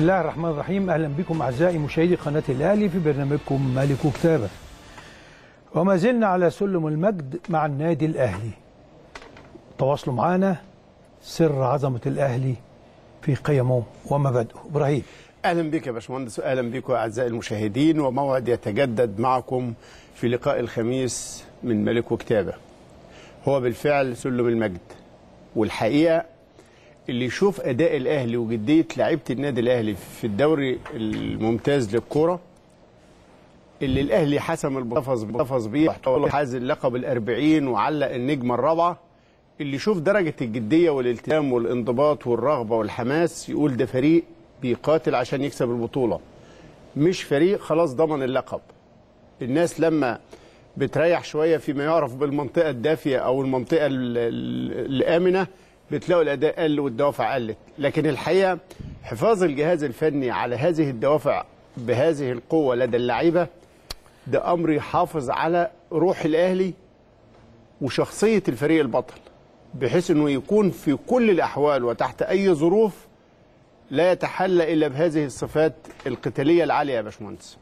الله الرحمن الرحيم اهلا بكم اعزائي مشاهدي قناه الاهلي في برنامجكم ملك كتابه وما زلنا على سلم المجد مع النادي الاهلي تواصلوا معنا سر عظمه الاهلي في قيمه ومبادئه ابراهيم اهلا بك يا باشمهندس واهلا بكم اعزائي المشاهدين وموعد يتجدد معكم في لقاء الخميس من ملك وكتابه هو بالفعل سلم المجد والحقيقه اللي يشوف اداء الاهلي وجديه لعيبه النادي الاهلي في الدوري الممتاز للكوره اللي الاهلي حسم البطوله حفظ بيه حاز اللقب الأربعين وعلق النجمه الرابعه اللي يشوف درجه الجديه والالتزام والانضباط والرغبه والحماس يقول ده فريق بيقاتل عشان يكسب البطوله مش فريق خلاص ضمن اللقب الناس لما بتريح شويه فيما يعرف بالمنطقه الدافيه او المنطقه ال- ال- الامنه بتلاقوا الاداء قل والدوافع قلت لكن الحقيقه حفاظ الجهاز الفني على هذه الدوافع بهذه القوه لدى اللعيبه ده امر يحافظ على روح الاهلي وشخصيه الفريق البطل بحيث انه يكون في كل الاحوال وتحت اي ظروف لا يتحلى الا بهذه الصفات القتاليه العاليه يا باشمهندس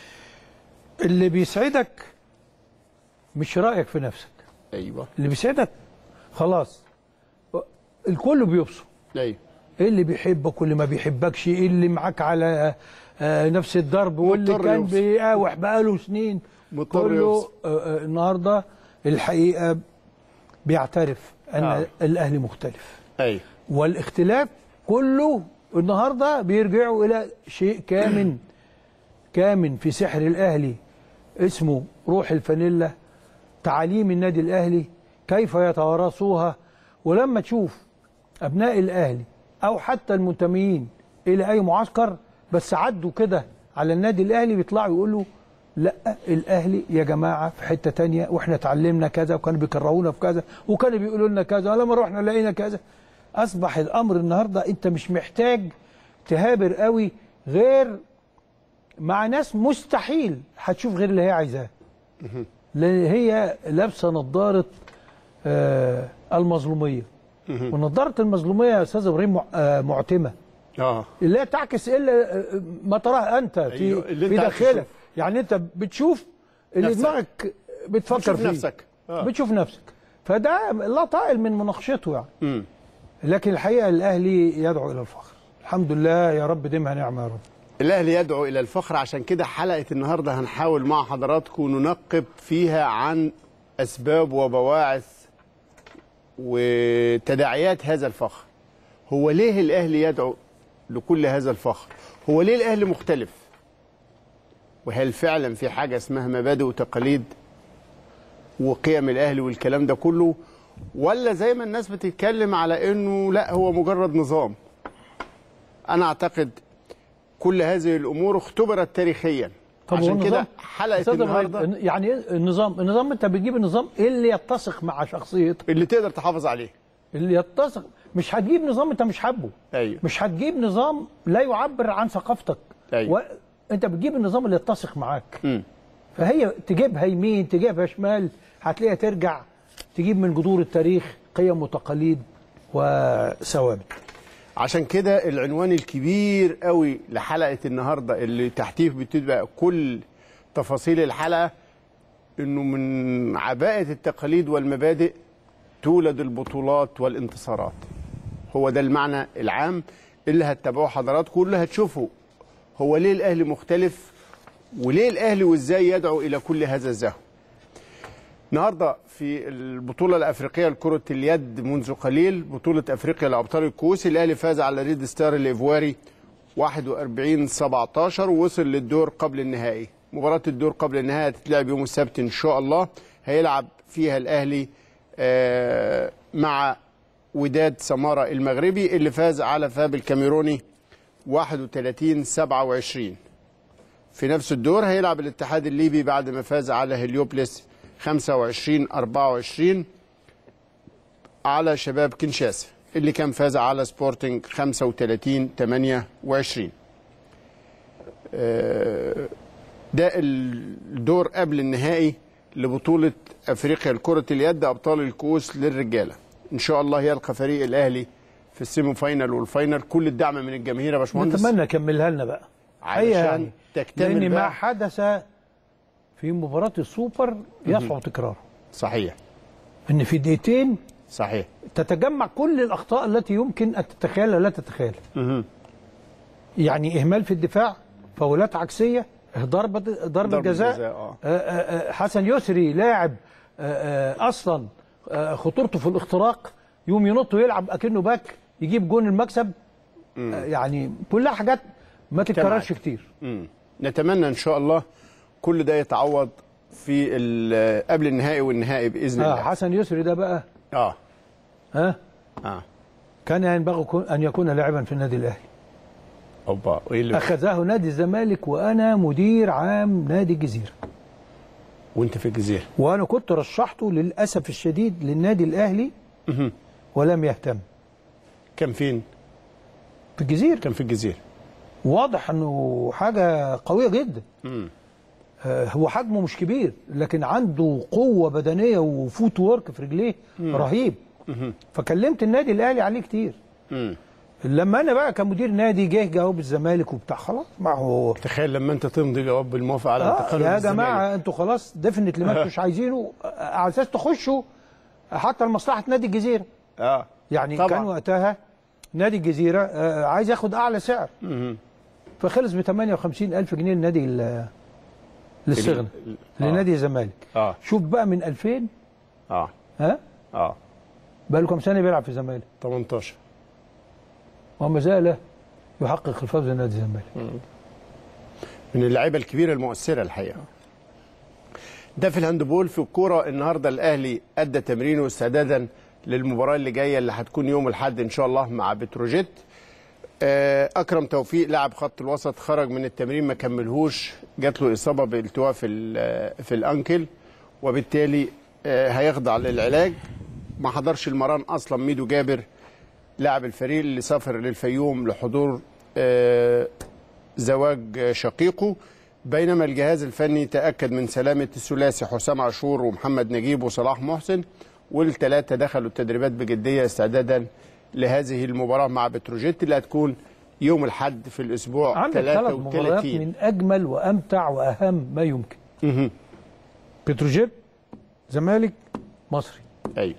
اللي بيسعدك مش رايك في نفسك ايوه اللي بيسعدك خلاص الكل بيبصر ايوه ايه اللي بيحبك واللي ما بيحبكش ايه اللي معاك على آه، نفس الضرب واللي مضطر كان يوصل. بيقاوح بقاله سنين مضطر كله يوصل. آه، آه، النهارده الحقيقه بيعترف ان آه. الاهلي مختلف ايوه والاختلاف كله النهارده بيرجعوا الى شيء كامن كامن في سحر الاهلي اسمه روح الفانيلا تعاليم النادي الاهلي كيف يتوارثوها ولما تشوف ابناء الاهلي او حتى المنتميين الى اي معسكر بس عدوا كده على النادي الاهلي بيطلعوا يقولوا لا الاهلي يا جماعه في حته تانية واحنا اتعلمنا كذا وكانوا بيكرهونا في كذا وكانوا بيقولوا لنا كذا ولما رحنا لقينا كذا اصبح الامر النهارده انت مش محتاج تهابر قوي غير مع ناس مستحيل هتشوف غير اللي هي عايزاه لان هي لابسه نظاره آه المظلوميه ونظاره المظلوميه يا استاذ ابراهيم مع- آه معتمه اه لا تعكس الا آه، ما تراه انت في أيوه، اللي في أنت عايز داخلك تشوفه. يعني انت بتشوف اللي نفسك. دماغك بتفكر بتشوف فيه نفسك. آه. بتشوف نفسك فده لا طائل من مناقشته يعني امم لكن الحقيقه الاهلي يدعو الى الفخر الحمد لله يا رب ديمها نعمه يا رب الاهلي يدعو الى الفخر عشان كده حلقه النهارده هنحاول مع حضراتكم ننقب فيها عن اسباب وبواعث وتداعيات هذا الفخر هو ليه الاهلي يدعو لكل هذا الفخر هو ليه الاهلي مختلف وهل فعلا في حاجه اسمها مبادئ وتقاليد وقيم الاهلي والكلام ده كله ولا زي ما الناس بتتكلم على انه لا هو مجرد نظام انا اعتقد كل هذه الامور اختبرت تاريخيا طب هو عشان النظام- كده حلقه أستاذ إبراهيم، النهارده يعني ايه النظام النظام انت بتجيب النظام اللي يتسق مع شخصيتك اللي تقدر تحافظ عليه اللي يتسق مش هتجيب نظام انت مش حابه ايوه مش هتجيب نظام لا يعبر عن ثقافتك أيوة. و... انت بتجيب النظام اللي يتسق معاك مم. فهي تجيبها يمين تجيبها شمال هتلاقيها ترجع تجيب من جذور التاريخ قيم وتقاليد وثوابت عشان كده العنوان الكبير قوي لحلقه النهارده اللي تحتيه بتبقى كل تفاصيل الحلقه انه من عباءه التقاليد والمبادئ تولد البطولات والانتصارات هو ده المعنى العام اللي هتتابعوه حضراتكم واللي هتشوفوا هو ليه الاهلي مختلف وليه الاهلي وازاي يدعو الى كل هذا الزهو النهارده في البطوله الافريقيه لكره اليد منذ قليل بطوله افريقيا لابطال الكؤوس الاهلي فاز على ريد ستار الايفواري 41 17 ووصل للدور قبل النهائي مباراه الدور قبل النهائي هتتلعب يوم السبت ان شاء الله هيلعب فيها الاهلي آه، مع وداد سماره المغربي اللي فاز على فاب الكاميروني 31 27 في نفس الدور هيلعب الاتحاد الليبي بعد ما فاز على هليوبلس 25 24 على شباب كنشاسا اللي كان فاز على سبورتنج 35 28 آه، ده الدور قبل النهائي لبطولة أفريقيا لكرة اليد أبطال الكؤوس للرجالة إن شاء الله يلقى فريق الأهلي في السيمي فاينال والفاينال كل الدعم من الجماهير يا باشمهندس نتمنى كملها لنا بقى علشان حقيقة تكتمل لان ما بقى. حدث في مباراه السوبر يصعب تكراره صحيح ان في دقيقتين صحيح تتجمع كل الاخطاء التي يمكن ان تتخيلها لا تتخيلها مهم. يعني اهمال في الدفاع فاولات عكسيه ضربه ضربه ضربة جزاء جزاء، آه. آه، آه، آه، حسن يسري لاعب آه، آه، اصلا آه، خطورته في الاختراق يوم ينط ويلعب اكنه باك يجيب جون المكسب آه، يعني كلها حاجات ما تتكررش كتير مم. نتمنى ان شاء الله كل ده يتعوض في ال- قبل النهائي والنهائي باذن آه الله حسن يسري ده بقى اه ها اه كان ينبغي كون- ان يكون لاعبا في النادي الاهلي اوبا وايه اللي اخذه نادي الزمالك وانا مدير عام نادي الجزيره وانت في الجزيره وانا كنت رشحته للاسف الشديد للنادي الاهلي مهم. ولم يهتم كان فين في الجزيره كان في الجزيره واضح انه حاجه قويه جدا مم. آه، هو حجمه مش كبير لكن عنده قوه بدنيه وفوت وورك في رجليه رهيب مهم. فكلمت النادي الاهلي عليه كتير مم. لما انا بقى كمدير نادي جه جواب الزمالك وبتاع خلاص ما هو تخيل لما انت تمضي جواب بالموافقه على آه انتقاله يا للزمالك. جماعه انتوا خلاص ديفنتلي ما انتوش عايزينه آه، على اساس تخشوا حتى لمصلحه نادي الجزيره اه يعني طبعاً. كان وقتها نادي الجزيره آه، عايز ياخد اعلى سعر مهم. فخلص ب 58 الف جنيه لنادي ال- للصغن ال- آه. لنادي الزمالك اه شوف بقى من 2000 اه ها اه بقى له كام سنه بيلعب في الزمالك 18 وما زال يحقق الفوز لنادي الزمالك من اللعيبه الكبيره المؤثره الحقيقه ده في الهاندبول في الكوره النهارده الاهلي ادى تمرينه استعدادا للمباراه اللي جايه اللي هتكون يوم الاحد ان شاء الله مع بتروجيت آه، اكرم توفيق لاعب خط الوسط خرج من التمرين ما كملهوش جات له اصابه بالتواء في ال- في الانكل وبالتالي آه، هيخضع للعلاج ما حضرش المران اصلا ميدو جابر لاعب الفريق اللي سافر للفيوم لحضور آه، زواج شقيقه بينما الجهاز الفني تأكد من سلامة الثلاثي حسام عاشور ومحمد نجيب وصلاح محسن والثلاثة دخلوا التدريبات بجدية استعدادا لهذه المباراة مع بتروجيت اللي هتكون يوم الحد في الأسبوع عندك ثلاث مباريات 33 من اجمل وامتع واهم ما يمكن مهم. بتروجيت زمالك مصري أيوة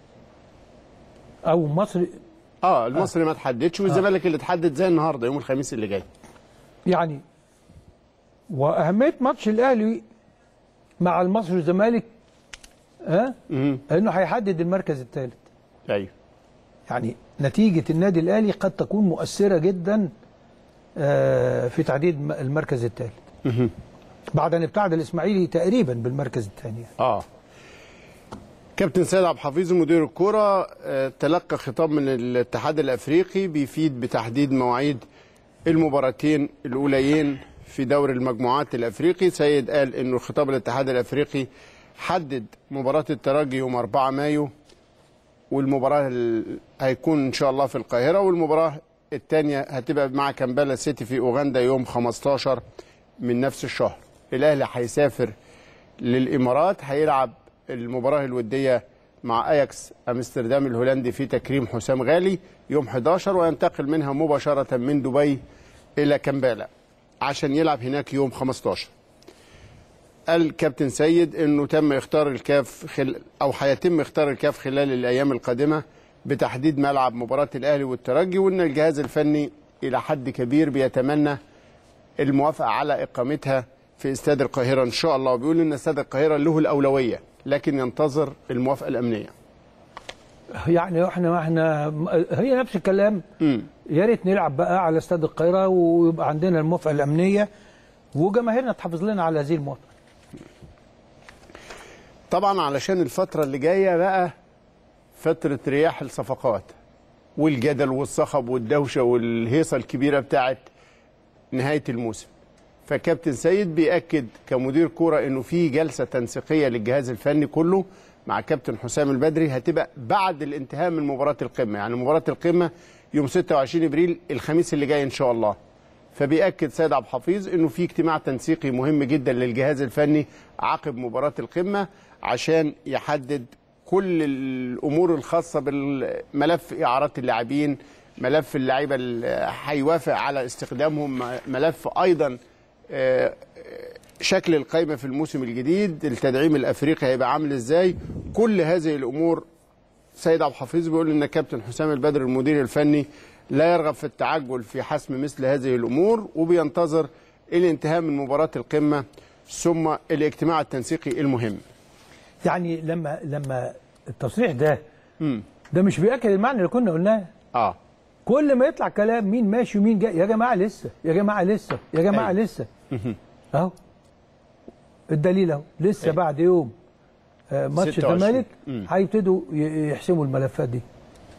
او مصري اه المصري ما تحددش والزمالك اللي اتحدد زي النهارده يوم الخميس اللي جاي يعني واهميه ماتش الاهلي مع المصري والزمالك ها مهم. انه هيحدد المركز الثالث ايوه يعني نتيجه النادي الاهلي قد تكون مؤثره جدا آه، في تحديد م- المركز الثالث مهم. بعد ان ابتعد الاسماعيلي تقريبا بالمركز الثاني اه كابتن سيد عبد الحفيظ مدير الكرة آه، تلقى خطاب من الاتحاد الافريقي بيفيد بتحديد مواعيد المباراتين الاوليين في دور المجموعات الافريقي سيد قال انه خطاب الاتحاد الافريقي حدد مباراة الترجي يوم 4 مايو والمباراة ال- هيكون ان شاء الله في القاهرة والمباراة الثانية هتبقى مع كامبالا سيتي في اوغندا يوم 15 من نفس الشهر الاهلي هيسافر للامارات هيلعب المباراه الوديه مع اياكس امستردام الهولندي في تكريم حسام غالي يوم 11 وينتقل منها مباشره من دبي الى كامبالا عشان يلعب هناك يوم 15 قال كابتن سيد انه تم اختار الكاف خل... او هيتم اختار الكاف خلال الايام القادمه بتحديد ملعب مباراه الاهلي والترجي وان الجهاز الفني الى حد كبير بيتمنى الموافقه على اقامتها في استاد القاهره ان شاء الله وبيقول ان استاد القاهره له الاولويه لكن ينتظر الموافقه الامنيه يعني احنا احنا هي نفس الكلام امم يا ريت نلعب بقى على استاد القاهره ويبقى عندنا الموافقه الامنيه وجماهيرنا تحافظ لنا على هذه الموافقه طبعا علشان الفتره اللي جايه بقى فتره رياح الصفقات والجدل والصخب والدوشه والهيصه الكبيره بتاعت نهايه الموسم فكابتن سيد بيأكد كمدير كوره انه في جلسه تنسيقيه للجهاز الفني كله مع كابتن حسام البدري هتبقى بعد الانتهاء من مباراه القمه يعني مباراه القمه يوم 26 ابريل الخميس اللي جاي ان شاء الله فبيأكد سيد عبد الحفيظ انه في اجتماع تنسيقي مهم جدا للجهاز الفني عقب مباراه القمه عشان يحدد كل الامور الخاصه بالملف اعارات اللاعبين ملف اللعيبه اللي هيوافق على استخدامهم ملف ايضا آه، شكل القائمه في الموسم الجديد التدعيم الافريقي هيبقى عامل ازاي كل هذه الامور سيد عبد الحفيظ بيقول ان كابتن حسام البدر المدير الفني لا يرغب في التعجل في حسم مثل هذه الامور وبينتظر الانتهاء من مباراه القمه ثم الاجتماع التنسيقي المهم يعني لما لما التصريح ده امم ده مش بياكد المعنى اللي كنا قلناه اه كل ما يطلع كلام مين ماشي ومين جاي يا جماعه لسه يا جماعه لسه يا جماعه أيوة. لسه اهو الدليل اهو لسه أيوة. بعد يوم آه، ماتش 26. الزمالك مم. هيبتدوا ي- يحسموا الملفات دي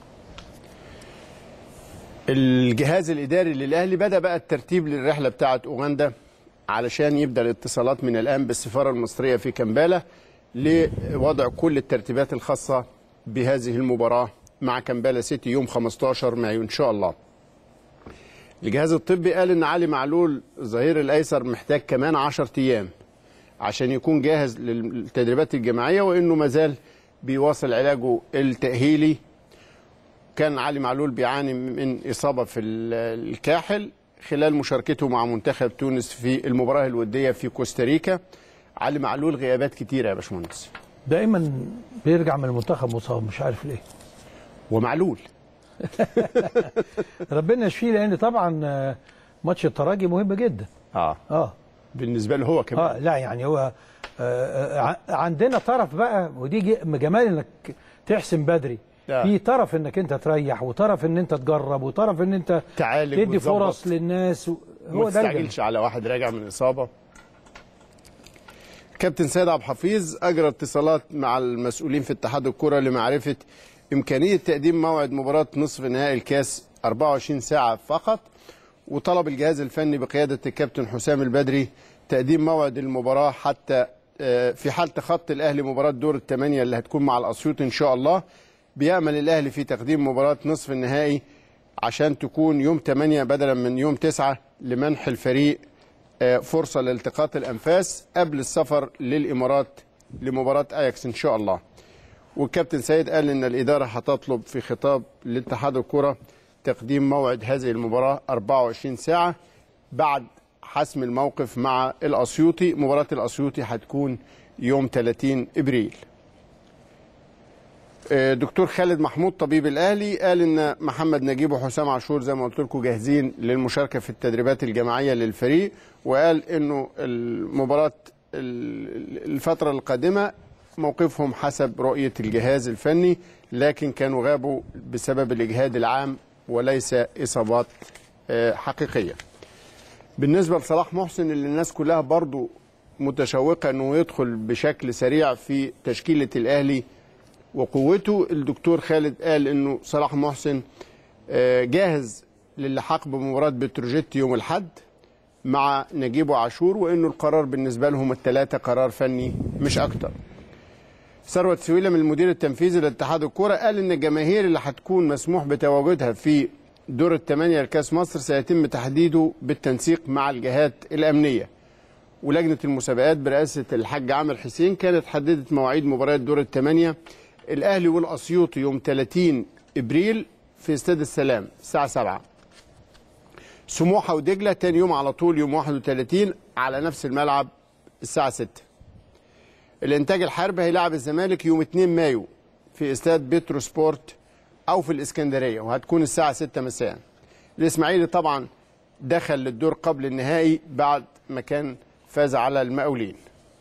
الجهاز الاداري للاهلي بدا بقى الترتيب للرحله بتاعه اوغندا علشان يبدا الاتصالات من الان بالسفاره المصريه في كمبالا لوضع كل الترتيبات الخاصه بهذه المباراه مع كمبالا سيتي يوم 15 مايو ان شاء الله. الجهاز الطبي قال ان علي معلول الظهير الايسر محتاج كمان 10 ايام عشان يكون جاهز للتدريبات الجماعيه وانه مازال بيواصل علاجه التاهيلي كان علي معلول بيعاني من إصابة في ال- الكاحل خلال مشاركته مع منتخب تونس في المباراة الودية في كوستاريكا علي معلول غيابات كتيرة يا باشمهندس دايما بيرجع من المنتخب مصاب مش عارف ليه ومعلول ربنا يشفيه لان طبعا آه، ماتش الترجي مهم جدا اه اه بالنسبة له هو كمان اه لا يعني هو آه، آه، ع- عندنا طرف بقى ودي جي- جمال انك تحسم بدري آه. في طرف انك انت تريح وطرف ان انت تجرب وطرف ان انت تعالج تدي وتظبط. فرص للناس و... ما هو ده الجمال. تستعجلش على واحد راجع من إصابة كابتن سيد عبد الحفيظ أجرى اتصالات مع المسؤولين في اتحاد الكرة لمعرفة إمكانية تقديم موعد مباراة نصف نهائي الكاس 24 ساعة فقط وطلب الجهاز الفني بقيادة الكابتن حسام البدري تقديم موعد المباراة حتى آه، في حال تخطي الأهلي مباراة دور الثمانية اللي هتكون مع الأسيوط إن شاء الله بيأمل الأهلي في تقديم مباراة نصف النهائي عشان تكون يوم 8 بدلا من يوم 9 لمنح الفريق آه، فرصة لالتقاط الأنفاس قبل السفر للإمارات لمباراة أياكس إن شاء الله والكابتن سيد قال إن الإدارة هتطلب في خطاب لاتحاد الكرة تقديم موعد هذه المباراة 24 ساعة بعد حسم الموقف مع الأسيوطي مباراة الأسيوطي هتكون يوم 30 إبريل آه، دكتور خالد محمود طبيب الاهلي قال ان محمد نجيب وحسام عاشور زي ما قلت لكم جاهزين للمشاركه في التدريبات الجماعيه للفريق وقال انه المباراه ال- الفتره القادمه موقفهم حسب رؤيه الجهاز الفني لكن كانوا غابوا بسبب الاجهاد العام وليس اصابات آه، حقيقيه. بالنسبه لصلاح محسن اللي الناس كلها برضو متشوقه انه يدخل بشكل سريع في تشكيله الاهلي وقوته الدكتور خالد قال انه صلاح محسن آه، جاهز للحاق بمباراه بتروجيت يوم الاحد مع نجيب وعاشور وانه القرار بالنسبه لهم الثلاثه قرار فني مش اكتر. ثروت سويلم المدير التنفيذي لاتحاد الكوره قال ان الجماهير اللي هتكون مسموح بتواجدها في دور الثمانيه لكاس مصر سيتم تحديده بالتنسيق مع الجهات الامنيه. ولجنه المسابقات برئاسه الحاج عامر حسين كانت حددت مواعيد مباريات دور الثمانيه الاهلي والاسيوطي يوم 30 ابريل في استاد السلام الساعه 7 سموحه ودجله تاني يوم على طول يوم 31 على نفس الملعب الساعه 6 الانتاج الحربي هيلاعب الزمالك يوم 2 مايو في استاد بيترو سبورت او في الاسكندريه وهتكون الساعه 6 مساء الاسماعيلي طبعا دخل للدور قبل النهائي بعد ما كان فاز على المقاولين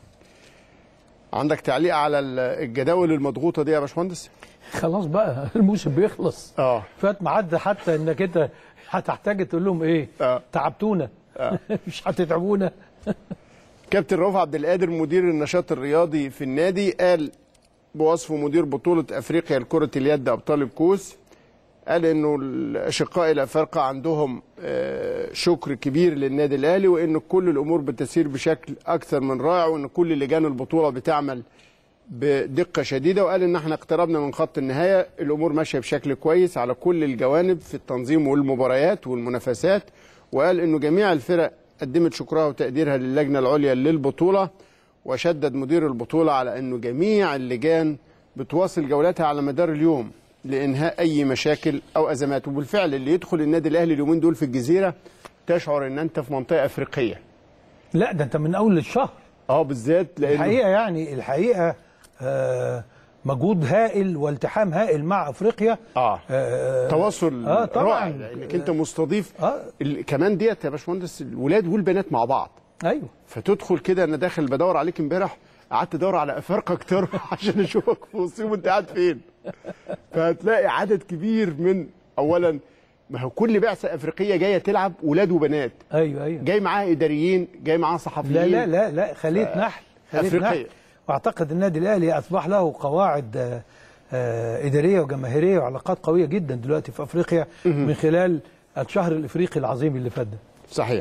عندك تعليق على ال- الجداول المضغوطه دي يا باشمهندس خلاص بقى الموسم بيخلص اه فات معد حتى انك انت هتحتاج تقول لهم ايه آه. تعبتونا مش هتتعبونا كابتن رؤوف عبد القادر مدير النشاط الرياضي في النادي قال بوصفه مدير بطولة أفريقيا لكرة اليد أبطال الكوس قال إنه الأشقاء الأفارقة عندهم آه، شكر كبير للنادي الأهلي وإن كل الأمور بتسير بشكل أكثر من رائع وإن كل لجان البطولة بتعمل بدقة شديدة وقال إن احنا اقتربنا من خط النهاية الأمور ماشية بشكل كويس على كل الجوانب في التنظيم والمباريات والمنافسات وقال إنه جميع الفرق قدمت شكرها وتقديرها للجنة العليا للبطولة وشدد مدير البطولة على أنه جميع اللجان بتواصل جولاتها على مدار اليوم لانهاء اي مشاكل او ازمات وبالفعل اللي يدخل النادي الاهلي اليومين دول في الجزيره تشعر ان انت في منطقه افريقيه لا ده انت من اول الشهر اه بالذات لان الحقيقه يعني الحقيقه آه مجهود هائل والتحام هائل مع افريقيا اه آه تواصل آه طبعاً. رائع لانك انت مستضيف آه. ال- كمان ديت يا باشمهندس الولاد والبنات مع بعض ايوه فتدخل كده انا داخل بدور عليك امبارح قعدت ادور على افارقه كتير عشان اشوفك في وسطهم وانت قاعد فين فهتلاقي عدد كبير من اولا ما هو كل بعثه افريقيه جايه تلعب ولاد وبنات ايوه ايوه جاي معاها اداريين جاي معاها صحفيين لا لا لا لا خلية نحل خلية أفريقية. نحل واعتقد النادي الاهلي اصبح له قواعد آه، آه، اداريه وجماهيريه وعلاقات قويه جدا دلوقتي في افريقيا من خلال الشهر الافريقي العظيم اللي فات ده صحيح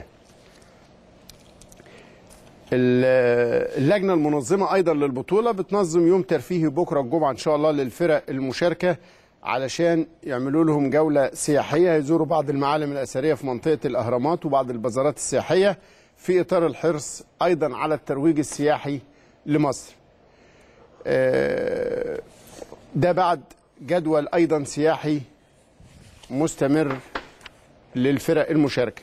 ال- اللجنه المنظمه ايضا للبطوله بتنظم يوم ترفيهي بكره الجمعه ان شاء الله للفرق المشاركه علشان يعملوا لهم جوله سياحيه يزوروا بعض المعالم الاثريه في منطقه الاهرامات وبعض البازارات السياحيه في اطار الحرص ايضا على الترويج السياحي لمصر. آه، ده بعد جدول ايضا سياحي مستمر للفرق المشاركه.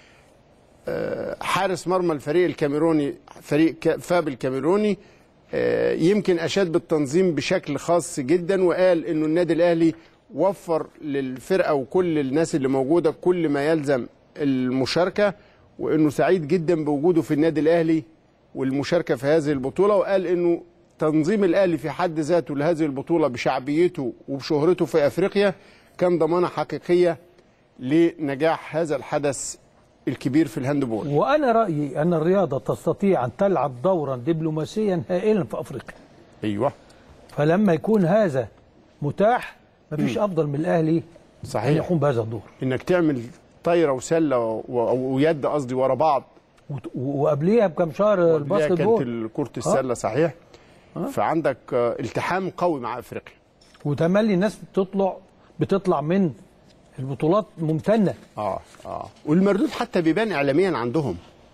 حارس مرمى الفريق الكاميروني فريق ك- فاب الكاميروني آه، يمكن اشاد بالتنظيم بشكل خاص جدا وقال انه النادي الاهلي وفر للفرقه وكل الناس اللي موجوده كل ما يلزم المشاركه وانه سعيد جدا بوجوده في النادي الاهلي والمشاركه في هذه البطوله وقال انه تنظيم الاهلي في حد ذاته لهذه البطوله بشعبيته وبشهرته في افريقيا كان ضمانه حقيقيه لنجاح هذا الحدث الكبير في الهاندبول وانا رايي ان الرياضه تستطيع ان تلعب دورا دبلوماسيا هائلا في افريقيا ايوه فلما يكون هذا متاح مفيش افضل من الاهلي ان صحيح يقوم بهذا الدور انك تعمل طايره وسله و- و- ويد قصدي ورا بعض وت- وقبليها بكام شهر اللي هي الباسكت كانت بول ال- كره السله صحيح فعندك آه، التحام قوي مع افريقيا وتملي الناس بتطلع بتطلع من البطولات ممتنه اه اه والمردود حتى بيبان اعلاميا عندهم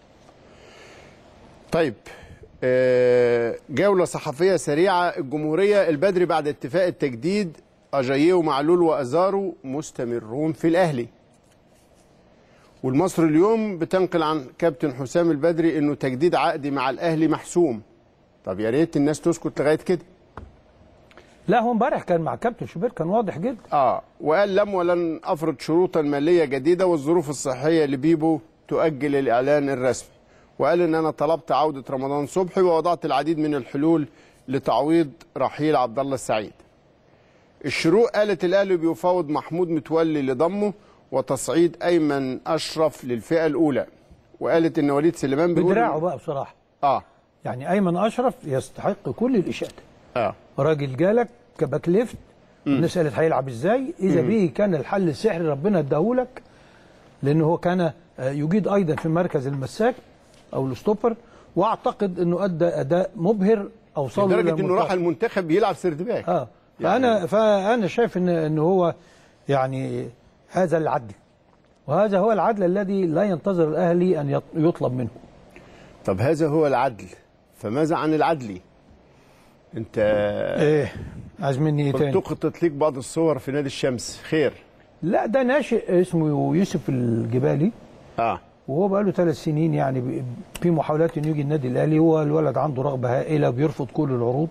طيب آه، جولة صحفية سريعة الجمهورية البدري بعد اتفاق التجديد أجاييه ومعلول وأزارو مستمرون في الأهلي والمصر اليوم بتنقل عن كابتن حسام البدري انه تجديد عقدي مع الاهلي محسوم طب يا ريت الناس تسكت لغايه كده لا هو امبارح كان مع كابتن شوبير كان واضح جدا اه وقال لم ولن افرض شروطا ماليه جديده والظروف الصحيه لبيبو تؤجل الاعلان الرسمي وقال ان انا طلبت عوده رمضان صبحي ووضعت العديد من الحلول لتعويض رحيل عبد الله السعيد الشروق قالت الاهلي بيفاوض محمود متولي لضمه وتصعيد ايمن اشرف للفئه الاولى وقالت ان وليد سليمان بيقول بدراعه بقى بصراحه اه يعني ايمن اشرف يستحق كل الاشاده اه راجل جالك كباك ليفت الناس قالت هيلعب ازاي اذا به كان الحل السحري ربنا اداهولك لان هو كان آه، يجيد ايضا في مركز المساك او الستوبر واعتقد انه ادى اداء مبهر اوصله لدرجه إلى انه راح المنتخب. المنتخب يلعب سيرد باك اه يعني- فانا فانا شايف ان ان هو يعني هذا العدل وهذا هو العدل الذي لا ينتظر الاهلي ان يط- يطلب منه طب هذا هو العدل فماذا عن العدل انت ايه عايز مني ايه تاني التقطت ليك بعض الصور في نادي الشمس خير لا ده ناشئ اسمه يوسف الجبالي اه وهو بقى له ثلاث سنين يعني ب- في محاولات انه يجي النادي الاهلي هو الولد عنده رغبه هائله بيرفض كل العروض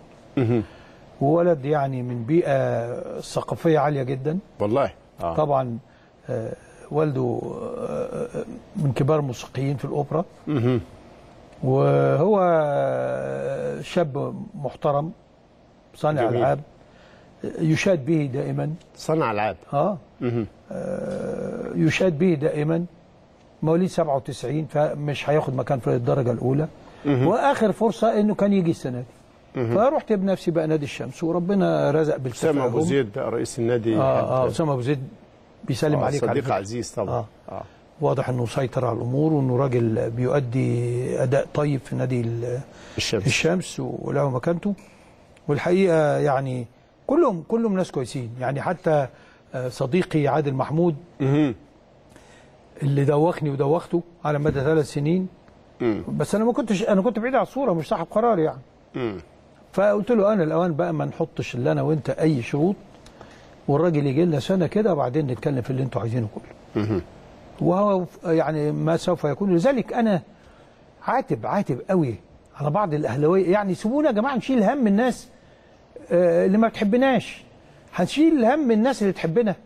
وولد يعني من بيئه ثقافيه عاليه جدا والله اه طبعا آه، والده آه، آه، من كبار الموسيقيين في الاوبرا مهم. وهو آه، شاب محترم صانع جميل. العاب يشاد به دائما صنع العاب اه مهم. آه، يشاد به دائما مواليد 97 فمش هياخد مكان في الدرجه الاولى واخر فرصه انه كان يجي السنه دي فرحت بنفسي بقى نادي الشمس وربنا رزق بالتفاهم اسامه ابو زيد بقى رئيس النادي اه اه حد- اسامه ابو زيد بيسلم آه، عليك على صديق فكرة. عزيز طبعا آه. اه واضح انه سيطر على الامور وانه راجل بيؤدي اداء طيب في نادي ال- الشمس الشمس وله مكانته والحقيقه يعني كلهم كلهم ناس كويسين يعني حتى آه، صديقي عادل محمود مهم. اللي دوخني ودوخته على مدى ثلاث سنين مم. بس انا ما كنتش انا كنت بعيد على الصوره مش صاحب قرار يعني مم. فقلت له انا الاوان بقى ما نحطش اللي انا وانت اي شروط والراجل يجي لنا سنه كده وبعدين نتكلم في اللي انتوا عايزينه كله وهو يعني ما سوف يكون لذلك انا عاتب عاتب قوي على بعض الاهلاويه يعني سيبونا يا جماعه نشيل هم الناس آه، اللي ما بتحبناش هنشيل هم الناس اللي تحبنا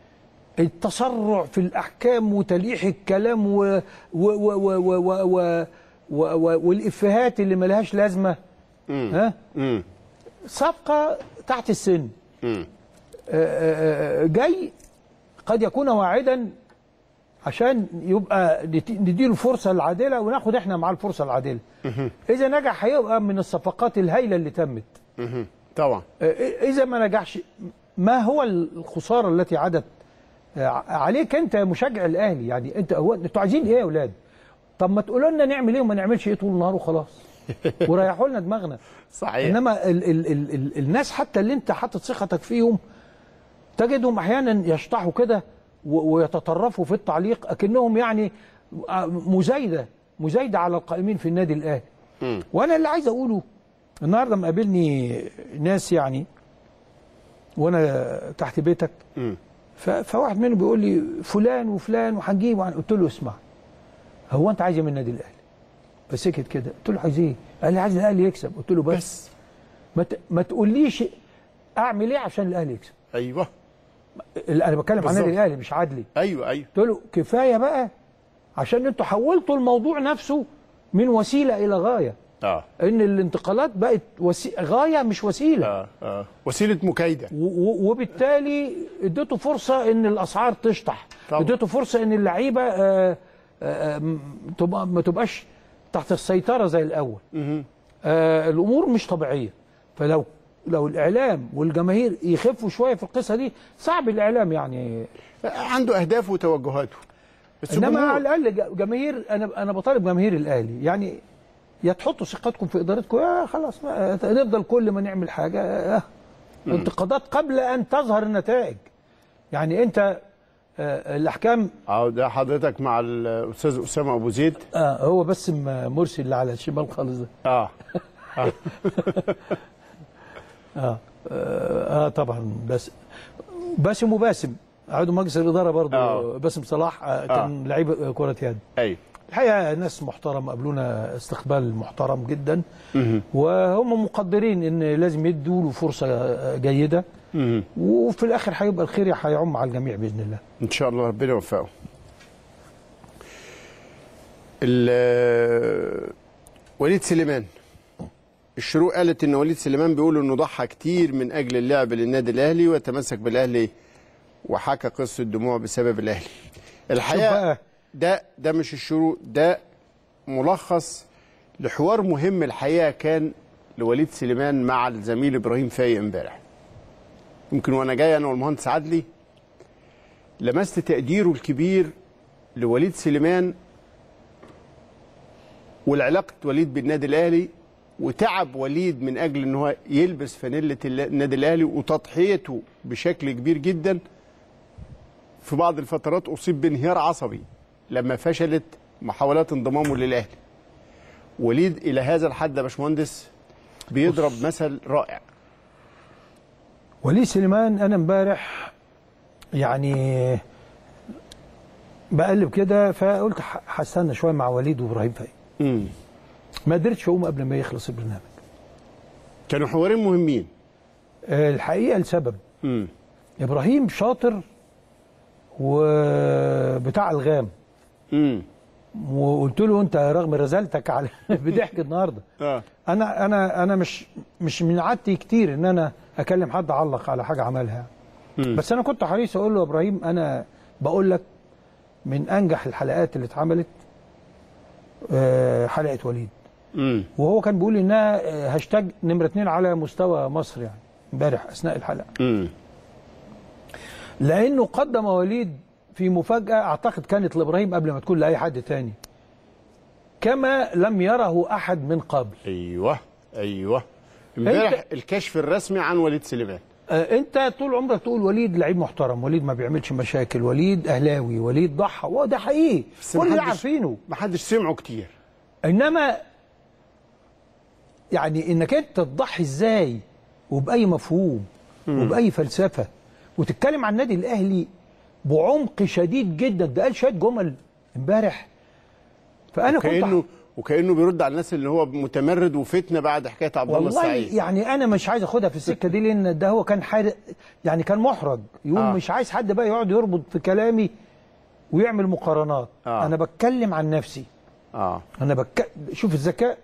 التسرع في الاحكام وتلقيح الكلام و و و و و و و و و والافيهات اللي ملهاش لازمه ها امم صفقه تحت السن امم آه، آه، جاي قد يكون واعدا عشان يبقى نت- نديله الفرصه العادله وناخد احنا معاه الفرصه العادله اذا نجح هيبقى من الصفقات الهائله اللي تمت مهم. طبعا آه، اذا ما نجحش ما هو الخساره التي عادت آه، عليك انت يا مشجع الاهلي يعني انت هو انتوا عايزين ايه يا اولاد طب ما تقولوا لنا نعمل ايه وما نعملش ايه طول النهار وخلاص وريحوا لنا دماغنا صحيح انما ال ال ال ال الناس حتى اللي انت حاطط ثقتك فيهم تجدهم احيانا يشطحوا كده و- ويتطرفوا في التعليق اكنهم يعني آه، مزايده مزايده على القائمين في النادي الاهلي مم. وانا اللي عايز اقوله النهارده مقابلني ناس يعني وانا تحت بيتك مم. ف- فواحد منهم بيقول لي فلان وفلان وهنجيب وهن- قلت له اسمع هو انت عايز ايه من النادي الاهلي فسكت كده قلت له عايز ايه قال لي عايز الاهلي يكسب قلت له بس, بس ما, ت... ما تقوليش اعمل ايه عشان الاهلي يكسب ايوه ال- انا بتكلم عن النادي بالظبط. الاهلي مش عدلي ايوه ايوه قلت له كفايه بقى عشان انتوا حولتوا الموضوع نفسه من وسيله الى غايه اه ان الانتقالات بقت وسي... غايه مش وسيله اه اه وسيله مكايده و- و- وبالتالي اديته فرصه ان الاسعار تشطح طبعا. اديته فرصه ان اللعيبه آه، آه، م- تبقى ما تبقاش تحت السيطره زي الاول مهم. آه، الامور مش طبيعيه فلو لو الاعلام والجماهير يخفوا شويه في القصه دي صعب الاعلام يعني عنده اهدافه وتوجهاته بس انما الجمهور- على الاقل ج- جماهير انا انا بطالب جماهير الاهلي يعني يا تحطوا ثقتكم في ادارتكم يا خلاص ما نفضل كل ما نعمل حاجه آه، انتقادات قبل ان تظهر النتائج يعني انت آه، الاحكام اه ده حضرتك مع الاستاذ اسامه ابو زيد آه هو بس م- مرسي اللي على الشمال خالص ده اه اه اه, آه طبعا بس باسم وباسم عضو مجلس الاداره برضه آه. باسم صلاح آه كان لعيب كره يد ايوه الحقيقه ناس محترم قابلونا استقبال محترم جدا مهم. وهم مقدرين ان لازم يدوا له فرصه جيده مهم. وفي الاخر هيبقى الخير هيعم على الجميع باذن الله ان شاء الله ربنا يوفقه ال- وليد سليمان الشروق قالت ان وليد سليمان بيقول انه ضحى كتير من اجل اللعب للنادي الاهلي وتمسك بالاهلي وحكى قصه دموع بسبب الاهلي الحقيقه بقى. ده ده مش الشروق ده ملخص لحوار مهم الحقيقه كان لوليد سليمان مع الزميل ابراهيم فايق امبارح يمكن وانا جاي انا والمهندس عدلي لمست تقديره الكبير لوليد سليمان والعلاقة وليد بالنادي الأهلي وتعب وليد من أجل أن هو يلبس فانيلة الل- النادي الأهلي وتضحيته بشكل كبير جدا في بعض الفترات أصيب بانهيار عصبي لما فشلت محاولات انضمامه للأهلي وليد إلى هذا الحد يا باشمهندس بيضرب مثل رائع وليد سليمان انا امبارح يعني بقلب كده فقلت ح- هستنى شويه مع وليد وابراهيم فايق مم. ما قدرتش اقوم قبل ما يخلص البرنامج كانوا حوارين مهمين آه، الحقيقه لسبب مم. ابراهيم شاطر وبتاع الغام مم. وقلت له انت رغم رزالتك على بضحك النهارده آه. انا انا انا مش مش من عادتي كتير ان انا اكلم حد علق على حاجه عملها مم. بس انا كنت حريص اقول له يا ابراهيم انا بقول لك من انجح الحلقات اللي اتعملت آه، حلقه وليد مم. وهو كان بيقول انها آه، هاشتاج نمره اتنين على مستوى مصر يعني امبارح اثناء الحلقه مم. لانه قدم وليد في مفاجاه اعتقد كانت لابراهيم قبل ما تكون لاي حد تاني كما لم يره احد من قبل ايوه ايوه امبارح الكشف الرسمي عن وليد سليمان آه، انت طول عمرك تقول وليد لعيب محترم وليد ما بيعملش مشاكل وليد اهلاوي وليد ضحى وده حقيقي بس كل ده محدش- عارفينه محدش سمعه كتير انما يعني انك انت تضحي ازاي وباي مفهوم وباي فلسفه وتتكلم عن النادي الاهلي بعمق شديد جدا ده قال شويه جمل امبارح فانا كنت وكانه وكانه بيرد على الناس اللي هو متمرد وفتنه بعد حكايه عبد الله والله السعيد يعني انا مش عايز اخدها في السكه دي لان ده هو كان حارق يعني كان محرج يقول آه. آه. مش عايز حد بقى يقعد يربط في كلامي ويعمل مقارنات آه. آه. انا بتكلم عن نفسي اه انا بك... شوف الذكاء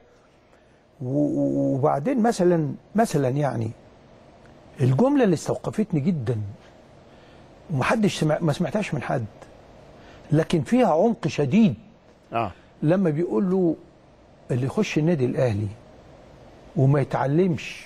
و- وبعدين مثلا مثلا يعني الجمله اللي استوقفتني جدا ومحدش سمع ما سمعتهاش من حد لكن فيها عمق شديد اه لما بيقول له اللي يخش النادي الاهلي وما يتعلمش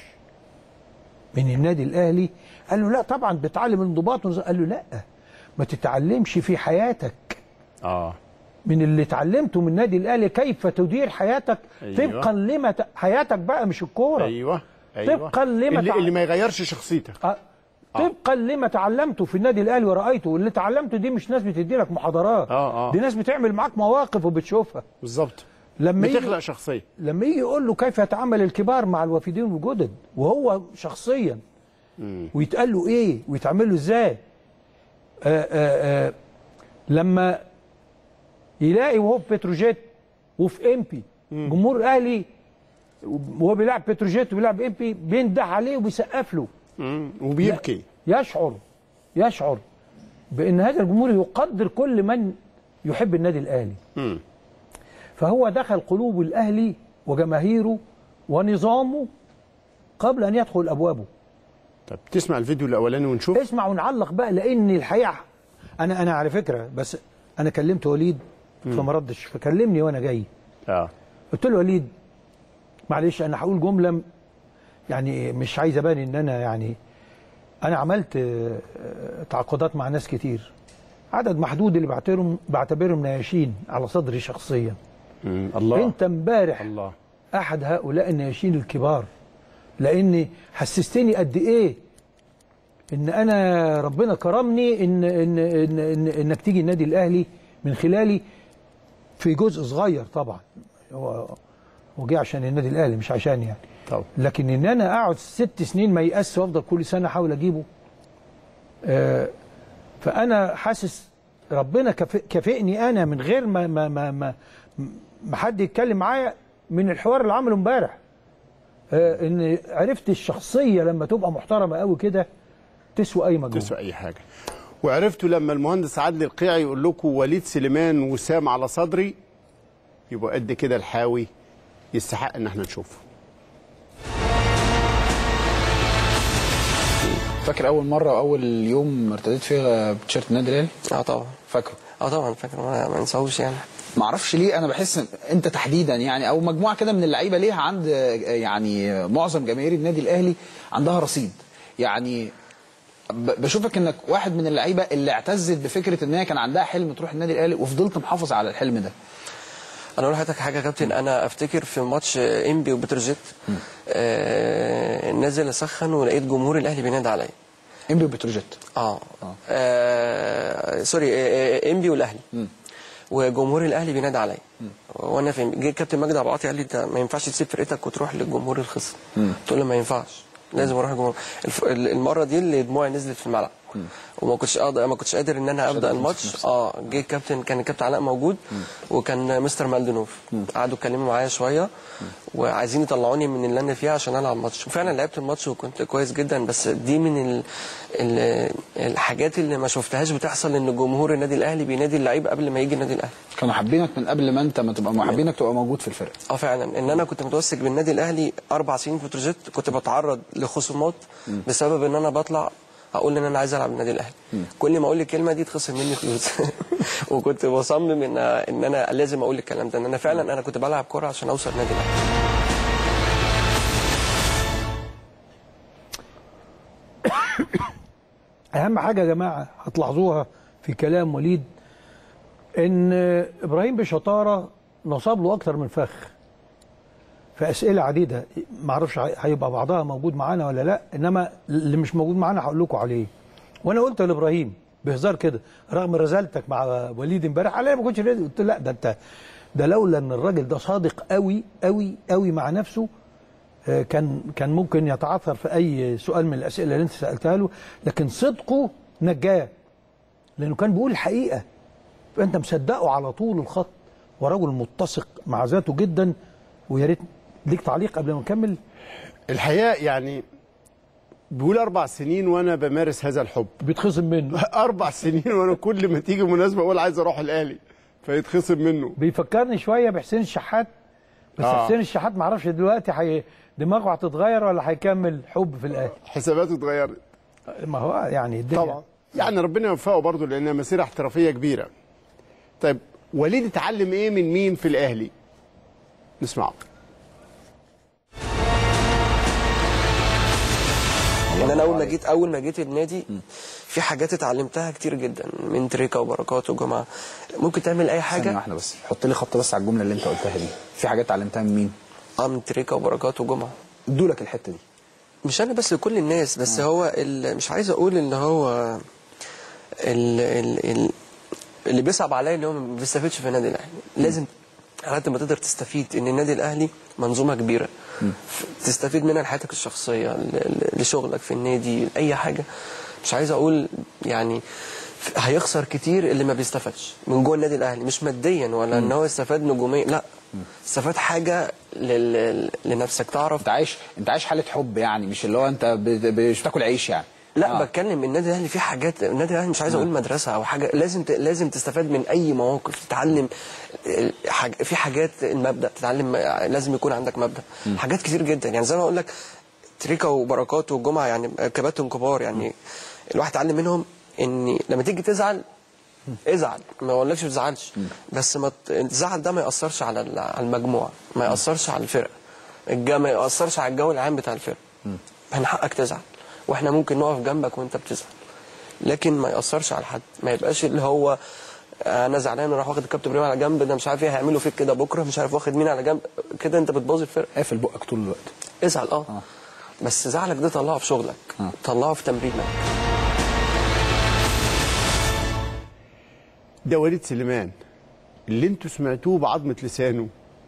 من النادي الاهلي قال له لا طبعا بتعلم الانضباط والنظام. قال له لا ما تتعلمش في حياتك اه من اللي اتعلمته من النادي الاهلي كيف تدير حياتك أيوة. أيوة. طبقا لما ت... حياتك بقى مش الكوره ايوه ايوه طبقاً لما اللي, تع- اللي ما يغيرش شخصيتك أه، طبقا لما تعلمته في النادي الاهلي ورأيته واللي تعلمته دي مش ناس بتدي لك محاضرات آه، آه. دي ناس بتعمل معاك مواقف وبتشوفها بالظبط لما يجي بتخلق شخصيه لما يجي يقول له كيف يتعامل الكبار مع الوافدين الجدد وهو شخصيا ويتقال له ايه ويتعامل له ازاي آآ آآ لما يلاقي وهو في بتروجيت وفي امبي جمهور الاهلي وهو بيلعب بتروجيت وبيلعب امبي بينده عليه وبيسقف له مم. وبيبكي يشعر يشعر بان هذا الجمهور يقدر كل من يحب النادي الاهلي مم. فهو دخل قلوب الاهلي وجماهيره ونظامه قبل ان يدخل ابوابه طب تسمع الفيديو الاولاني ونشوف اسمع ونعلق بقى لان الحقيقه انا انا على فكره بس انا كلمت وليد فما ردش فكلمني وانا جاي اه قلت له وليد معلش انا هقول جمله م- يعني مش عايز ابان ان انا يعني انا عملت آه، آه، تعاقدات مع ناس كتير عدد محدود اللي بعتبرهم بعتبرهم نياشين على صدري شخصيا مم. الله انت امبارح الله احد هؤلاء النياشين الكبار لاني حسستني قد ايه ان انا ربنا كرمني ان ان, إن, إن انك تيجي النادي الاهلي من خلالي في جزء صغير طبعا هو هو جه عشان النادي الاهلي مش عشان يعني طبعا لكن ان انا اقعد ست سنين ما يأس وافضل كل سنه احاول اجيبه آه فانا حاسس ربنا كافئ- كافئني انا من غير ما ما ما ما, ما حد يتكلم معايا من الحوار اللي عمله امبارح آه ان عرفت الشخصيه لما تبقى محترمه قوي كده تسوى اي مجهود تسوى اي حاجه وعرفتوا لما المهندس عادل القيعي يقول لكم وليد سليمان وسام على صدري يبقى قد كده الحاوي يستحق ان احنا نشوفه فاكر اول مره واول يوم ارتديت فيها بتيشيرت النادي الاهلي اه طبعا فاكره اه طبعا فاكر ما ما انساهوش يعني ما اعرفش ليه انا بحس إن انت تحديدا يعني او مجموعه كده من اللعيبه ليها عند يعني معظم جماهير النادي الاهلي عندها رصيد يعني ب- بشوفك انك واحد من اللعيبه اللي اعتزت بفكره ان هي كان عندها حلم تروح النادي الاهلي وفضلت محافظ على الحلم ده انا اقول لحضرتك حاجه يا كابتن انا افتكر في ماتش انبي وبتروجيت آه نازل اسخن ولقيت جمهور الاهلي بينادي عليا انبي وبتروجيت اه, آه سوري آه آه، انبي والاهلي وجمهور الاهلي بينادي عليا وانا في جه كابتن مجدي عبد العاطي قال لي انت ما ينفعش تسيب فرقتك وتروح للجمهور الخصم قلت له ما ينفعش لازم اروح الجمهور الف... المره دي اللي دموعي نزلت في الملعب وما كنتش قادر ما كنتش قادر ان انا ابدا قادر الماتش تمسك نفسك. اه جه الكابتن كان الكابتن علاء موجود وكان مستر مالدنوف قعدوا اتكلموا معايا شويه وعايزين يطلعوني من اللي انا فيها عشان العب ماتش وفعلا لعبت الماتش وكنت كويس جدا بس دي من ال... ال... الحاجات اللي ما شفتهاش بتحصل ان جمهور النادي الاهلي بينادي اللعيب قبل ما يجي النادي الاهلي كانوا حابينك من قبل ما انت ما تبقى محبينك تبقى موجود في الفرقه اه فعلا ان انا كنت متوسك بالنادي الاهلي اربع سنين في بتروجيت كنت بتعرض لخصومات بسبب ان انا بطلع اقول ان انا عايز العب النادي الاهلي كل ما اقول الكلمه دي تخصم مني فلوس وكنت بصمم ان ان انا لازم اقول الكلام ده ان انا فعلا انا كنت بلعب كوره عشان اوصل النادي الاهلي اهم حاجه يا جماعه هتلاحظوها في كلام وليد ان ابراهيم بشطاره نصب له اكتر من فخ في اسئله عديده ما اعرفش هيبقى بعضها موجود معانا ولا لا انما اللي مش موجود معانا هقول لكم عليه وانا قلت لابراهيم بهزار كده رغم رزالتك مع وليد امبارح على ما كنتش راضي قلت له لا ده انت ده لولا ان الراجل ده صادق قوي قوي قوي مع نفسه آه، كان كان ممكن يتعثر في اي سؤال من الاسئله اللي انت سالتها له لكن صدقه نجاه لانه كان بيقول الحقيقه فانت مصدقه على طول الخط ورجل متسق مع ذاته جدا ويا ريت ليك تعليق قبل ما نكمل الحقيقه يعني بيقول اربع سنين وانا بمارس هذا الحب بيتخصم منه اربع سنين وانا كل ما تيجي مناسبه اقول عايز اروح الاهلي فيتخصم منه بيفكرني شويه بحسين الشحات بس آه. حسين الشحات معرفش دلوقتي حي... دماغه هتتغير ولا هيكمل حب في الاهلي حساباته اتغيرت ما هو يعني الدنيا طبعا يعني ربنا يوفقه برضه لانها مسيره احترافيه كبيره طيب وليد اتعلم ايه من مين في الاهلي نسمعه ان انا اول ما جيت اول ما جيت النادي في حاجات اتعلمتها كتير جدا من تريكا وبركات وجماعه ممكن تعمل اي ثانيه حاجه واحده بس حط لي خط بس على الجمله اللي انت قلتها دي في حاجات اتعلمتها من مين اه من تريكا وبركات وجمعه ادوا لك الحته دي مش انا بس كل الناس بس هو ال- مش عايز اقول ان هو ال ال ال اللي بيصعب عليا ان هو ما بيستفيدش في النادي الاهلي لازم على قد ما تقدر تستفيد ان النادي الاهلي منظومه كبيره ف- تستفيد منها لحياتك الشخصيه ل- ل- لشغلك في النادي لاي حاجه مش عايز اقول يعني ف- هيخسر كتير اللي ما بيستفادش من جوه النادي الاهلي مش ماديا ولا ان هو يستفاد نجوميا لا استفاد حاجه لل- لنفسك تعرف انت عايش انت عايش حاله حب يعني مش اللي هو انت ب- ب- مش بتاكل عيش يعني لا آه. آه. بتكلم النادي الاهلي فيه حاجات النادي الاهلي مش عايز اقول مدرسه او حاجه لازم ت... لازم تستفاد من اي مواقف تتعلم ال- حاج... في حاجات المبدا تتعلم لازم يكون عندك مبدا حاجات كتير جدا يعني زي ما اقول لك تريكا وبركات والجمعه يعني كباتن كبار يعني الواحد اتعلم منهم ان لما تيجي تزعل ازعل ما اقولكش ما تزعلش بس ما ت- الزعل ده ما ياثرش على ال- على المجموعه ما ياثرش على الفرقه الجو ما ياثرش على الجو العام بتاع الفرقه من حقك تزعل واحنا ممكن نقف جنبك وانت بتزعل لكن ما ياثرش على حد ما يبقاش اللي هو انا زعلان وراح واخد الكابتن ابراهيم على جنب ده مش عارف ايه هيعملوا فيك كده بكره مش عارف واخد مين على جنب كده انت بتبوظ الفرقه قافل بقك طول الوقت ازعل اه, بس زعلك ده طلعه في شغلك آه. طلعه في تمرينك ده وليد سليمان اللي انتوا سمعتوه بعظمه لسانه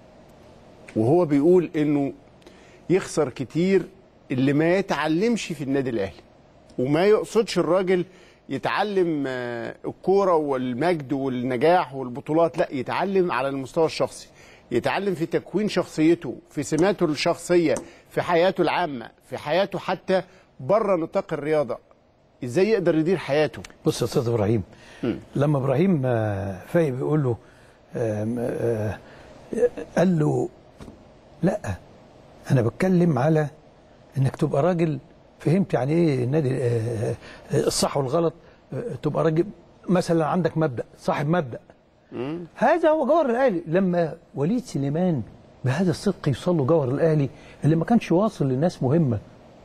وهو بيقول انه يخسر كتير اللي ما يتعلمش في النادي الاهلي وما يقصدش الراجل يتعلم آه، الكوره والمجد والنجاح والبطولات لا يتعلم على المستوى الشخصي يتعلم في تكوين شخصيته في سماته الشخصيه في حياته العامه في حياته حتى بره نطاق الرياضه ازاي يقدر يدير حياته بص يا استاذ ابراهيم لما ابراهيم آه، فايق بيقول له آم، آه، قال له لا انا بتكلم على انك تبقى راجل فهمت يعني ايه النادي آه، آه، الصح والغلط آه، تبقى راجل مثلا عندك مبدا صاحب مبدا هذا هو جوهر الاهلي لما وليد سليمان بهذا الصدق يوصل له جوهر الاهلي اللي ما كانش واصل لناس مهمه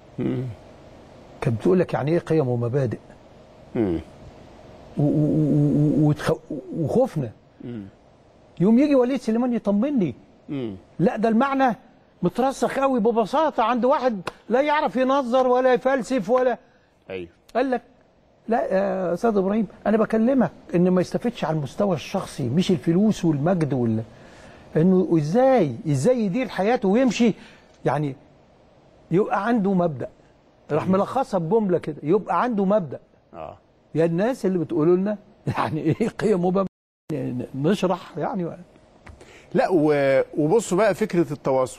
كانت بتقول لك يعني ايه قيم ومبادئ و- و- و- وتخ- وخوفنا يوم يجي وليد سليمان يطمني لا ده المعنى مترسخ قوي ببساطه عند واحد لا يعرف ينظر ولا يفلسف ولا ايوه قال لك لا يا استاذ ابراهيم انا بكلمك ان ما يستفدش على المستوى الشخصي مش الفلوس والمجد ولا انه ازاي ازاي يدير حياته ويمشي يعني يبقى عنده مبدا راح ملخصها بجمله كده يبقى عنده مبدا اه يا الناس اللي بتقولوا لنا يعني ايه قيم ومبادئ يعني نشرح يعني لا و- وبصوا بقى فكره التواصل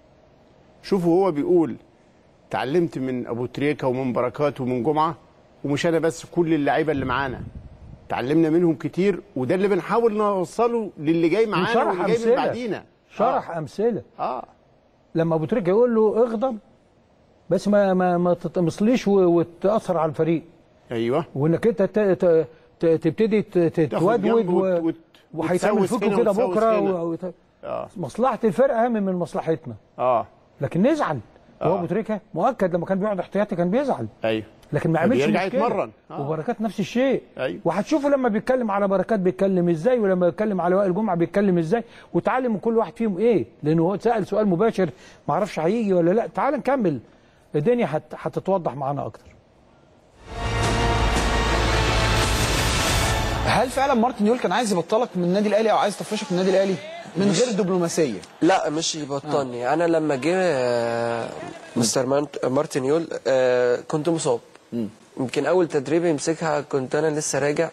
شوفوا هو بيقول اتعلمت من ابو تريكه ومن بركات ومن جمعه ومش انا بس كل اللعيبه اللي معانا اتعلمنا منهم كتير وده اللي بنحاول نوصله للي جاي معانا وشرح واللي جاي من امثله بعدينا شرح امثله اه لما ابو تريكه يقول له اغضب بس ما ما ما تتمصليش و- وتاثر على الفريق ايوه وانك انت ت- ت- ت- تبتدي ت- تتودود جنب و- وت- وت- وهيتعمل وتسوس فيكم هنا كده وتسوس بكره هنا. و- وت- اه مصلحه الفرقه اهم من مصلحتنا اه لكن نزعل هو آه. ابو تريكه مؤكد لما كان بيقعد احتياطي كان بيزعل ايوه لكن ما عملش فبيرجع مشكله يتمرن. آه. وبركات نفس الشيء أيوة. وهتشوفوا لما بيتكلم على بركات بيتكلم ازاي ولما بيتكلم على وائل جمعه بيتكلم ازاي وتعلم من كل واحد فيهم ايه لانه هو سال سؤال مباشر ما اعرفش هيجي ولا لا تعال نكمل الدنيا هت- هتتوضح معانا اكتر هل فعلا مارتن يول كان عايز يبطلك من النادي الاهلي او عايز تفرشك من النادي الاهلي؟ من غير دبلوماسيه لا مش يبطلني انا لما جه آه، مستر مانت- مارتن يول آه، كنت مصاب يمكن اول تدريب يمسكها كنت انا لسه راجع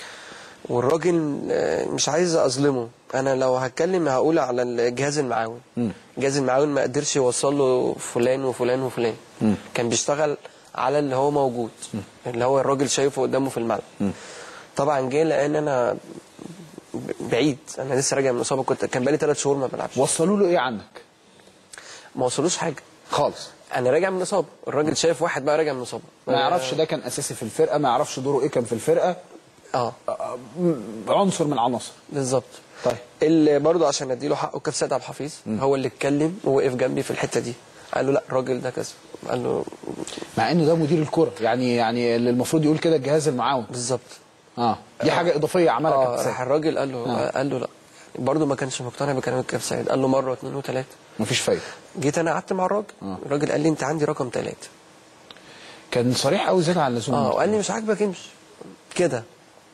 والراجل آه، مش عايز اظلمه انا لو هتكلم هقول على الجهاز المعاون الجهاز المعاون ما قدرش يوصل له فلان وفلان وفلان كان بيشتغل على اللي هو موجود اللي هو الراجل شايفه قدامه في الملعب طبعا جه لان انا ب- بعيد انا لسه راجع من اصابه كنت كان بقالي ثلاث شهور ما بلعبش وصلوا له ايه عنك ما وصلوش حاجه خالص انا راجع من اصابه الراجل شايف واحد بقى راجع من اصابه ما يعرفش ده كان اساسي في الفرقه ما يعرفش دوره ايه كان في الفرقه اه عنصر من العناصر بالظبط طيب. اللي برضه عشان اديله حقه كابتن سيد عبد الحفيظ هو اللي اتكلم ووقف جنبي في الحته دي قال له لا الراجل ده كذا قال له مع انه ده مدير الكره يعني يعني اللي المفروض يقول كده الجهاز المعاون بالظبط اه دي حاجه اضافيه عملها اه كابتن راح سيد. الراجل قال له آه. قال له لا برضه ما كانش مقتنع بكلام الكابتن سيد قال له مره واثنين وثلاثه مفيش فايده جيت انا قعدت مع الراجل آه. الراجل قال لي انت عندي رقم ثلاثه كان صريح قوي زياده عن اللزوم اه وقال لي مش عاجبك امشي كده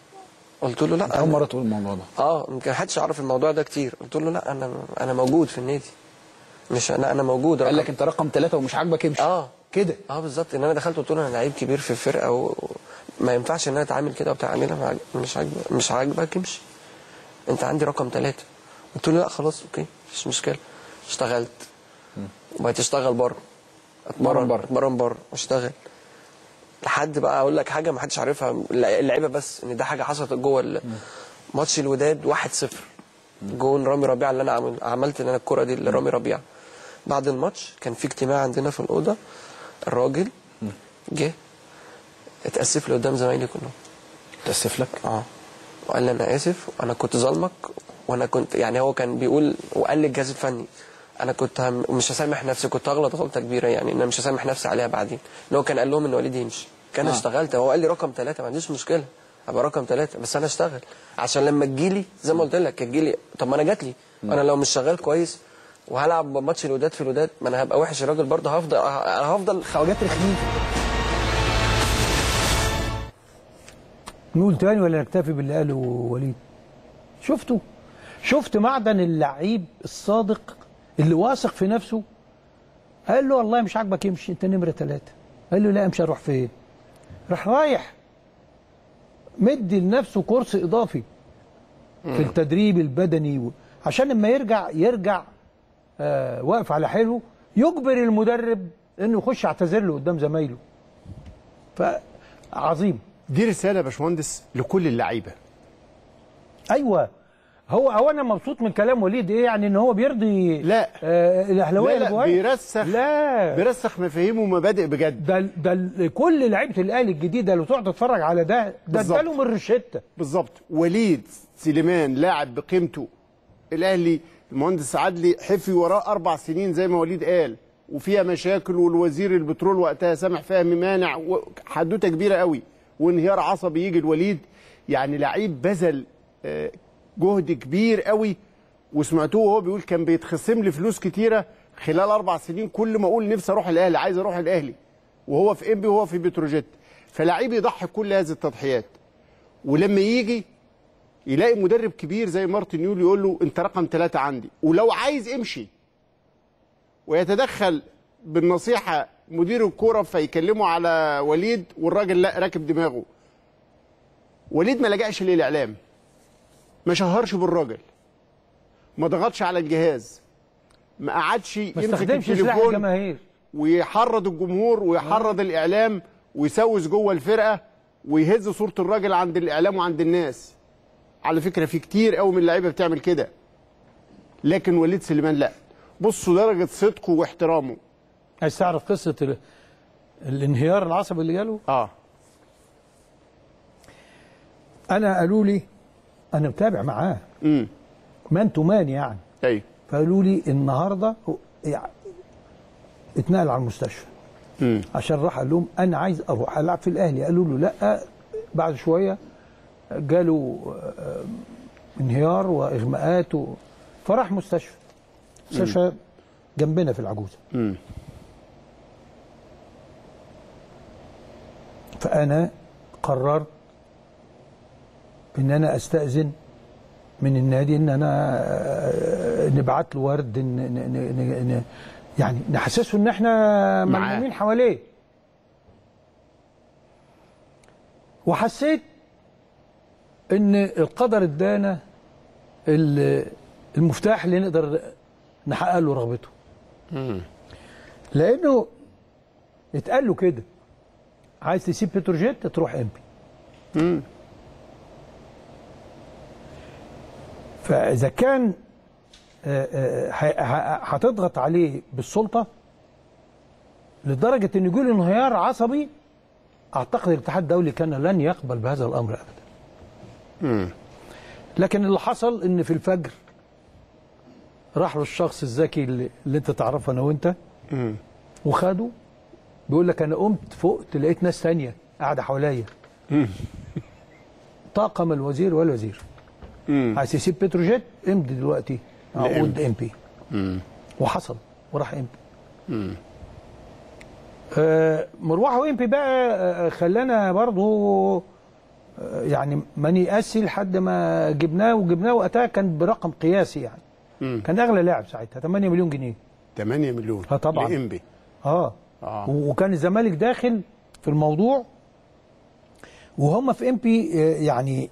قلت له لا اول أنا- مره تقول الموضوع ده اه يمكن محدش يعرف الموضوع ده كتير قلت له لا انا انا موجود في النادي مش انا انا موجود قال رقم- لك انت رقم ثلاثة ومش عاجبك امشي اه كده اه بالظبط ان انا دخلت قلت له انا لعيب كبير في الفرقه و... ما ينفعش ان انا اتعامل كده وبتاع اعملها مع- مش عاجبك مش عاجبك امشي انت عندي رقم ثلاثة قلت له لا خلاص اوكي مفيش مشكله اشتغلت وبقيت اشتغل بره اتمرن بره. اتمرن بره واشتغل لحد بقى اقول لك حاجه ما حدش عارفها اللعيبه بس ان ده حاجه حصلت جوه ال- ماتش الوداد 1-0 جون رامي ربيعه اللي انا عمل عملت ان انا الكره دي لرامي ربيعه بعد الماتش كان في اجتماع عندنا في الاوضه الراجل جه اتاسف لي قدام زمايلي كلهم تاسف لك اه وقال لي انا اسف انا كنت ظالمك وانا كنت يعني هو كان بيقول وقال لي الجهاز الفني انا كنت هم مش هسامح نفسي كنت هغلط غلطه كبيره يعني ان انا مش هسامح نفسي عليها بعدين ان هو كان قال لهم ان وليد يمشي كان آه. آه. اشتغلت هو قال لي رقم ثلاثه ما عنديش مشكله ابقى رقم ثلاثه بس انا اشتغل عشان لما تجيلي زي ما قلت لك تجيلي طب ما انا جات لي انا لو مش شغال كويس وهلعب ماتش الوداد في الوداد ما انا هبقى وحش الراجل برضه هفضل هفضل خواجات رخمين نقول تاني ولا نكتفي باللي قاله وليد شفتوا شفت معدن اللعيب الصادق اللي واثق في نفسه قال له والله مش عاجبك امشي انت نمره ثلاثه قال له لا امشي اروح فين راح رايح مدي لنفسه كورس اضافي في التدريب البدني و... عشان لما يرجع يرجع آه واقف على حيله يجبر المدرب انه يخش يعتذر له قدام زمايله فعظيم دي رساله يا باشمهندس لكل اللعيبه ايوه هو هو انا مبسوط من كلام وليد ايه يعني ان هو بيرضي لا. آه الاهلاويه لا لا الجوال. بيرسخ لا بيرسخ مفاهيم ومبادئ بجد ده ده ال- كل لعيبه الاهلي الجديده لو تقعد تتفرج على ده ده بالظبط. ادالهم الروشته بالظبط وليد سليمان لاعب بقيمته الاهلي المهندس عدلي حفي وراه اربع سنين زي ما وليد قال وفيها مشاكل والوزير البترول وقتها سامح فهمي مانع و- حدوته كبيره قوي وانهيار عصبي يجي الوليد يعني لعيب بذل آه، جهد كبير قوي وسمعتوه وهو بيقول كان بيتخصم لي فلوس كتيره خلال اربع سنين كل ما اقول نفسي اروح الاهلي عايز اروح الاهلي وهو في انبي وهو في بتروجيت فلعيب يضحي كل هذه التضحيات ولما يجي يلاقي مدرب كبير زي مارتن يول يقول له انت رقم ثلاثة عندي ولو عايز امشي ويتدخل بالنصيحة مدير الكورة فيكلمه على وليد والراجل لا راكب دماغه وليد ما لجأش للإعلام ما شهرش بالراجل ما ضغطش على الجهاز ما قعدش ما يمسك استخدمش سلاح التليفون الجماهير ويحرض الجمهور ويحرض الاعلام ويسوس جوه الفرقه ويهز صوره الراجل عند الاعلام وعند الناس على فكره في كتير قوي من اللعيبه بتعمل كده لكن وليد سليمان لا بصوا درجه صدقه واحترامه عايز تعرف قصه ال... الانهيار العصبي اللي جاله اه انا قالوا لي انا متابع معاه امم مان تو مان يعني ايوه فقالوا لي النهارده هو- يعني اتنقل على المستشفى امم عشان راح قال لهم انا عايز اروح العب في الاهلي قالوا له لا بعد شويه جاله آه، انهيار واغماءات و... فراح مستشفى مستشفى جنبنا في العجوزه امم فانا قررت ان انا استاذن من النادي ان انا آه، نبعت له ورد ن... ن... ن... ن... يعني نحسسه ان احنا معاه. ملمومين حواليه وحسيت ان القدر ادانا ال- المفتاح اللي نقدر نحقق له رغبته لانه اتقال له كده عايز تسيب بتروجيت تروح امبي فاذا كان آه، آه، ه- ه- هتضغط عليه بالسلطه لدرجه ان يجي انهيار عصبي اعتقد الاتحاد الدولي كان لن يقبل بهذا الامر ابدا لكن اللي حصل ان في الفجر راح له الشخص الذكي اللي, اللي انت تعرفه انا وانت وخده بيقول لك انا قمت فقت لقيت ناس تانية قاعده حواليا طاقم الوزير والوزير عايز يسيب بتروجيت امضي دلوقتي عقود ام بي وحصل وراح ام بي آه مروحه ام بي بقى آه خلانا برضو آه يعني ما نيأسي لحد ما جبناه وجبناه وقتها كان برقم قياسي يعني كان اغلى لاعب ساعتها 8 مليون جنيه 8 مليون آه طبعاً. لإنبي اه, آه. و- وكان الزمالك داخل في الموضوع وهم في ام بي يعني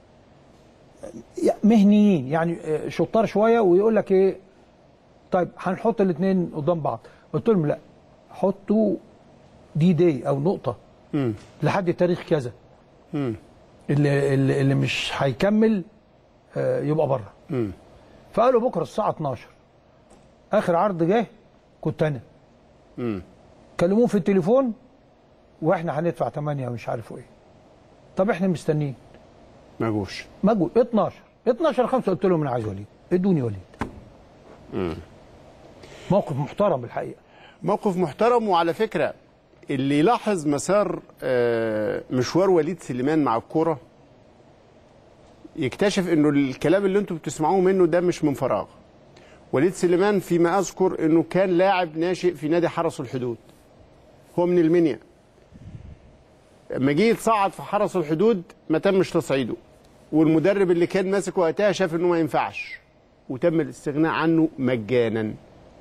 مهنيين يعني آه، شطار شويه ويقول لك ايه طيب هنحط الاثنين قدام بعض قلت لهم لا حطوا دي دي او نقطه مم. لحد تاريخ كذا مم. اللي اللي, اللي مش هيكمل آه، يبقى بره مم. فقالوا بكره الساعه 12 اخر عرض جه كنت انا مم. كلموه في التليفون واحنا هندفع 8 مش عارف ايه طب احنا مستنيين ما جوش ما جو 12 12 5 قلت لهم انا عايز وليد ادوني وليد موقف محترم الحقيقه موقف محترم وعلى فكرة اللي يلاحظ مسار آه، مشوار وليد سليمان مع الكرة يكتشف انه الكلام اللي انتم بتسمعوه منه ده مش من فراغ وليد سليمان فيما اذكر انه كان لاعب ناشئ في نادي حرس الحدود هو من المنيا لما جه يتصعد في حرس الحدود ما تمش تصعيده والمدرب اللي كان ماسك وقتها شاف انه ما ينفعش وتم الاستغناء عنه مجانا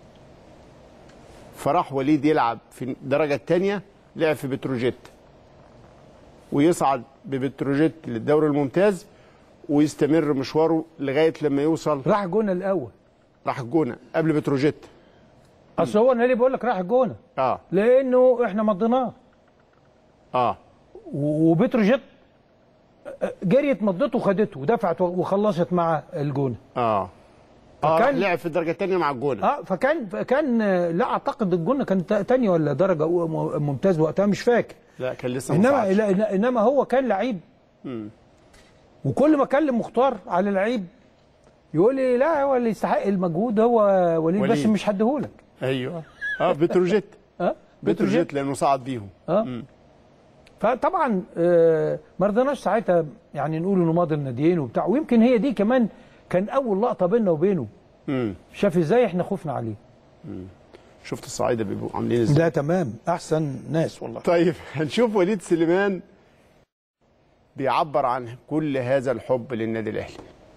فراح وليد يلعب في الدرجة الثانية لعب في بتروجيت ويصعد ببتروجيت للدوري الممتاز ويستمر مشواره لغاية لما يوصل راح جونه الاول راح الجونة قبل بتروجيت اصل هو انا ليه بقول لك راح الجونه اه لانه احنا مضيناه اه و- وبتروجيت جريت مضته وخدته ودفعت وخلصت مع الجونه اه اه راح فكان- لعب في الدرجة الثانية مع الجونة اه فكان فكان آه، لا اعتقد الجونه كان تا- تاني ولا درجه أو- م- ممتاز وقتها مش فاكر لا كان لسه ما انما صعدش. لا إن- انما هو كان لعيب وكل ما اكلم مختار على لعيب يقول لي لا هو اللي يستحق المجهود هو وليد, بس وليد. مش هديهولك ايوه اه بتروجيت اه بتروجيت لانه صعد بيهم اه فطبعا آه ما رضيناش ساعتها يعني نقول انه ماضي الناديين وبتاع ويمكن هي دي كمان كان اول لقطه بيننا وبينه امم شاف ازاي احنا خفنا عليه شفت الصعايدة بيبقوا عاملين ازاي ده تمام احسن ناس والله طيب هنشوف وليد سليمان بيعبر عن كل هذا الحب للنادي الاهلي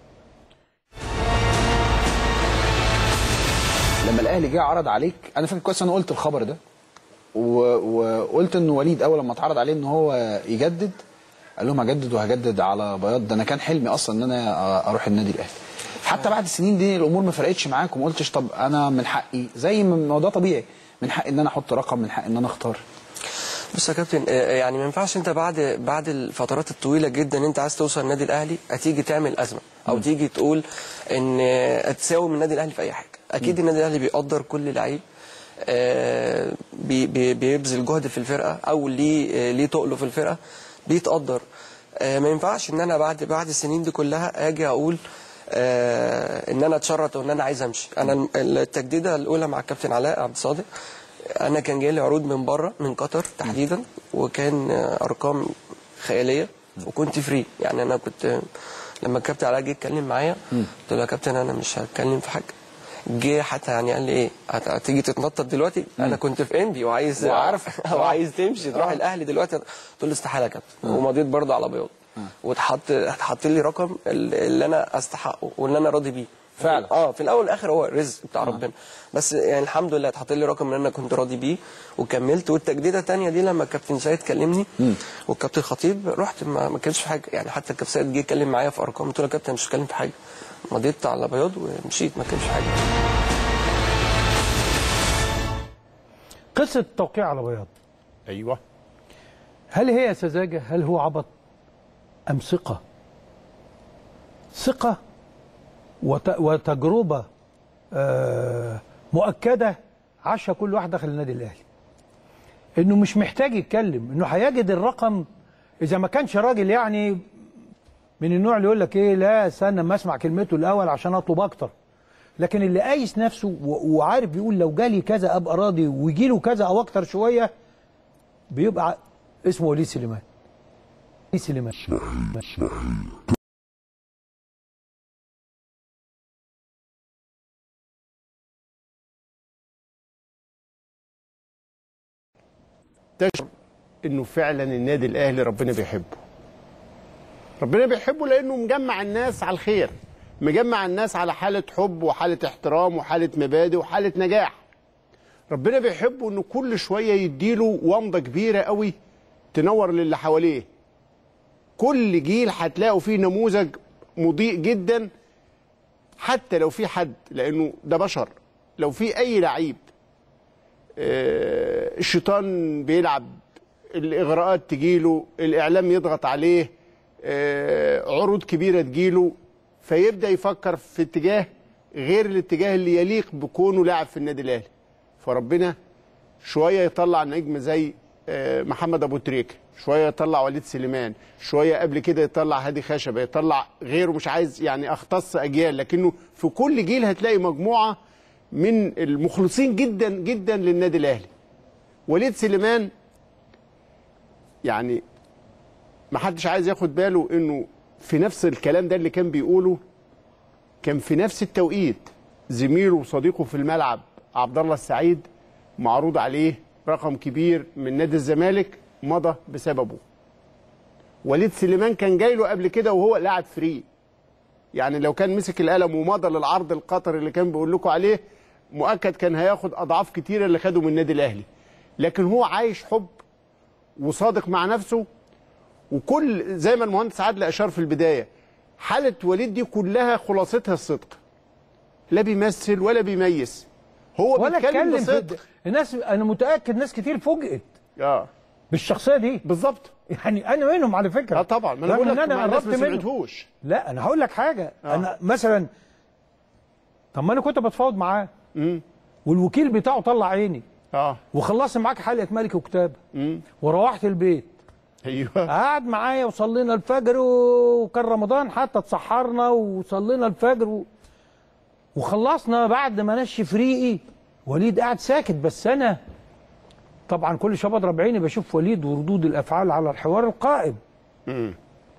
لما الاهلي جه عرض عليك انا فاكر كويس انا قلت الخبر ده و- وقلت ان وليد اول لما اتعرض عليه ان هو يجدد قال لهم هجدد وهجدد على بياض ده انا كان حلمي اصلا ان انا اروح النادي الاهلي حتى بعد السنين دي الامور ما فرقتش معاك وما قلتش طب انا من حقي زي ما ما هو ده طبيعي من حقي ان انا احط رقم من حقي ان انا اختار بص يا كابتن آه، يعني ما ينفعش انت بعد بعد الفترات الطويله جدا انت عايز توصل النادي الاهلي هتيجي تعمل ازمه او تيجي تقول ان آه، تساوي من النادي الاهلي في اي حاجه اكيد النادي الاهلي بيقدر كل لعيب آه، بي- بي- بيبذل جهد في الفرقه او ليه آه، ليه تقله في الفرقه بيتقدر آه، ما ينفعش ان انا بعد بعد السنين دي كلها اجي اقول آه، ان انا اتشرط وان انا عايز امشي انا الم- التجديده الاولى مع الكابتن علاء عبد الصادق انا كان جاي لي عروض من بره من قطر تحديدا وكان آه، ارقام خياليه وكنت فري يعني انا كنت لما الكابتن علاء جه يتكلم معايا قلت له يا كابتن انا مش هتكلم في حاجه جه حتى يعني قال لي ايه هت- هتيجي تتنطط دلوقتي انا كنت في انبي وعايز وعارف. وعايز تمشي تروح الاهلي دلوقتي قلت له استحاله يا كابتن ومضيت برضه على بياض واتحط اتحط لي رقم ال- اللي انا استحقه واللي انا راضي بيه فعلا. اه في الاول والاخر هو الرزق بتاع ربنا بس يعني الحمد لله اتحط لي رقم ان انا كنت راضي بيه وكملت والتجديده الثانيه دي لما الكابتن سيد كلمني والكابتن خطيب رحت ما, ما كانش في حاجه يعني حتى الكابتن سيد جه يتكلم معايا في ارقام قلت له يا كابتن مش هتكلم في حاجه مضيت على بياض ومشيت ما كانش في حاجه قصه التوقيع على بياض ايوه هل هي سذاجه هل هو عبط ام ثقه ثقه وت... وتجربه آه مؤكده عاشها كل واحد دخل النادي الاهلي انه مش محتاج يتكلم انه هيجد الرقم اذا ما كانش راجل يعني من النوع اللي يقول لك ايه لا استنى ما اسمع كلمته الاول عشان اطلب اكتر لكن اللي قايس نفسه و- وعارف بيقول لو جالي كذا ابقى راضي ويجي له كذا او اكتر شويه بيبقى اسمه وليد سليمان وليد سليمان تشعر انه فعلا النادي الاهلي ربنا بيحبه ربنا بيحبه لانه مجمع الناس على الخير مجمع الناس على حاله حب وحاله احترام وحاله مبادئ وحاله نجاح ربنا بيحبه انه كل شويه يديله ومضه كبيره قوي تنور للي حواليه كل جيل هتلاقوا فيه نموذج مضيء جدا حتى لو في حد لانه ده بشر لو في اي لعيب آه، الشيطان بيلعب الاغراءات تجيله الاعلام يضغط عليه آه، عروض كبيره تجيله فيبدا يفكر في اتجاه غير الاتجاه اللي يليق بكونه لاعب في النادي الاهلي فربنا شويه يطلع نجم زي آه، محمد ابو تريكه شويه يطلع وليد سليمان شويه قبل كده يطلع هادي خشبه يطلع غيره مش عايز يعني اختص اجيال لكنه في كل جيل هتلاقي مجموعه من المخلصين جدا جدا للنادي الاهلي وليد سليمان يعني ما حدش عايز ياخد باله انه في نفس الكلام ده اللي كان بيقوله كان في نفس التوقيت زميله وصديقه في الملعب عبد الله السعيد معروض عليه رقم كبير من نادي الزمالك مضى بسببه وليد سليمان كان جاي له قبل كده وهو لاعب فري يعني لو كان مسك القلم ومضى للعرض القطري اللي كان بيقول لكم عليه مؤكد كان هياخد اضعاف كتيره اللي خده من النادي الاهلي لكن هو عايش حب وصادق مع نفسه وكل زي ما المهندس عادل اشار في البدايه حاله وليد دي كلها خلاصتها الصدق لا بيمثل ولا بيميز هو ولا بيتكلم اتكلم في بصدق الناس انا متاكد ناس كتير فوجئت اه بالشخصيه دي بالظبط يعني انا منهم على فكره اه طبعا ما انا رغم بقول لك ان انا مع الناس قربت ما منه سمعتهوش لا انا هقول لك حاجه آه. انا مثلا طب ما انا كنت بتفاوض معاه امم والوكيل بتاعه طلع عيني اه وخلصت معاك حلقه ملك وكتاب امم وروحت البيت ايوه قعد معايا وصلينا الفجر وكان رمضان حتى اتسحرنا وصلينا الفجر و... وخلصنا بعد ما نشف ريقي وليد قاعد ساكت بس انا طبعا كل شويه بضرب عيني بشوف وليد وردود الافعال على الحوار القائم امم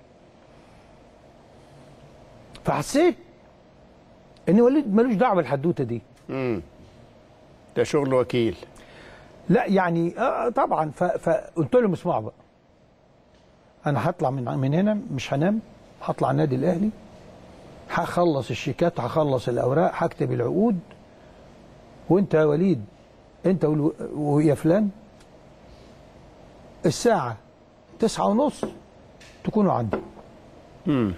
فحسيت ان وليد ملوش دعوه بالحدوته دي امم ده شغل وكيل لا يعني آه طبعا ف- فقلت لهم اسمعوا بقى انا هطلع من من هنا مش هنام هطلع النادي الاهلي هخلص الشيكات هخلص الاوراق هكتب العقود وانت يا وليد انت والو- ويا فلان الساعه تسعة ونص تكونوا عندي امم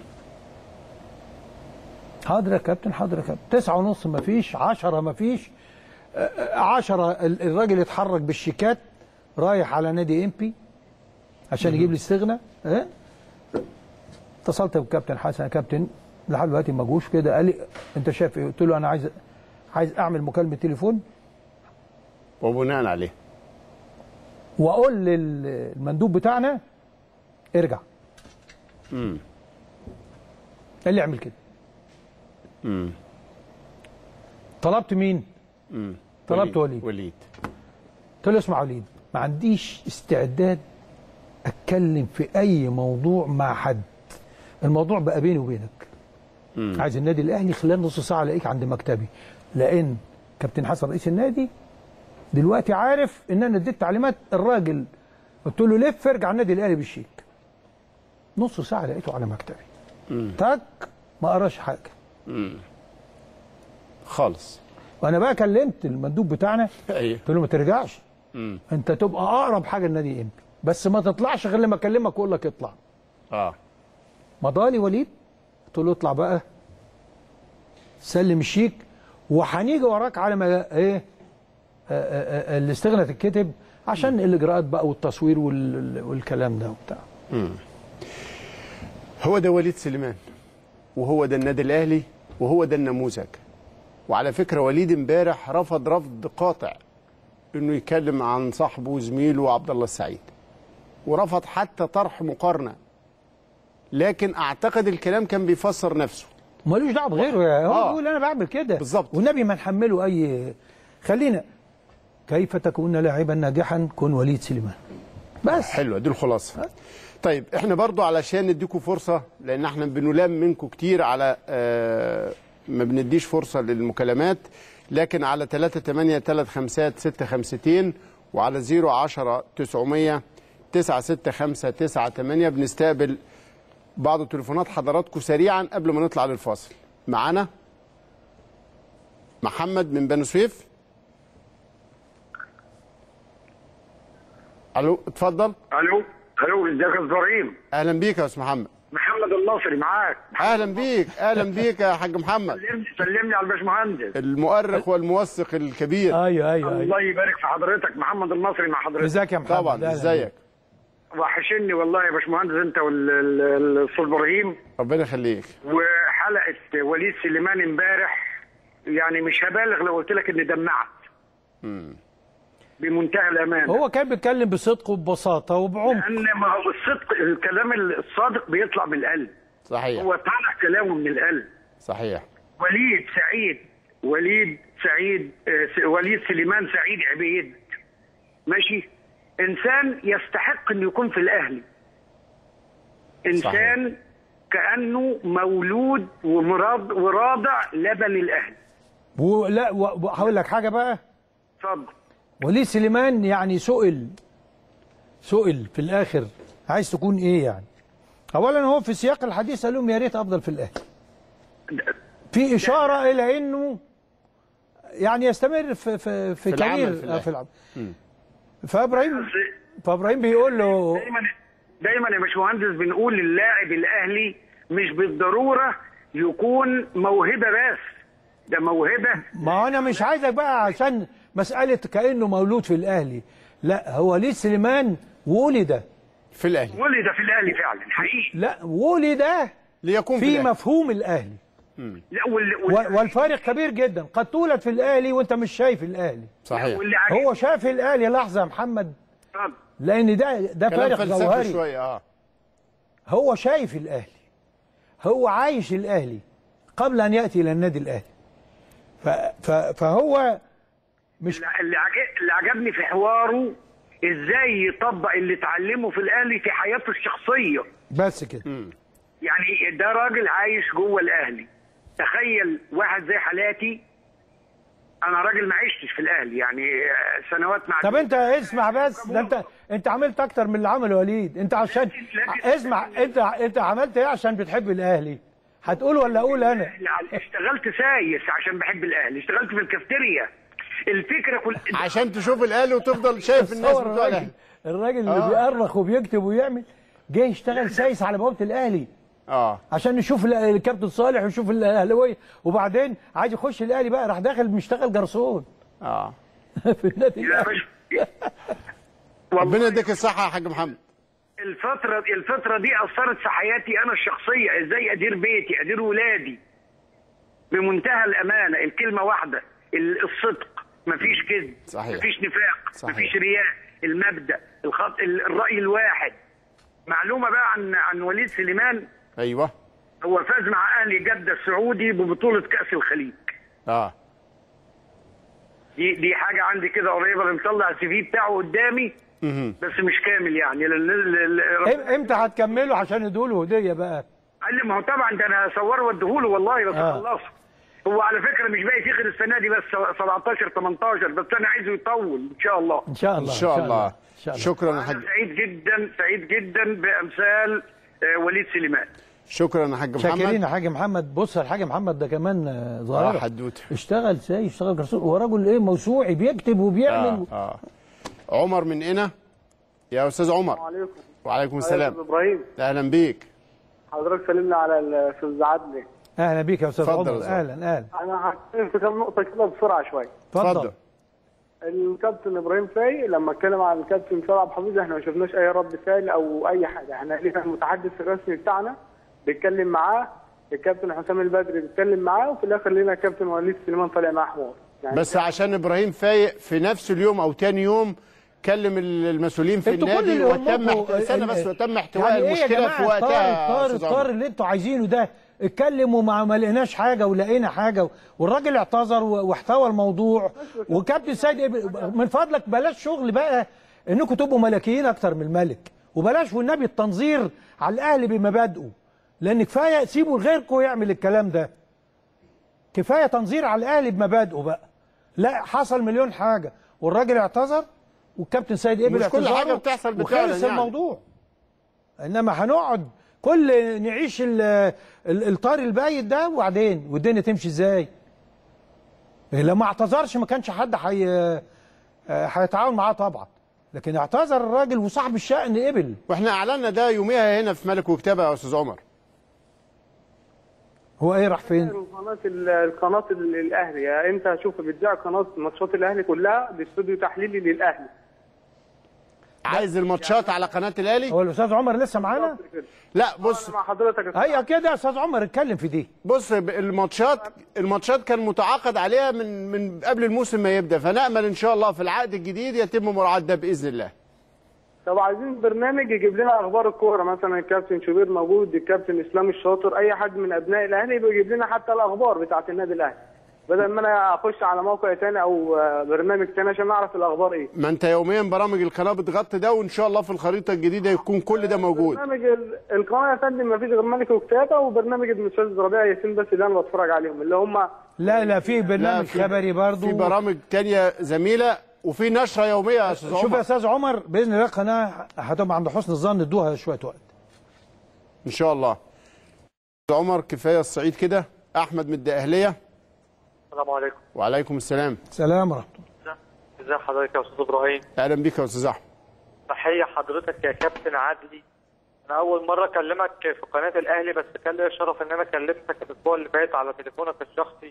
حاضر يا كابتن حاضر يا كابتن تسعة ونص مفيش عشرة مفيش آه، آه، عشرة ال- الراجل اتحرك بالشيكات رايح على نادي امبي عشان يجيب لي استغنى اه اتصلت بالكابتن حسن يا كابتن لحد دلوقتي ما جوش كده قال لي انت شايف ايه قلت له انا عايز عايز اعمل مكالمه تليفون وبناء عليه واقول للمندوب بتاعنا ارجع امم قال لي اعمل كده امم طلبت مين امم طلبت وليد. وليد قلت له اسمع يا وليد ما عنديش استعداد اتكلم في اي موضوع مع حد الموضوع بقى بيني وبينك مم. عايز النادي الاهلي خلال نص ساعه الاقيك عند مكتبي لان كابتن حسن رئيس النادي دلوقتي عارف ان انا اديت تعليمات الراجل قلت له لف ارجع النادي الاهلي بالشيك نص ساعه لقيته على مكتبي تك ما قراش حاجه امم خالص وانا بقى كلمت المندوب بتاعنا ايوه قلت له ما ترجعش انت تبقى اقرب حاجه لنادي انبي بس ما تطلعش غير لما اكلمك واقول لك اطلع اه مضالي وليد قلت له اطلع بقى سلم الشيك وهنيجي وراك على ما ايه آه، آه، آه، الاستغنى تتكتب عشان الاجراءات بقى والتصوير وال- والكلام ده وبتاع هو ده وليد سليمان وهو ده النادي الاهلي وهو ده النموذج وعلى فكره وليد امبارح رفض رفض قاطع انه يتكلم عن صاحبه وزميله عبد الله السعيد ورفض حتى طرح مقارنه لكن اعتقد الكلام كان بيفسر نفسه ملوش دعوه بغيره يعني هو آه. بيقول انا بعمل كده بالظبط. والنبي ما نحمله اي خلينا كيف تكون لاعبا ناجحا كن وليد سليمان بس حلوه دي الخلاصه طيب احنا برضو علشان نديكم فرصه لان احنا بنلام منكم كتير على آه ما بنديش فرصه للمكالمات لكن على 3 8 3 5 6 5 وعلى 0 10 900 9 6 5 9 8 بنستقبل بعض تليفونات حضراتكم سريعا قبل ما نطلع للفاصل معانا محمد من بني سويف الو اتفضل الو الو ازيك يا ابراهيم اهلا بيك يا استاذ محمد محمد الناصري معاك اهلا بيك اهلا بيك يا حاج محمد سلمني سلمني على الباشمهندس المؤرخ والموثق الكبير ايوه ايوه ايوه الله يبارك في حضرتك محمد الناصري مع حضرتك ازيك يا محمد طبعا أهلاً ازيك وحشني والله يا باشمهندس انت والاستاذ ابراهيم ربنا يخليك وحلقه وليد سليمان امبارح يعني مش هبالغ لو قلت لك ان دمعت بمنتهى الامانه هو كان بيتكلم بصدق وببساطه وبعمق لان ما هو الصدق الكلام الصادق بيطلع من القلب صحيح هو طالع كلامه من القلب صحيح وليد سعيد وليد سعيد آه، س- وليد سليمان سعيد عبيد ماشي انسان يستحق انه يكون في الاهلي انسان كانه مولود ومراد وراضع لبن الاهلي ولا و- و- هقول لك حاجه بقى اتفضل وليد سليمان يعني سئل سئل في الاخر عايز تكون ايه يعني اولا هو في سياق الحديث قال لهم يا ريت افضل في الاهلي في اشاره الى انه يعني يستمر في في في, في العمل كارير في الأهلي. آه، في العمل فابراهيم فابراهيم بيقول له دايما دايما يا باشمهندس بنقول للاعب الاهلي مش بالضروره يكون موهبه بس ده موهبه ما هو انا مش عايزك بقى عشان مساله كانه مولود في الاهلي لا هو وليد سليمان ولد في الاهلي ولد في الاهلي فعلا حقيقي لا ولد ليكون في في الأهلي. مفهوم الاهلي لا وال... وال... و- والفارق كبير جدا قد تولد في الاهلي وانت مش شايف الاهلي صحيح واللي عجب... هو شاف الاهلي لحظه يا محمد اتفضل. لان ده ده كلام فارق فلسفي جوهري شويه اه هو شايف الاهلي هو عايش الاهلي قبل ان ياتي الى النادي الاهلي ف ف فهو مش اللي عجب... اللي عجبني في حواره ازاي يطبق اللي اتعلمه في الاهلي في حياته الشخصيه بس كده يعني ده راجل عايش جوه الاهلي تخيل واحد زي حالاتي انا راجل ما عشتش في الاهلي يعني آه، سنوات مع طب انت اسمع بس ده انت انت عملت اكتر من اللي عمله وليد انت عشان اسمع انت انت عملت ايه عشان بتحب الاهلي هتقول ولا اقول انا يعني اشتغلت سايس عشان بحب الاهلي اشتغلت في الكافتيريا الفكره كل عشان تشوف الاهلي وتفضل شايف الناس تصور بتوع الراجل الاهلي الراجل اللي آه. بيأرخ وبيكتب ويعمل جه يشتغل سايس على بوابه الاهلي اه عشان نشوف ال- الكابتن صالح ونشوف الاهلاويه وبعدين عايز يخش الاهلي بقى راح داخل مشتغل جرسون اه في النادي يا الاهلي باش- ربنا والله يديك الصحه يا حاج محمد الفترة الفترة دي أثرت في حياتي أنا الشخصية إزاي أدير بيتي أدير ولادي بمنتهى الأمانة الكلمة واحدة ال- الصدق مفيش كذب صحيح. مفيش نفاق صحيح. مفيش رياء المبدأ الخط ال- الرأي الواحد معلومة بقى عن عن وليد سليمان ايوه هو فاز مع أهلي جدة السعودي ببطولة كأس الخليج اه دي دي حاجة عندي كده قريبة اللي مطلع السي في بتاعه قدامي بس مش كامل يعني لأن ال- ال- إم- امتى هتكملوا عشان يدوا له هديه بقى قال لي ما هو طبعا ده انا هصوره واديهوله والله بس آه. خلصه هو على فكره مش باقي فيه غير السنه دي بس 17 18 بس انا عايزه يطول ان شاء الله ان شاء ان الله شاء الله إن شاء الله. شكرا يا انا حاج سعيد جدا سعيد جدا بامثال آه، وليد سليمان شكرا يا حاج شاكرين محمد يا حاج محمد بص الحاج محمد ده كمان آه، اه ظاهره حدوته اشتغل ازاي اشتغل كرسول هو راجل ايه موسوعي بيكتب وبيعمل اه اه عمر من هنا يا استاذ عمر عليكم وعليكم أستاذ السلام ابراهيم اهلا بيك حضرتك سلمنا على الاستاذ عدلي اهلا بيك يا استاذ اتفضل يا عمر أستاذ. اهلا اهلا انا هتكلم في كام نقطه كده بسرعه شويه اتفضل الكابتن ابراهيم فايق لما اتكلم عن الكابتن سيد عبد الحفيظ احنا ما شفناش اي رد فعل او اي حاجه احنا لينا المتحدث الرسمي بتاعنا بيتكلم معاه الكابتن حسام البدري بيتكلم معاه وفي الاخر لينا الكابتن وليد سليمان طالع معاه حوار يعني بس عشان ابراهيم فايق في نفس اليوم او تاني يوم كلم المسؤولين في انتوا كل النادي اللي وتم همكم- احت- استنى ال- بس وتم احتواء يعني ايه يا المشكله جماعة في وقتها يا الطار أستاذ الطار عمر. اللي انتوا عايزينه ده اتكلموا ما ما لقيناش حاجه ولقينا حاجه والراجل اعتذر و- واحتوى الموضوع وكابتن سيد إب- من فضلك بلاش شغل بقى انكم تبقوا ملكيين اكتر من الملك وبلاش والنبي التنظير على الاهلي بمبادئه لان كفايه سيبوا غيركم يعمل الكلام ده كفايه تنظير على الاهلي بمبادئه بقى لا حصل مليون حاجه والراجل اعتذر والكابتن سيد قبل مش كل اعتذاره حاجة بتحصل بفعلا وخلص يعني. الموضوع انما هنقعد كل نعيش ال- ال- الطار البايت ده وبعدين والدنيا تمشي ازاي لما اعتذرش ما كانش حد حي... آه، هيتعاون معاه طبعا لكن اعتذر الراجل وصاحب الشأن قبل واحنا اعلنا ده يوميها هنا في ملك وكتابه يا استاذ عمر هو ايه راح فين قناه ال- القناه ال- الاهلي يعني انت شوف بتذاع قناه ماتشات الاهلي كلها دي استوديو تحليلي للاهلي عايز الماتشات على قناه الاهلي هو الاستاذ عمر لسه معانا لا بص مع حضرتك يا أستاذ ايوه كده يا استاذ عمر اتكلم في دي بص ب- الماتشات الماتشات كان متعاقد عليها من من قبل الموسم ما يبدا فنامل ان شاء الله في العقد الجديد يتم مراعاه ده باذن الله طب عايزين برنامج يجيب لنا اخبار الكوره مثلا الكابتن شوبير موجود الكابتن اسلام الشاطر اي حد من ابناء الاهلي يبقى يجيب لنا حتى الاخبار بتاعه النادي الاهلي بدل ما انا اخش على موقع تاني او آه، برنامج تاني عشان اعرف الاخبار ايه ما انت يوميا برامج القناه بتغطي ده وان شاء الله في الخريطه الجديده يكون كل ده موجود برنامج ال- القناه يا فندم ما فيش غير ملك وكتابه وبرنامج ابن الاستاذ ربيع ياسين بس اللي انا بتفرج عليهم اللي هم لا لا في لا برنامج في- خبري برضو في برامج تانية زميله وفي نشره يوميه يا استاذ شوف يا عمر استاذ عمر باذن الله القناه هتبقى عند حسن الظن ادوها شويه وقت ان شاء الله استاذ عمر كفايه الصعيد كده احمد من الدقهليه السلام عليكم وعليكم السلام سلام ورحمه الله ازي حضرتك يا استاذ ابراهيم اهلا بيك يا استاذ احمد تحيه حضرتك يا كابتن عدلي انا اول مره اكلمك في قناه الاهلي بس كان لي الشرف ان انا كلمتك الاسبوع اللي فات على تليفونك الشخصي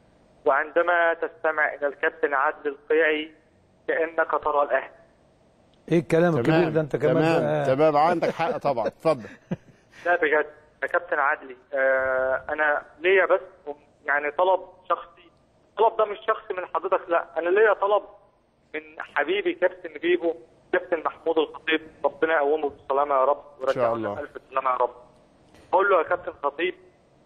وعندما تستمع الى الكابتن عدلي القيعي كانك ترى الاهلي ايه الكلام الكبير ده انت كمان تمام بقى- تمام عندك حق طبعا اتفضل لا بجد يا كابتن عدلي آه انا ليا بس يعني طلب شخصي الطلب ده مش شخصي من حضرتك لا انا ليا طلب من حبيبي كابتن بيبو كابتن محمود الخطيب ربنا يقومه بالسلامه يا رب إن شاء ويرجعه الله. لنا الف سلامه يا رب اقول له يا كابتن خطيب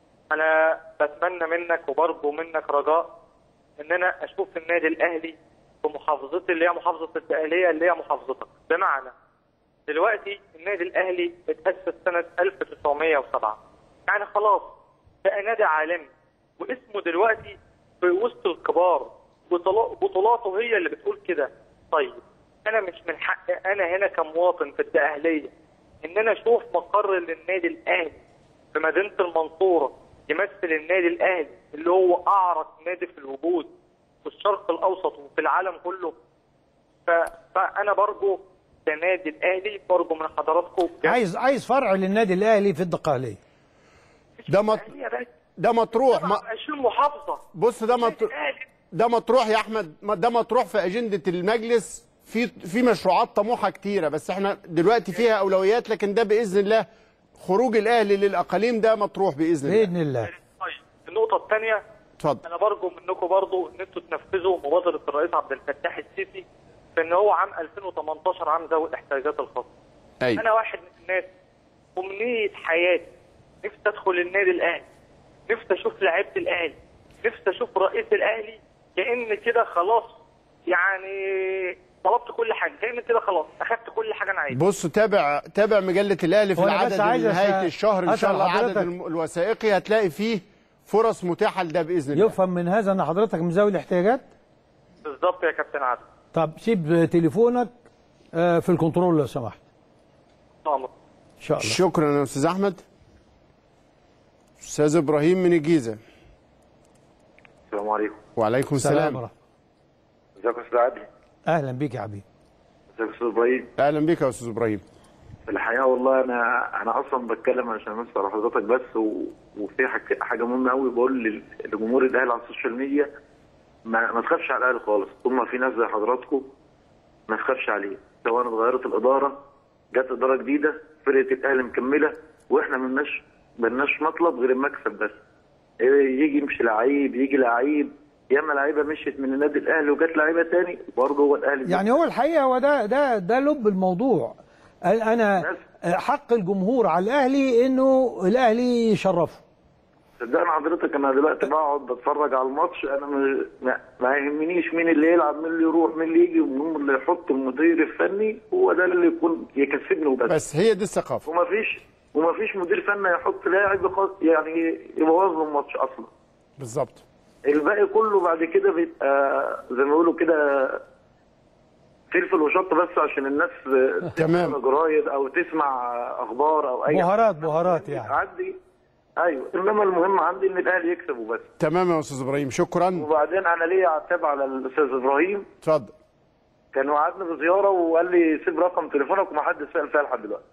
انا بتمنى منك وبرجو منك رجاء ان انا اشوف النادي الاهلي في محافظتي اللي هي محافظه الدقهليه اللي هي محافظتك بمعنى دلوقتي النادي الاهلي اتاسس سنه 1907 يعني خلاص بقى نادي عالمي واسمه دلوقتي في وسط الكبار بطلا- بطولاته هي اللي بتقول كده طيب انا مش من حق انا هنا كمواطن في الدقهليه ان انا اشوف مقر للنادي الاهلي في مدينه المنصوره يمثل النادي الاهلي اللي هو اعرق نادي في الوجود في الشرق الاوسط وفي العالم كله ف... فانا برجو كنادي الاهلي برجو من حضراتكم بجد. عايز عايز فرع للنادي الاهلي في الدقهليه ده مط... الأهلي يا باشا ده مطروح ما... 27 محافظه بص ده مط... الأهلي. ده مطروح يا احمد ما- ده مطروح في اجنده المجلس في في مشروعات طموحه كتيره بس احنا دلوقتي فيها اولويات لكن ده باذن الله خروج الاهلي للاقاليم ده مطروح باذن الله باذن الله طيب النقطه الثانيه اتفضل انا برجو منكم برضو ان انتوا تنفذوا مبادره الرئيس عبد الفتاح السيسي في ان هو عام 2018 عام ذوي الاحتياجات الخاصه ايوه انا واحد من الناس امنيه حياتي نفسي ادخل النادي الاهلي نفسي اشوف لعيبه الاهلي نفسي اشوف رئيس الاهلي كان كده خلاص يعني طلبت كل حاجه كان كده خلاص اخدت كل حاجه انا عايزها بص تابع تابع مجله الاهلي في هو أنا بس العدد عايز نهايه أس- الشهر ان شاء أسأل الله عدد حضرتك. الم- الوثائقي هتلاقي فيه فرص متاحه لده باذن الله يفهم من هذا ان حضرتك من ذوي الاحتياجات بالظبط يا كابتن عادل طب سيب تليفونك آه، في الكنترول لو سمحت نعم ان شاء الله شكرا يا استاذ احمد استاذ ابراهيم من الجيزه السلام عليكم وعليكم سلام السلام ورحمة. ازيك يا استاذ عادل اهلا بيك يا حبيبي ازيك يا استاذ ابراهيم اهلا بك يا استاذ ابراهيم الحقيقه والله انا انا اصلا بتكلم عشان اسال حضرتك بس و... وفي حاجه حاجه مهمه قوي بقول لل- لجمهور الاهلي على السوشيال ميديا ما, ما تخافش على الاهلي خالص طول ما في ناس زي حضراتكم ما تخافش عليه سواء اتغيرت الاداره جت اداره جديده فرقه الاهلي مكمله واحنا ملناش ملناش مطلب غير المكسب بس إيه يجي يمشي لعيب يجي لعيب ياما لعيبه مشيت من النادي الاهلي وجت لعيبه تاني برضه هو الاهلي يعني هو الحقيقه هو ده ده ده لب الموضوع انا حق الجمهور على الاهلي انه الاهلي يشرفه صدقني حضرتك انا دلوقتي بقعد بتفرج على الماتش انا م- ما, ما يهمنيش مين اللي يلعب مين اللي يروح مين اللي يجي مين اللي يحط المدير الفني هو ده اللي يكون يكسبني وبس بس هي دي الثقافه وما فيش وما فيش مدير فني يحط لاعب يخص- يعني يبوظ له الماتش اصلا بالظبط الباقي كله بعد كده بيبقى زي ما بيقولوا كده فلفل وشط بس عشان الناس تمام. تسمع جرايد او تسمع اخبار او اي بهارات بهارات يعني عندي ايوه انما المهم عندي ان الاهلي يكسب وبس تمام يا استاذ ابراهيم شكرا وبعدين انا ليا عتاب على الاستاذ ابراهيم اتفضل كان وعدني بزياره وقال لي سيب رقم تليفونك ومحدش سال فيها لحد دلوقتي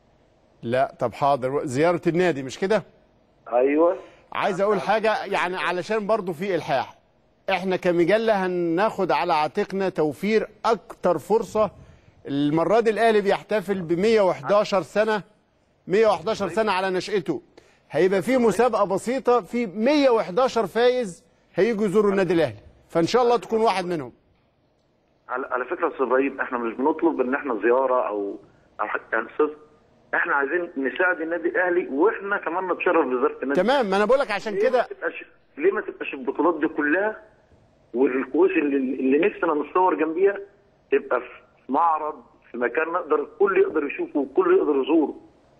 لا طب حاضر زياره النادي مش كده ايوه عايز اقول حاجه يعني علشان برضو في الحاح احنا كمجله هناخد على عاتقنا توفير اكتر فرصه المره دي الاهلي بيحتفل ب 111 سنه 111 سنه على نشأته هيبقى في مسابقه بسيطه في 111 فايز هيجوا يزوروا النادي الاهلي فان شاء الله تكون واحد منهم على, على فكره يا استاذ ابراهيم احنا مش بنطلب ان احنا زياره او او حتى يعني استاذ احنا عايزين نساعد النادي الاهلي واحنا كمان نتشرف بزياره النادي تمام ما انا بقول لك عشان ليه ما كده تبقاش ليه ما تبقاش البطولات دي كلها والكؤوس اللي, اللي نفسنا نتصور جنبيها تبقى في معرض في مكان نقدر الكل يقدر يشوفه والكل يقدر يزوره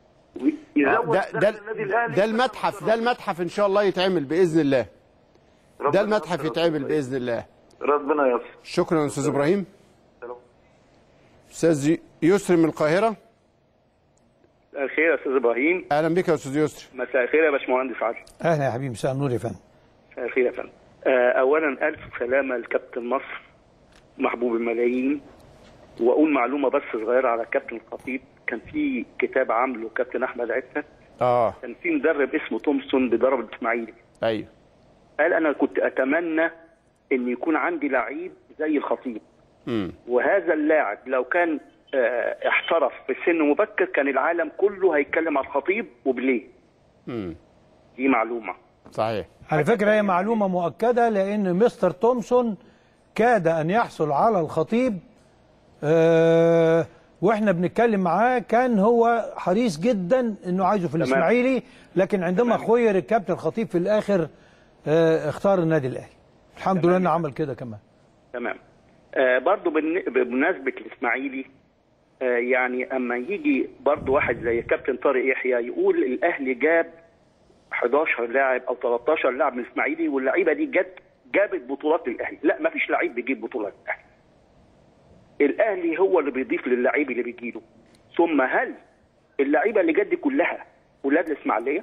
يزود ده دخل ده النادي الاهلي ده المتحف ده المتحف ان شاء الله يتعمل باذن الله ده ربنا المتحف يستر. يتعمل باذن الله ربنا ييسر شكرا استاذ ابراهيم سلام. استاذ يسري من القاهره مساء الخير يا استاذ ابراهيم اهلا بك يا استاذ يسري مساء الخير يا باشمهندس عادل اهلا يا حبيبي مساء النور يا فندم مساء الخير يا فندم آه، اولا الف سلامه لكابتن مصر محبوب الملايين واقول معلومه بس صغيره على كابتن الخطيب كان في كتاب عامله كابتن احمد عزت اه كان في مدرب اسمه تومسون بيدرب الاسماعيلي ايوه قال انا كنت اتمنى ان يكون عندي لعيب زي الخطيب امم وهذا اللاعب لو كان آه، احترف في سن مبكر كان العالم كله هيتكلم على الخطيب وبليه امم دي معلومه صحيح على فكره هي معلومه مؤكده لان مستر تومسون كاد ان يحصل على الخطيب آه واحنا بنتكلم معاه كان هو حريص جدا انه عايزه في الاسماعيلي لكن عندما خير الكابتن الخطيب في الاخر آه اختار النادي الاهلي الحمد لله انه عمل كده كمان تمام آه برضو بالن- بمناسبة الإسماعيلي آه يعني أما يجي برضو واحد زي كابتن طارق يحيى يقول الأهلي جاب 11 لاعب أو 13 لاعب من الإسماعيلي واللعيبة دي جت جابت بطولات للأهلي لا ما فيش لعيب بيجيب بطولات الأهلي الأهلي هو اللي بيضيف للعيب اللي بيجيله ثم هل اللعيبة اللي جت دي كلها ولاد الإسماعيلية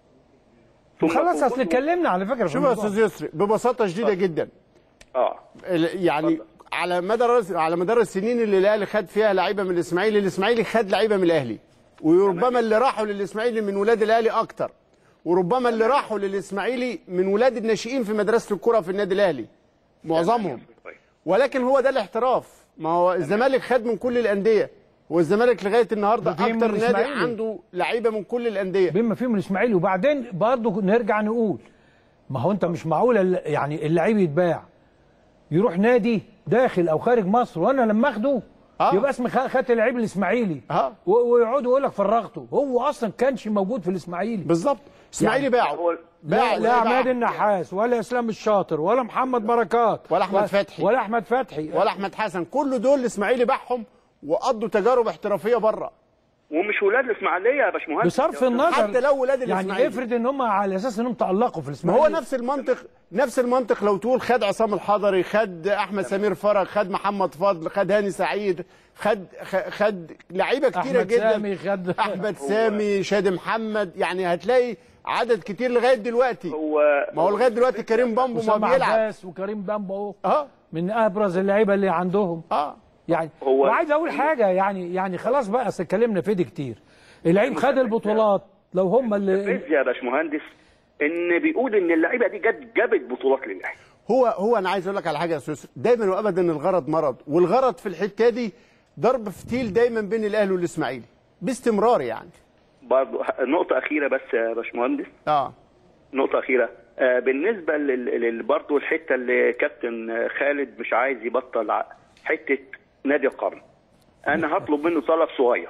ثم خلاص اصل كله- اتكلمنا على فكره في شوف يا الموضوع. استاذ يسري ببساطه شديده جدا اه ال- يعني على مدار على مدار السنين اللي الاهلي خد فيها لعيبه من الاسماعيلي الاسماعيلي خد لعيبه من الاهلي وربما اللي راحوا للاسماعيلي من ولاد الاهلي اكتر وربما اللي راحوا للاسماعيلي من ولاد الناشئين في مدرسه الكره في النادي الاهلي معظمهم ولكن هو ده الاحتراف ما هو الزمالك خد من كل الانديه والزمالك لغايه النهارده ده في من اكتر نادي الإسماعيلي. عنده لعيبه من كل الانديه بما فيهم الاسماعيلي وبعدين برضه نرجع نقول ما هو انت مش معقول ال- يعني اللعيب يتباع يروح نادي داخل او خارج مصر وانا لما اخده آه. يبقى اسمي خ- خدت اللعيب الاسماعيلي اه و- ويقعدوا يقول لك فرغته هو اصلا كانش موجود في الاسماعيلي بالظبط اسماعيلي يعني باعه هو باعه لا, لا عماد النحاس ولا اسلام الشاطر ولا محمد بركات ولا أحمد و- فتحي. ولا احمد فتحي ولا احمد حسن كل دول الاسماعيلي باعهم وقضوا تجارب احترافيه بره ومش ولاد الاسماعيليه يا باشمهندس بصرف يا النظر حتى لو ولاد يعني الإسماعيلي. افرض ان هم على اساس انهم تالقوا في ما الاسماعيلي هو نفس المنطق نفس المنطق لو تقول خد عصام الحضري خد احمد سمير فرج خد محمد فضل خد هاني سعيد خد خ- خد لعيبه كتيره احمد جدا سامي خد احمد سامي شادي محمد يعني هتلاقي عدد كتير لغايه دلوقتي هو ما هو لغايه دلوقتي كريم بامبو ما وسام بيلعب عباس وكريم بامبو اهو اه من ابرز اللعيبه اللي عندهم اه يعني هو- وعايز اقول حاجه يعني يعني خلاص بقى اصل اتكلمنا في دي كتير اللعيب خد البطولات لو هم اللي فيز يا باشمهندس ان بيقول ان اللعيبه دي جت جابت بطولات للاهلي هو هو انا عايز اقول لك على حاجه يا استاذ يوسف. دايما وابدا الغرض مرض والغرض في الحته دي ضرب فتيل دايما بين الاهلي والاسماعيلي باستمرار يعني برضه نقطه اخيره بس يا باشمهندس اه نقطة أخيرة آه، بالنسبة لل- لل- برضه الحتة اللي كابتن آه، خالد مش عايز يبطل ع- حتة نادي القرن أنا هطلب منه طلب صغير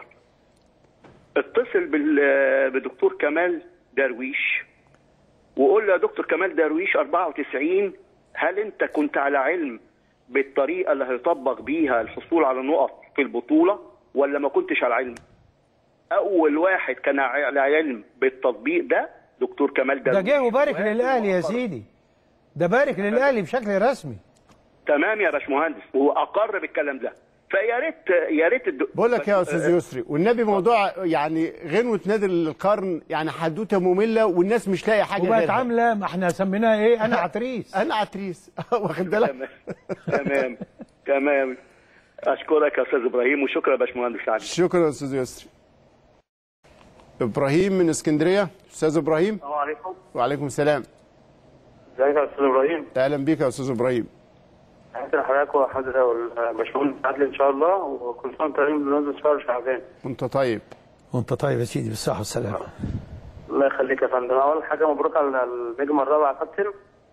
اتصل بال- آه، بدكتور كمال درويش وقول له يا دكتور كمال درويش 94 هل أنت كنت على علم بالطريقة اللي هيطبق بيها الحصول على نقط في البطولة ولا ما كنتش على علم؟ أول واحد كان على علم بالتطبيق ده دكتور كمال ده درويش جه وبارك للاهلي يا سيدي ده بارك للاهلي بشكل رسمي تمام يا باشمهندس هو اقر بالكلام ده فيا ريت يا ريت الد... بقول لك يا استاذ يسري والنبي موضوع يعني غنوه نادي القرن يعني حدوته ممله والناس مش لاقي حاجه وبقت غيرها. عامله ما احنا سميناها ايه انا عتريس انا عتريس واخد بالك تمام تمام تمام اشكرك يا استاذ ابراهيم وشكرا يا باشمهندس علي شكرا يا استاذ يسري ابراهيم من اسكندريه استاذ ابراهيم السلام عليكم وعليكم السلام ازيك يا استاذ ابراهيم اهلا بيك يا استاذ ابراهيم تحياتي لحضرتك وحضرتك والباشمهندس عادل ان شاء الله وكل سنه وانتم طيبين بمناسبه شهر شعبان وانت طيب وانت طيب يا سيدي بالصحه والسلامه الله يخليك يا فندم اول حاجه مبروك على النجمه الرابعه يا كابتن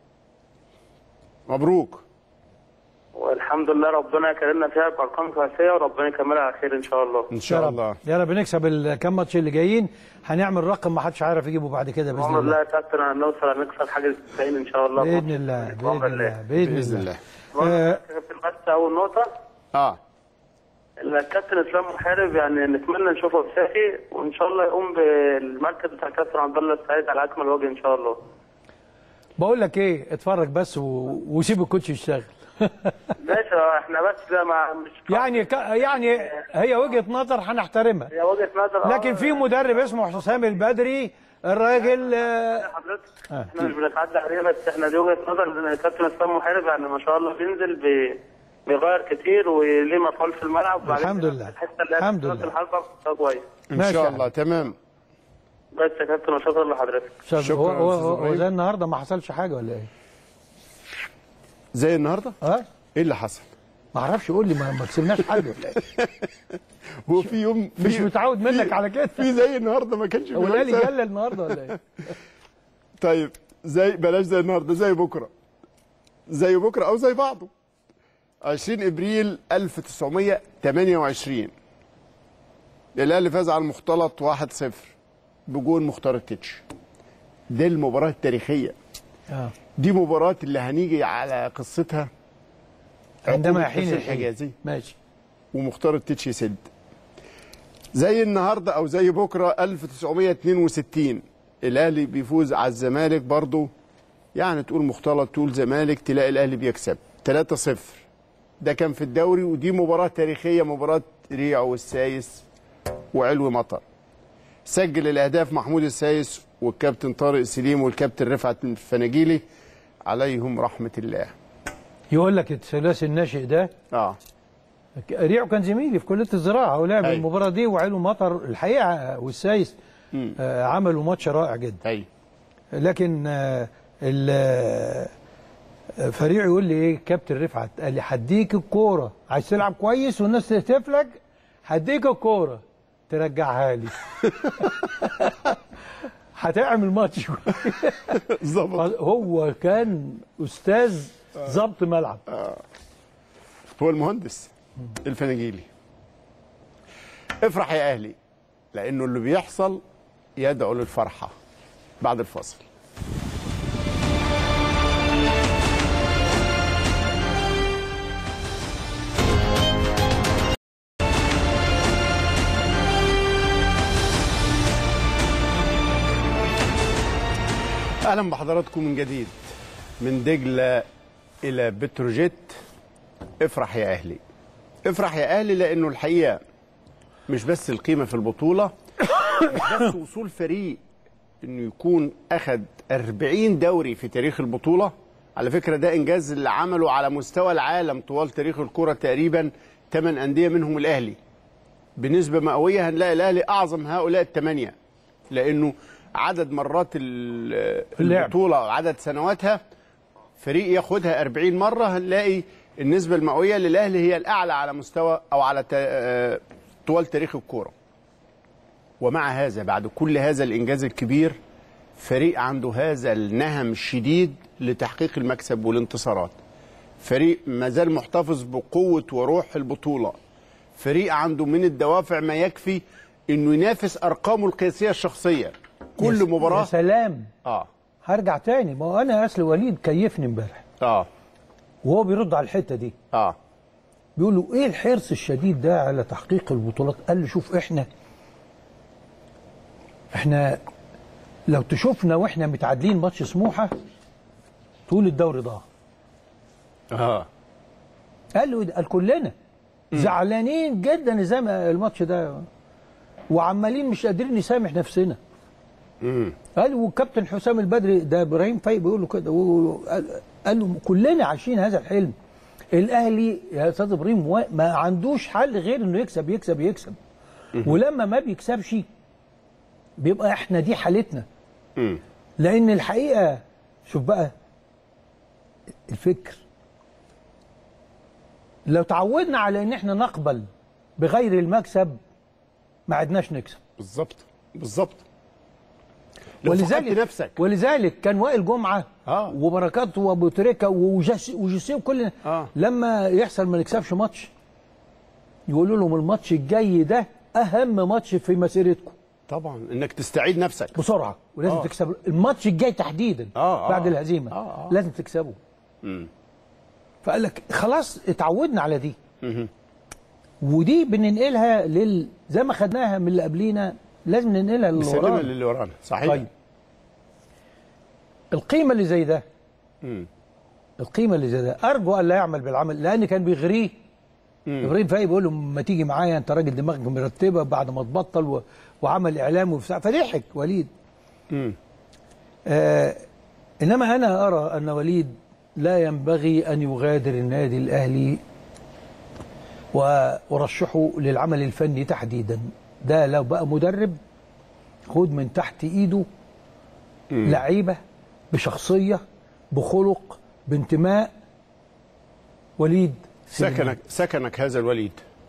مبروك والحمد لله ربنا كرمنا فيها بارقام قياسيه وربنا يكملها على خير ان شاء الله ان شاء الله يا رب نكسب الكام ماتش اللي جايين هنعمل رقم ما حدش عارف يجيبه بعد كده باذن بامر الله الله يا كابتن هنوصل نكسر حاجه 90 ان شاء الله باذن الله باذن الله باذن باذن الله الله آه، كابتن بس اول نقطه اه الكابتن اسلام محارب يعني نتمنى نشوفه بساقي وان شاء الله يقوم بالمركز بتاع الكابتن عبد الله السعيد على اكمل وجه ان شاء الله بقول لك ايه اتفرج بس و... وسيب الكوتش يشتغل ماشي احنا بس لا ما مش يعني ك... يعني هي وجهه نظر هنحترمها هي وجهه نظر آه، لكن في مدرب اسمه حسام البدري الراجل آه، حضرتك احنا مش بنتعدى عليه بس احنا دي وجهه نظر ان الكابتن اسلام محارب يعني ما شاء الله بينزل بي بيغير كتير وليه مفعول في الملعب وبعدين الحمد لله. الحته اللي الحمد الحمد لله. الحلقه بتبقى كويس ان ماشي شاء يا الله تمام بس يا كابتن وشكرا لحضرتك شكرا شكراً هو يا هو, أستاذ هو إبراهيم. زي النهارده ما حصلش حاجه ولا ايه؟ زي النهارده ها؟ ايه اللي حصل ما اعرفش قول لي ما, ما كسبناش حاجه ولا ايه؟ هو في يوم مش في متعود منك على كده في زي النهارده ما كانش في هو الاهلي مكسب. جلى النهارده ولا ايه؟ طيب زي بلاش زي النهارده زي بكره زي بكره او زي بعضه 20 ابريل 1928 الاهلي فاز على المختلط 1-0 بجون مختار التتش دي المباراه التاريخيه اه دي مباراه اللي هنيجي على قصتها عندما عقوبة يحين كأس الحجازي الحجازي ماشي ومختار التتش يسد زي النهارده او زي بكره 1962 الاهلي بيفوز على الزمالك برضه يعني تقول مختلط تقول زمالك تلاقي الاهلي بيكسب 3-0 ده كان في الدوري ودي مباراه تاريخيه مباراه ريع والسايس وعلوي مطر سجل الاهداف محمود السايس والكابتن طارق سليم والكابتن رفعت الفناجيلي عليهم رحمه الله يقول لك الثلاثي الناشئ ده اه ريعو كان زميلي في كليه الزراعه ولعب أيوة. المباراه دي وعلو مطر الحقيقه والسايس آه عملوا ماتش رائع جدا ايوه لكن آه ال آه، فريق يقول لي ايه كابتن رفعت قال لي هديك الكوره عايز تلعب كويس والناس تهتف لك هديك الكوره ترجعها لي هتعمل ماتش ظبط هو كان استاذ ضبط ملعب هو المهندس الفناجيلي افرح يا اهلي لانه اللي بيحصل يدعو للفرحه بعد الفاصل اهلا بحضراتكم من جديد من دجله الى بتروجيت افرح يا اهلي افرح يا اهلي لانه الحقيقه مش بس القيمه في البطوله مش بس وصول فريق انه يكون اخذ 40 دوري في تاريخ البطوله على فكره ده انجاز اللي عمله على مستوى العالم طوال تاريخ الكره تقريبا 8 انديه منهم الاهلي بنسبه مئويه هنلاقي الاهلي اعظم هؤلاء الثمانيه لانه عدد مرات ال- اللعب. البطوله وعدد سنواتها فريق ياخدها 40 مره هنلاقي النسبه المئويه للاهلي هي الاعلى على مستوى او على تا- آه، طوال تاريخ الكوره ومع هذا بعد كل هذا الانجاز الكبير فريق عنده هذا النهم الشديد لتحقيق المكسب والانتصارات فريق ما زال محتفظ بقوه وروح البطوله فريق عنده من الدوافع ما يكفي انه ينافس ارقامه القياسيه الشخصيه كل يا مباراه سلام اه هرجع تاني ما هو انا اصل وليد كيفني امبارح اه وهو بيرد على الحته دي اه بيقول له ايه الحرص الشديد ده على تحقيق البطولات قال له شوف احنا احنا لو تشوفنا واحنا متعادلين ماتش سموحه طول الدوري ضاع اه قال له إيه ده؟ قال كلنا زعلانين جدا ازاي ما الماتش ده وعمالين مش قادرين نسامح نفسنا قال والكابتن حسام البدري ده ابراهيم فايق بيقول له كده و- قال قال له كلنا عايشين هذا الحلم الاهلي يا استاذ ابراهيم وا- ما عندوش حل غير انه يكسب يكسب يكسب ولما ما بيكسبش بيبقى احنا دي حالتنا مم. لان الحقيقه شوف بقى الفكر لو تعودنا على ان احنا نقبل بغير المكسب ما عدناش نكسب بالظبط بالظبط لو فقدت ولذلك نفسك ولذلك كان وائل جمعه آه. وبركات وابو تريكه وجس- وجوسيه وكل آه. لما يحصل ما نكسبش ماتش يقولوا لهم الماتش الجاي ده اهم ماتش في مسيرتكم طبعا انك تستعيد نفسك بسرعه ولازم آه. آه. تكسب الماتش الجاي تحديدا آه، آه. بعد الهزيمه آه، آه. لازم تكسبه مم. فقال لك خلاص اتعودنا على دي ودي بننقلها لل زي ما خدناها من اللي قبلينا لازم ننقلها للي نسلمها ورانا للي ورانا صحيح طيب القيمه اللي زي ده مم. القيمه اللي زي ده ارجو ان لا يعمل بالعمل لان كان بيغريه ابراهيم فايق بيقول له ما تيجي معايا انت راجل دماغك مرتبه بعد ما تبطل و... وعمل اعلام وبتاع فضحك وليد مم. آه انما انا ارى ان وليد لا ينبغي ان يغادر النادي الاهلي وارشحه للعمل الفني تحديدا ده لو بقى مدرب خد من تحت ايده لعيبه بشخصيه بخلق بانتماء وليد سليمان. سكنك سكنك هذا الوليد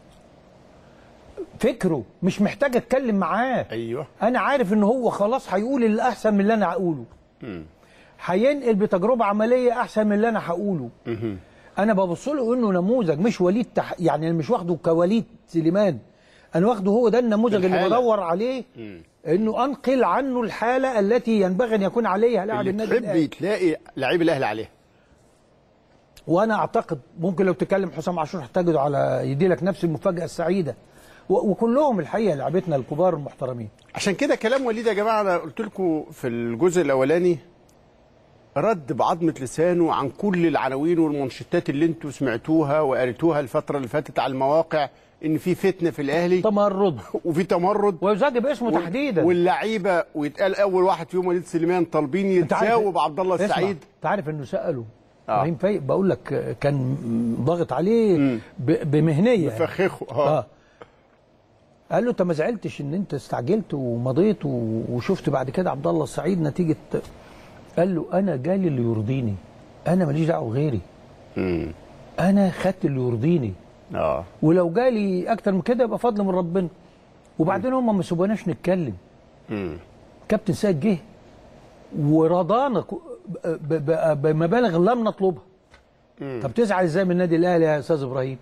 فكره مش محتاج اتكلم معاه ايوه انا عارف ان هو خلاص هيقول الاحسن من اللي انا هقوله هينقل بتجربه عمليه احسن من اللي انا هقوله انا ببص له انه نموذج مش وليد تح... يعني أنا مش واخده كوليد سليمان انا واخده هو ده النموذج اللي الحالة. بدور عليه انه انقل عنه الحاله التي ينبغي ان يكون عليها لاعب اللي النادي تحب الاهلي تلاقي لعيب الاهلي عليها وانا اعتقد ممكن لو تكلم حسام عاشور هتجده على يديلك نفس المفاجاه السعيده و... وكلهم الحقيقه لعبتنا الكبار المحترمين عشان كده كلام وليد يا جماعه انا قلت لكم في الجزء الاولاني رد بعظمه لسانه عن كل العناوين والمنشطات اللي انتوا سمعتوها وقريتوها الفتره اللي فاتت على المواقع ان في فتنه في الاهلي تمرد وفي تمرد ويزاد باسمه وال- تحديدا واللعيبه ويتقال اول واحد فيهم وليد سليمان طالبين أنت عارف- يتساووا بعبد الله اسمع، السعيد انت عارف انه ساله آه. ابراهيم فايق بقول لك كان ضاغط عليه ب... بمهنيه يعني. فخخه اه, اه قال له انت ما زعلتش ان انت استعجلت ومضيت و... وشفت بعد كده عبد الله السعيد نتيجه قال له انا جالي اللي يرضيني انا ماليش دعوه غيري مم. انا خدت اللي يرضيني اه ولو جالي اكتر من كده يبقى فضل من ربنا وبعدين هم ما سيبوناش نتكلم مم. كابتن سيد جه ورضانا ك- ب- ب- بمبالغ لم نطلبها طب تزعل ازاي من النادي الاهلي يا استاذ ابراهيم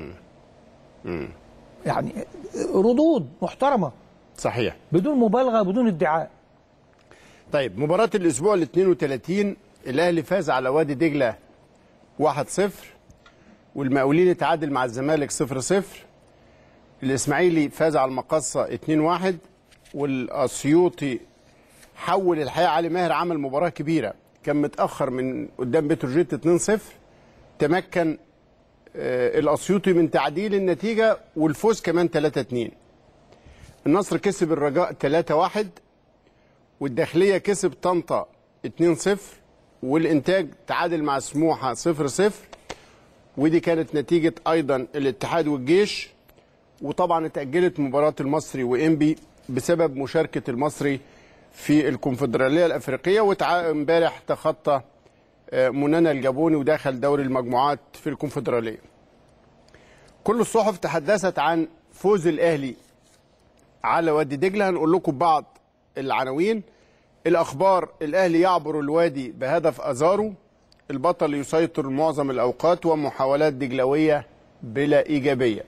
يعني ردود محترمه صحيح بدون مبالغه بدون ادعاء طيب مباراة الأسبوع ال 32 الأهلي فاز على وادي دجلة 1-0 والمقاولين اتعادل مع الزمالك 0-0 الإسماعيلي فاز على المقصة 2-1 والأسيوطي حول الحقيقه علي ماهر عمل مباراه كبيره كان متاخر من قدام بتروجيت 2-0 تمكن آه، الاسيوطي من تعديل النتيجه والفوز كمان 3-2 النصر كسب الرجاء 3-1 والداخليه كسب طنطا 2-0 والانتاج تعادل مع سموحه 0-0 ودي كانت نتيجه ايضا الاتحاد والجيش وطبعا اتاجلت مباراه المصري وانبي بسبب مشاركه المصري في الكونفدراليه الافريقيه وامبارح تخطى آه، منانا الجابوني ودخل دوري المجموعات في الكونفدراليه. كل الصحف تحدثت عن فوز الاهلي على وادي دجله هنقول لكم بعض العناوين الاخبار الاهلي يعبر الوادي بهدف ازارو البطل يسيطر معظم الاوقات ومحاولات دجلويه بلا ايجابيه.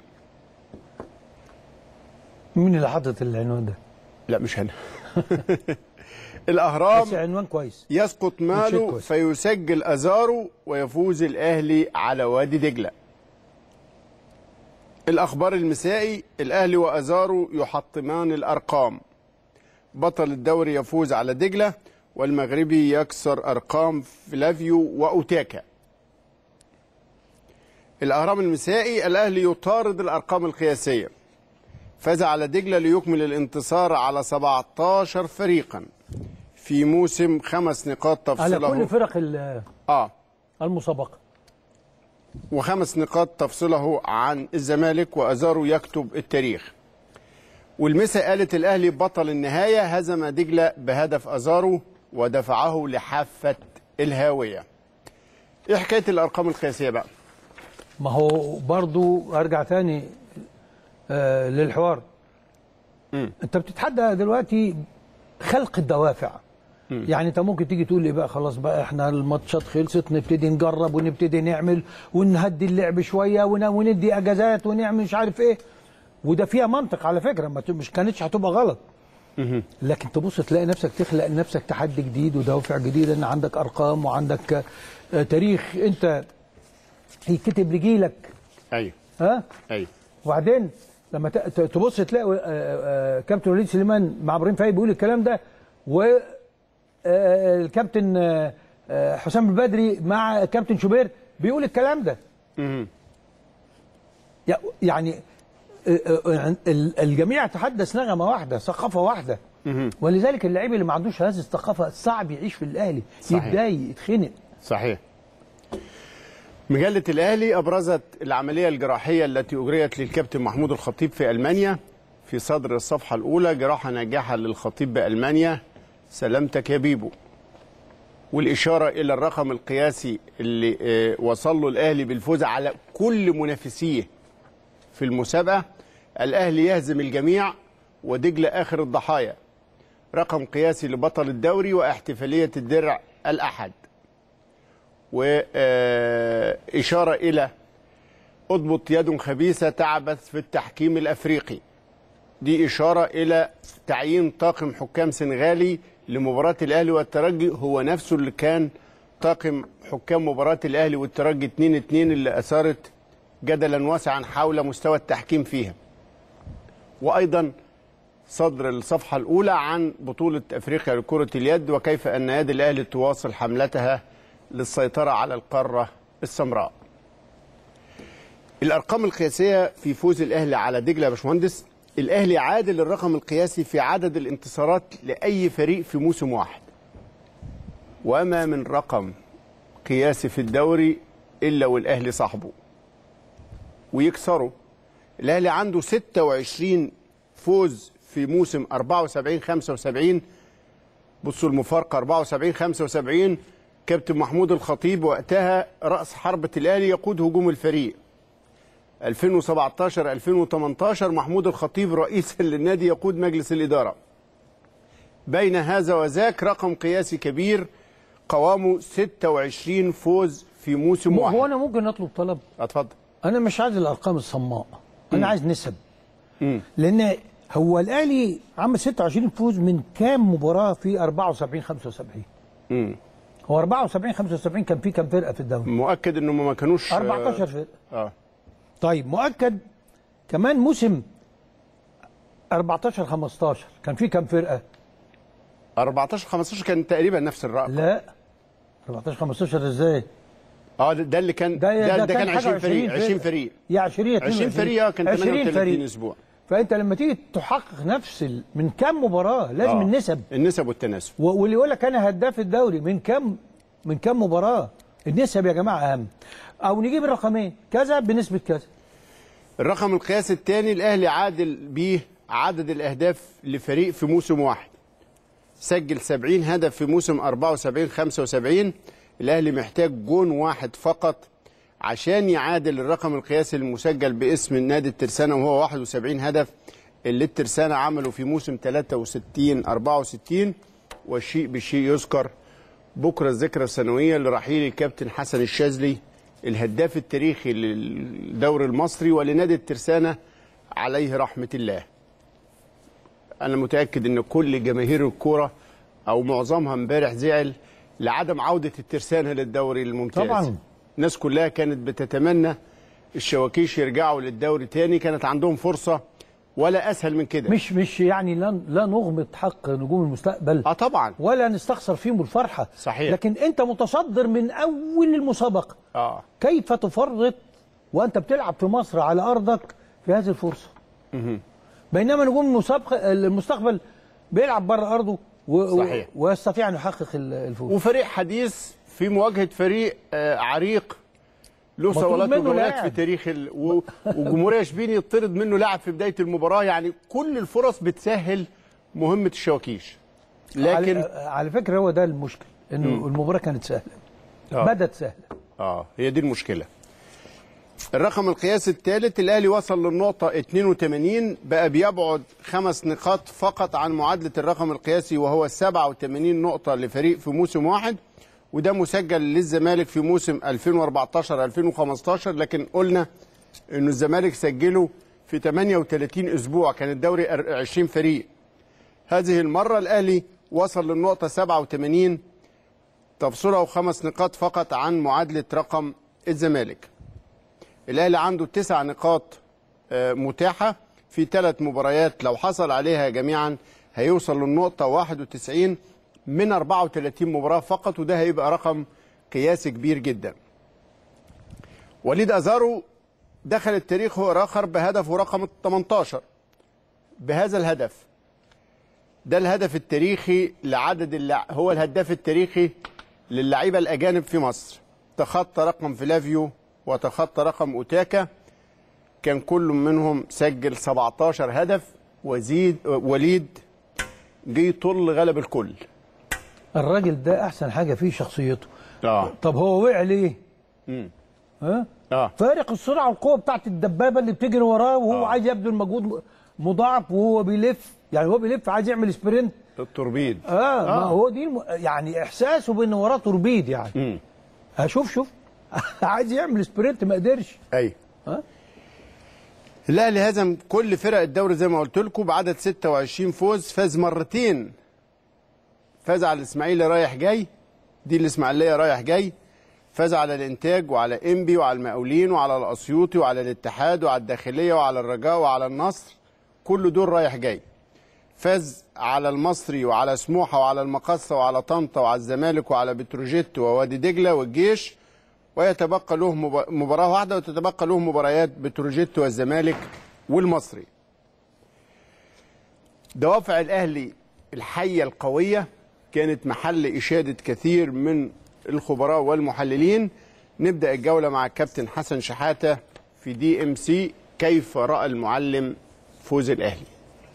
مين اللي حاطط العنوان ده؟ لا مش انا. الاهرام بس عنوان كويس يسقط شيء ماله كويس. فيسجل ازارو ويفوز الاهلي على وادي دجله. الاخبار المسائي الاهلي وازارو يحطمان الارقام. بطل الدوري يفوز على دجله والمغربي يكسر ارقام فلافيو واوتاكا. الاهرام المسائي الاهلي يطارد الارقام القياسيه. فاز على دجله ليكمل الانتصار على 17 فريقا في موسم خمس نقاط على تفصله كل فرق ال- اه المسابقه وخمس نقاط تفصله عن الزمالك وازارو يكتب التاريخ والمسا قالت الاهلي بطل النهايه هزم دجله بهدف ازارو ودفعه لحافه الهاويه ايه حكايه الارقام القياسيه بقى ما هو برضو ارجع تاني آه للحوار انت بتتحدى دلوقتي خلق الدوافع يعني انت ممكن تيجي تقول لي بقى خلاص بقى احنا الماتشات خلصت نبتدي نجرب ونبتدي نعمل ونهدي اللعب شويه ون- وندي اجازات ونعمل مش عارف ايه وده فيها منطق على فكره ما ت- مش كانتش هتبقى غلط لكن تبص تلاقي نفسك تخلق لنفسك تحدي جديد ودوافع جديده ان عندك ارقام وعندك آه، تاريخ انت يتكتب لجيلك ايوه ها ايوه وبعدين لما ت- ت- تبص تلاقي آه، آه، كابتن وليد سليمان مع ابراهيم فايق بيقول الكلام ده والكابتن حسام البدري مع كابتن شوبير بيقول الكلام ده يع- يعني آه، آه، ال- الجميع يتحدث نغمه واحده ثقافه واحده ولذلك اللعيب اللي ما عندوش هذه الثقافه صعب يعيش في الاهلي صحيح. يتضايق يتخنق صحيح مجلة الأهلي أبرزت العملية الجراحية التي أجريت للكابتن محمود الخطيب في ألمانيا في صدر الصفحة الأولى جراحة ناجحة للخطيب بألمانيا سلامتك يا بيبو والإشارة إلى الرقم القياسي اللي آه، وصل له الأهلي بالفوز على كل منافسيه في المسابقة الأهلي يهزم الجميع ودجلة آخر الضحايا رقم قياسي لبطل الدوري واحتفالية الدرع الأحد وإشارة إلى أضبط يد خبيثة تعبث في التحكيم الأفريقي دي إشارة إلى تعيين طاقم حكام سنغالي لمباراة الأهلي والترجي هو نفسه اللي كان طاقم حكام مباراة الأهلي والترجي 2-2 اللي أثارت جدلا واسعا حول مستوى التحكيم فيها وأيضا صدر الصفحة الأولى عن بطولة أفريقيا لكرة اليد وكيف أن يد الأهلي تواصل حملتها للسيطرة على القارة السمراء الأرقام القياسية في فوز الأهلي على دجلة يا باشمهندس الأهلي عادل الرقم القياسي في عدد الانتصارات لأي فريق في موسم واحد وما من رقم قياسي في الدوري إلا والأهلي صاحبه ويكسره الأهلي عنده 26 فوز في موسم 74 75 بصوا المفارقة 74 75 كابتن محمود الخطيب وقتها رأس حربة الأهلي يقود هجوم الفريق 2017 2018 محمود الخطيب رئيس للنادي يقود مجلس الإدارة بين هذا وذاك رقم قياسي كبير قوامه 26 فوز في موسم هو واحد انا ممكن اطلب طلب اتفضل انا مش عايز الارقام الصماء انا عايز نسب لان هو الاهلي عمل 26 فوز من كام مباراه في 74 75 مم. هو 74 75 كان في كام فرقه في الدوري مؤكد انه ما كانوش 14 فرقه اه طيب مؤكد كمان موسم 14 15 كان في كام فرقه 14 15 كان تقريبا نفس الرقم لا 14 15 ازاي؟ اه ده ده اللي كان ده, ده, كان حاجة 20 فريق 20 فريق يا 20 20 فريق اه كان 20 38 فريق اسبوع فانت لما تيجي تحقق نفس ال... من كام مباراه لازم آه. النسب النسب والتناسب و- واللي يقول لك انا هداف الدوري من كام من كام مباراه النسب يا جماعه اهم او نجيب الرقمين كذا بنسبه كذا الرقم القياسي الثاني الاهلي عادل بيه عدد الاهداف لفريق في موسم واحد سجل 70 هدف في موسم 74 75 الاهلي محتاج جون واحد فقط عشان يعادل الرقم القياسي المسجل باسم النادي الترسانة وهو 71 هدف اللي الترسانة عمله في موسم 63 64 والشيء بالشيء يذكر بكرة الذكرى السنوية لرحيل الكابتن حسن الشاذلي الهداف التاريخي للدوري المصري ولنادي الترسانة عليه رحمة الله أنا متأكد أن كل جماهير الكورة أو معظمها امبارح زعل لعدم عودة الترسانة للدوري الممتاز طبعاً. الناس كلها كانت بتتمنى الشواكيش يرجعوا للدوري تاني كانت عندهم فرصة ولا أسهل من كده مش مش يعني لا لا نغمض حق نجوم المستقبل اه طبعا ولا نستخسر فيهم الفرحه صحيح. لكن انت متصدر من اول المسابقه اه كيف تفرط وانت بتلعب في مصر على ارضك في هذه الفرصه بينما نجوم المسابقه المستقبل بيلعب بره ارضه و... صحيح. و... ويستطيع ان يحقق ال- الفوز وفريق حديث في مواجهه فريق آه، عريق له مطلوب صولات منه وجولات لاعب. في تاريخ ال... و... وجمهوريه شبيني يطرد منه لاعب في بدايه المباراه يعني كل الفرص بتسهل مهمه الشواكيش لكن على, على فكره هو ده المشكل انه مم. المباراه كانت سهله آه. بدت سهله اه هي دي المشكله الرقم القياسي الثالث الاهلي وصل للنقطه 82 بقى بيبعد خمس نقاط فقط عن معادله الرقم القياسي وهو 87 نقطه لفريق في موسم واحد وده مسجل للزمالك في موسم 2014 2015 لكن قلنا انه الزمالك سجله في 38 اسبوع كان الدوري 20 فريق هذه المره الاهلي وصل للنقطه 87 تفصله خمس نقاط فقط عن معادلة رقم الزمالك الأهلي عنده تسع نقاط آه، متاحة في ثلاث مباريات لو حصل عليها جميعا هيوصل للنقطة 91 من 34 مباراة فقط وده هيبقى رقم قياسي كبير جدا وليد أزارو دخل التاريخ هو آخر بهدفه رقم 18 بهذا الهدف ده الهدف التاريخي لعدد اللع... هو الهداف التاريخي للعيبه الاجانب في مصر تخطى رقم فلافيو وتخطى رقم اوتاكا كان كل منهم سجل 17 هدف وزيد وليد جه يطل غلب الكل الراجل ده احسن حاجه فيه شخصيته اه طب هو وقع ليه امم ها اه فارق السرعه والقوه بتاعت الدبابه اللي بتجري وراه وهو آه. عايز يبذل مجهود مضاعف وهو بيلف يعني هو بيلف عايز يعمل سبرنت التوربيد اه, ما هو دي الم... يعني احساسه بان وراه توربيد يعني امم هشوف شوف عايز يعمل سبرنت ما قدرش ايوه ها الاهلي هزم كل فرق الدوري زي ما قلت لكم بعدد 26 فوز فاز مرتين فاز على الاسماعيلي رايح جاي دي الاسماعيليه رايح جاي فاز على الانتاج وعلى انبي وعلى المقاولين وعلى الاسيوطي وعلى الاتحاد وعلى الداخليه وعلى الرجاء وعلى النصر كل دول رايح جاي فاز على المصري وعلى سموحه وعلى المقصه وعلى طنطا وعلى الزمالك وعلى بتروجيت ووادي دجله والجيش ويتبقى له مب- مباراه واحده وتتبقى له مباريات بتروجيت والزمالك والمصري دوافع الاهلي الحيه القويه كانت محل اشاده كثير من الخبراء والمحللين نبدا الجوله مع الكابتن حسن شحاته في دي ام سي كيف راى المعلم فوز الاهلي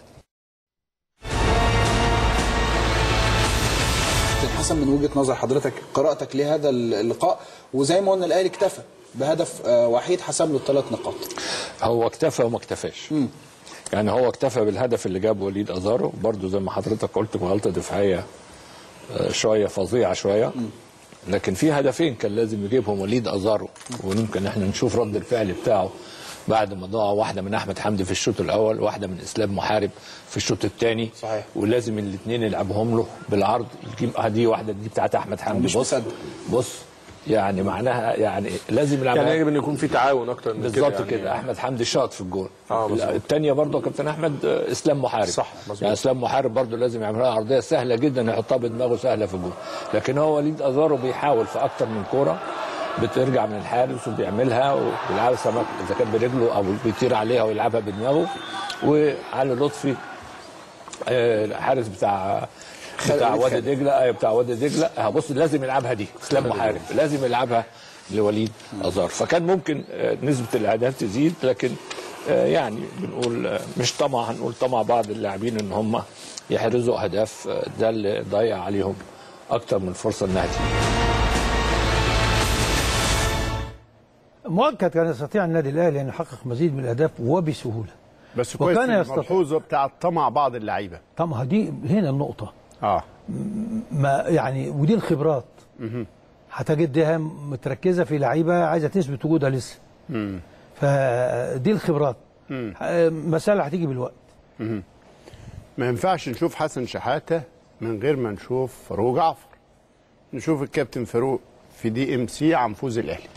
كابتن حسن من وجهه نظر حضرتك قراءتك لهذا اللقاء وزي ما قلنا الاهلي اكتفى بهدف آه، وحيد حسب له الثلاث نقاط هو اكتفى وما اكتفاش يعني هو اكتفى بالهدف اللي جابه وليد ازارو برضو زي ما حضرتك قلت غلطه دفاعيه آه، شويه فظيعه شويه لكن في هدفين كان لازم يجيبهم وليد ازارو وممكن احنا نشوف رد الفعل بتاعه بعد ما ضاع واحده من احمد حمدي في الشوط الاول واحده من اسلام محارب في الشوط الثاني صحيح. ولازم الاثنين يلعبهم له بالعرض يجيب دي واحده دي بتاعت احمد حمدي مش بص مصدق. بص يعني معناها يعني لازم يلعبها يعني يجب ان يكون في تعاون اكتر من كده بالظبط يعني. كده احمد حمدي شاط في الجول آه، مظبوط. الثانيه برضه كابتن احمد آه، اسلام محارب صح، مظبوط. يعني اسلام محارب برضه لازم يعملها عرضيه سهله جدا يحطها بدماغه سهله في الجول لكن هو وليد ازارو بيحاول في اكتر من كوره بترجع من الحارس وبيعملها وبيلعبها سمك اذا كان برجله او بيطير عليها ويلعبها بدماغه وعلي لطفي آه، الحارس بتاع بتاع خالد وادي خالد. دجله ايوه بتاع وادي دجله آه، بص لازم يلعبها دي اسلام محارب لازم يلعبها لوليد ازار فكان ممكن آه، نسبه الاهداف تزيد لكن آه، يعني بنقول آه، مش طمع هنقول طمع بعض اللاعبين ان هم يحرزوا اهداف آه، ده اللي ضيع عليهم اكتر من فرصه انها تيجي مؤكد كان يستطيع النادي الاهلي ان يحقق مزيد من الاهداف وبسهوله بس كويس وكان يستطيع الملحوظه بتاعت طمع بعض اللعيبه طب ما دي هنا النقطه اه ما يعني ودي الخبرات هتجدها متركزه في لعيبه عايزه تثبت وجودها لسه فدي الخبرات آه، مساله هتيجي بالوقت ما ينفعش نشوف حسن شحاته من غير ما نشوف فاروق جعفر نشوف الكابتن فاروق في دي ام سي عن فوز الاهلي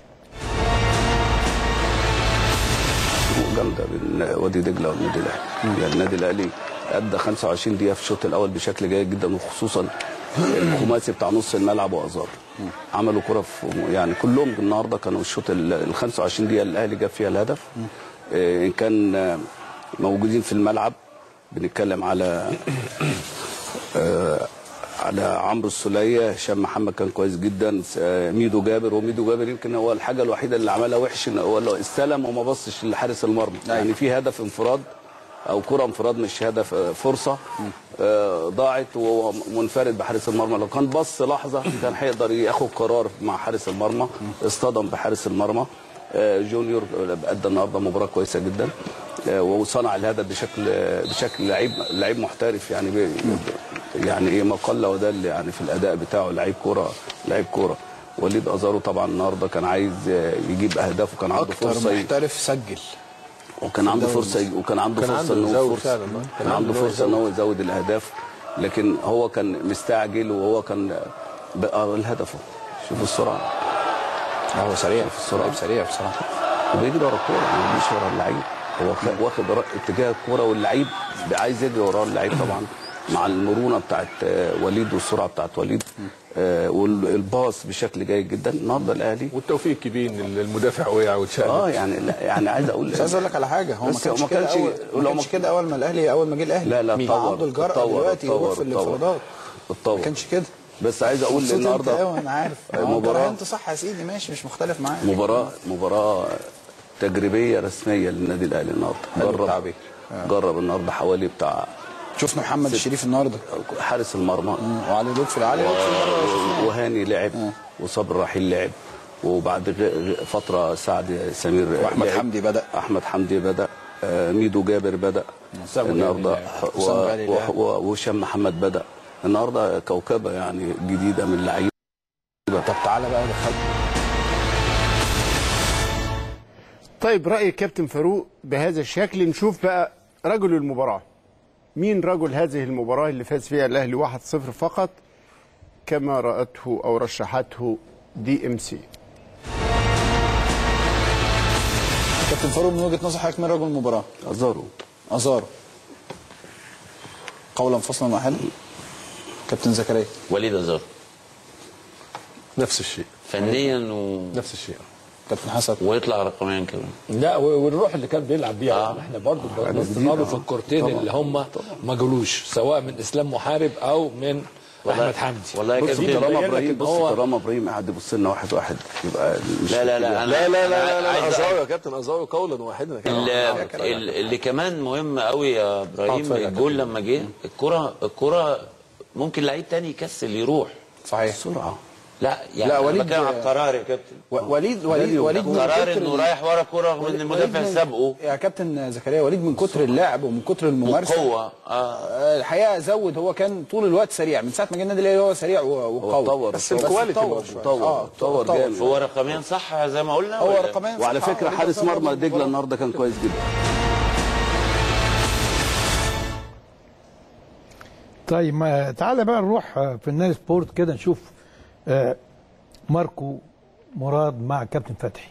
جامده بين وادي دجله والنادي الاهلي يعني النادي الاهلي ادى 25 دقيقه في الشوط الاول بشكل جيد جدا وخصوصا الخماسي بتاع نص الملعب وازار عملوا كره في يعني كلهم النهارده كانوا الشوط ال ال 25 دقيقه اللي الاهلي جاب فيها الهدف آه، ان كان آه، موجودين في الملعب بنتكلم على آه، على عمرو السوليه هشام محمد كان كويس جدا آه، ميدو جابر وميدو جابر يمكن هو الحاجه الوحيده اللي عملها وحش ان هو لو استلم وما بصش لحارس المرمى يعني في هدف انفراد او كره انفراد مش هدف آه، فرصه آه، ضاعت وهو منفرد بحارس المرمى لو كان بص لحظه كان هيقدر ياخد قرار مع حارس المرمى اصطدم بحارس المرمى آه، جونيور ادى النهارده مباراه كويسه جدا آه، وصنع الهدف بشكل آه، بشكل لعيب لعيب محترف يعني بي يعني ايه ما قل ودل يعني في الاداء بتاعه لعيب كوره لعيب كوره وليد ازارو طبعا النهارده كان عايز آه، يجيب اهداف وكان عنده اكتر فرصه ي- محترف سجل وكان عنده الدوري فرصه ي- وكان عنده كان فرصه عنده ان هو يزود فرصه فعلا، آه. كان عنده فرصه ان هو يزود الاهداف لكن هو كان مستعجل وهو كان بقى الهدف أهو. شوف السرعه لا هو سريع السرعة. لعيب سريع بصراحه وبيجري ورا الكوره ما بيجريش ورا اللعيب هو خ- واخد ورا- اتجاه الكوره واللعيب عايز يجري وراه اللعيب طبعا مع المرونه بتاعت آه، وليد والسرعه بتاعت وليد آه، والباص بشكل جيد جدا النهارده الاهلي والتوفيق كبير إن المدافع وقع واتشقلب اه يعني لا يعني عايز اقول بس عايز اقول لك على حاجه هو ما بس كانش ما كده كانش- اول ما لو كانش ما- كده اول ما الاهلي اول ما جه الاهلي لا لا مين؟ اتطور عنده الجرأه اتطور دلوقتي اتطور يروح في اتطور. الانفرادات اتطور ما كانش كده بس عايز اقول مبسوط انت النهارده قوي انا عارف ما هو انت مباراة- انت صح يا سيدي ماشي مش مختلف معاك مباراة مباراة تجريبية رسمية للنادي الأهلي النهارده حلو جرب التعبير. جرب النهارده حوالي بتاع شفنا محمد ست- الشريف النهارده حارس المرمى وعلي لطفي العالي و- وهاني لعب وصبر رحيل لعب وبعد غ- غ- فترة سعد سمير وأحمد لعب. حمدي بدأ. أحمد حمدي بدأ آه، ميدو جابر بدأ حسام غالي النهارده لعب. و- حسام غالي و- لعب. و- وهشام محمد بدأ النهارده كوكبة يعني جديدة من اللعيبة طب تعالى بقى دخل طيب رأي الكابتن فاروق بهذا الشكل نشوف بقى رجل المباراة مين رجل هذه المباراة اللي فاز فيها الأهلي 1-0 فقط كما رأته أو رشحته دي ام سي كابتن فاروق من وجهه نظر حضرتك من رجل المباراه أزارو ازارو قولا فصلا واحدا كابتن زكريا وليد ازار نفس الشيء فنيا و... نفس الشيء كابتن حسن ويطلع رقميا كمان لا و- والروح اللي كان بيلعب بيها آه. احنا برضه بصينا له في الكورتين اللي هم ما جالوش سواء من اسلام محارب او من والله- احمد حمدي والله بص كابتن طالما بيبين لك ابراهيم إن بص هو- طالما ابراهيم قاعد يبص لنا واحد واحد يبقى مش لا لا لا أنا لا لا لا أنا لا, لا عايز ازارو يا كابتن ازارو قولا واحدا يا كابتن. ال- ال- اللي كمان مهم قوي يا ابراهيم اتفضل يا الجول لما جه الكره الكره ممكن لعيب تاني يكسل يروح صحيح بسرعه لا يعني لا، أنا وليد- بتكلم على القرار يا كابتن و- وليد وليد وليد من قرار كتر انه ال- رايح ورا كوره رغم ان وليد المدافع من- سابقه يا كابتن زكريا وليد من كتر اللعب ومن كتر الممارسه وقوه اه آه، الحقيقه زود هو كان طول الوقت سريع من ساعه ما جه النادي الاهلي هو سريع و- وقوي اتطور. بس الكواليتي اتطور برضه. شوية. اتطور. آه، اتطور جامد. هو رقميا صح زي ما قلنا هو ولا؟ رقميا وعلى صح، فكره وليد حارس أزارو مرمى رجل دجله المباراة. النهارده كان كويس جدا طيب ما تعالى بقى نروح آه، في النادي سبورت كده نشوف آه، ماركو مراد مع كابتن فتحي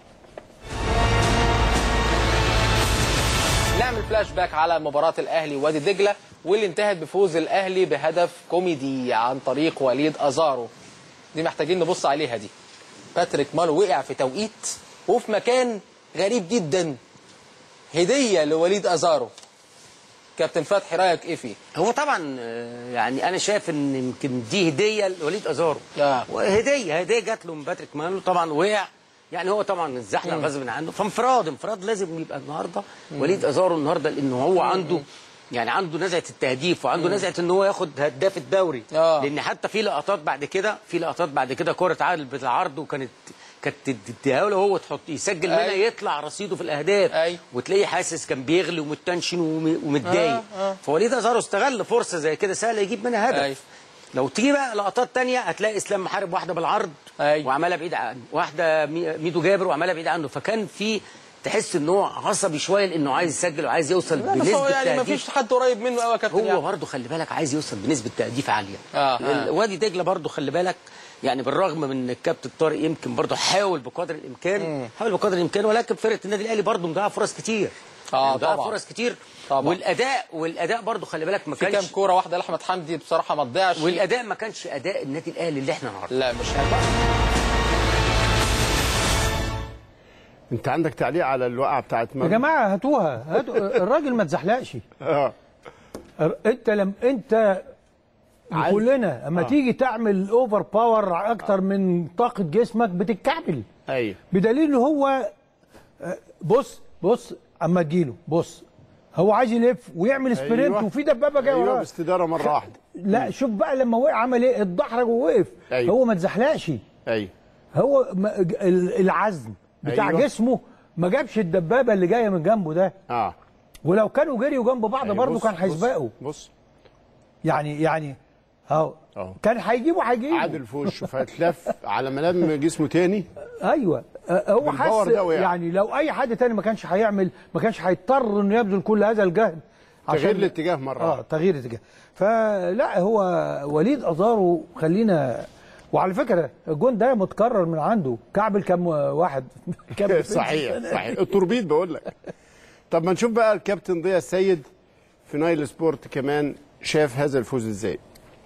نعمل فلاش باك على مباراة الأهلي ووادي دجلة واللي انتهت بفوز الأهلي بهدف كوميدي عن طريق وليد أزارو دي محتاجين نبص عليها دي باتريك مالو وقع في توقيت وفي مكان غريب جدا هدية لوليد أزارو كابتن فتحي رأيك إيه فيه؟ هو طبعا آه، يعني انا شايف ان يمكن دي هديه لوليد ازارو آه. وهديه هديه جات له من باتريك مانلو طبعا وقع يعني هو طبعا اتزحلق مم. غصب عنه فانفراد انفراد لازم يبقى النهارده مم. وليد ازارو النهارده لانه هو مم. عنده يعني عنده نزعه التهديف وعنده مم. نزعه ان هو ياخد هداف الدوري آه. لان حتى في لقطات بعد كده في لقطات بعد كده كره عادل بالعرض وكانت كانت تديها له هو تحط يسجل منها أيوة. يطلع رصيده في الاهداف أيوة. وتلاقيه حاسس كان بيغلي ومتنشن وم- ومتضايق آه، آه. فوليد ازارو استغل فرصه زي كده سهله يجيب منها هدف أيوة. لو تيجي بقى لقطات تانية هتلاقي اسلام محارب واحده بالعرض أيوة. وعملها بعيد عنه واحده مي- ميدو جابر وعملها بعيد عنه فكان في تحس ان هو عصبي شويه لانه عايز يسجل وعايز يوصل لا، بس بنسبه هو يعني ما تهديف فيش حد قريب منه قوي يا كابتن هو يعني. برضه خلي بالك عايز يوصل بنسبه تهديف عاليه آه، آه. ال- وادي دجله برضه خلي بالك يعني بالرغم من ان الكابتن طارق يمكن برضه حاول بقدر الامكان حاول بقدر الامكان ولكن فرقه النادي الاهلي برضه مضيعه فرص كتير آه، يعني مضيعه طبعاً. فرص كتير طبعاً. والاداء والاداء برضه خلي بالك ما في كام كانش كوره واحده لاحمد حمدي بصراحه ما تضيعش والاداء ما كانش اداء النادي الاهلي اللي احنا نعرفه لا مش هيبقى انت عندك تعليق على الوقعه بتاعت يا مرمى جماعه هاتوها هاتوا الراجل ما اتزحلقش اه انت لم انت عايز- كلنا اما آه. تيجي تعمل اوفر باور اكتر من طاقه جسمك بتتكعبل ايوه بدليل ان هو آه، بص بص اما تجيله بص هو عايز يلف ويعمل سبرنت أيوة. وفي دبابه جايه ايوه وراه باستداره مره واحده لا شوف بقى لما وقع عمل ايه اتدحرج ووقف أيوة. هو ما اتزحلقش ايوه هو ما- ال- العزم بتاع أيوة. جسمه ما جابش الدبابه اللي جايه من جنبه ده اه ولو كانوا جريوا جنب بعض أيوة، برضه بص- كان بص- هيسبقوا بص يعني يعني اهو اه كان هيجيبوا هيجيبوا عادل في وشه فاتلف على ملام جسمه تاني ايوه آه، هو بالباور حس ده وقع. يعني لو اي حد تاني ما كانش هيعمل ما كانش هيضطر انه يبذل كل هذا الجهد تغيير الاتجاه مرة اه واحدة. تغيير الاتجاه فلا هو وليد ازارو خلينا وعلى فكره الجون ده متكرر من عنده كعبل كام واحد كام صحيح صحيح التوربيد بقول لك طب ما نشوف بقى الكابتن ضياء السيد في نايل سبورت كمان شاف هذا الفوز ازاي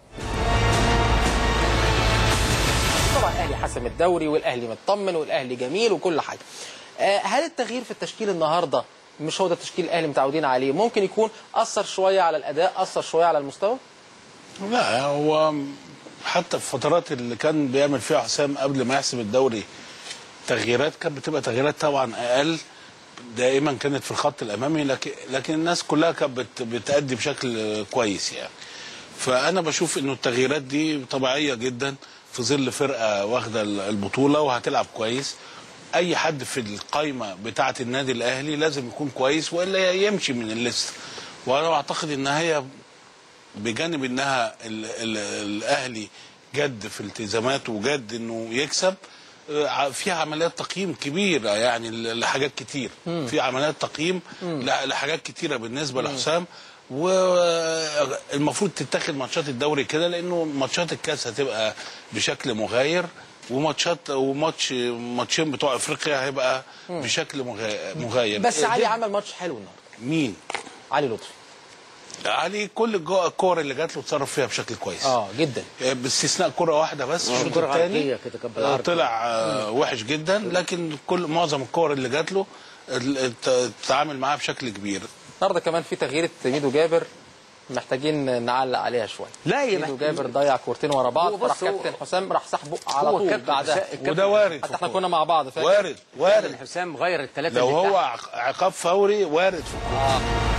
طبعا الاهلي حسم الدوري والاهلي مطمن والاهلي جميل وكل حاجه آه، هل التغيير في التشكيل النهارده مش هو ده التشكيل الاهلي متعودين عليه ممكن يكون اثر شويه على الاداء اثر شويه على المستوى لا هو حتى في الفترات اللي كان بيعمل فيها حسام قبل ما يحسم الدوري تغييرات كانت بتبقى تغييرات طبعا اقل دائما كانت في الخط الامامي لكن لكن الناس كلها كانت بت- بتأدي بشكل كويس يعني فانا بشوف انه التغييرات دي طبيعيه جدا في ظل فرقه واخده البطوله وهتلعب كويس اي حد في القايمه بتاعه النادي الاهلي لازم يكون كويس والا يمشي من الليست وانا اعتقد ان هي بجانب انها ال ال الاهلي جد في التزاماته وجد انه يكسب آه، في عمليات تقييم كبيره يعني ل- لحاجات كتير مم. في عمليات تقييم مم. ل- لحاجات كتيره بالنسبه لحسام والمفروض تتاخد ماتشات الدوري كده لانه ماتشات الكاس هتبقى بشكل مغاير وماتشات وماتش ماتشين بتوع افريقيا هيبقى مم. بشكل مغا- مغاير بس علي دي- عمل ماتش حلو النهارده مين علي لطفي علي كل الجو- الكور اللي جات له اتصرف فيها بشكل كويس اه جدا باستثناء كره واحده بس آه، الشوط كرة الثاني عرضية كده كانت بالعرض. طلع آه، وحش جدا لكن كل معظم الكور اللي جات له ال- ات- اتعامل معاها بشكل كبير النهارده كمان في تغيير ميدو جابر محتاجين نعلق عليها شويه لا يا ميدو محت- جابر ضيع كورتين ورا بعض هو بص فراح هو- كابتن حسام راح سحبه على هو طول كابتن بعدها حسام- الكابتن- وده وارد في حتى احنا الكورة. كنا مع بعض فاكر وارد وارد كابتن حسام غير الثلاثه لو اللي هو تحت. عق- عقاب فوري وارد في الكورة.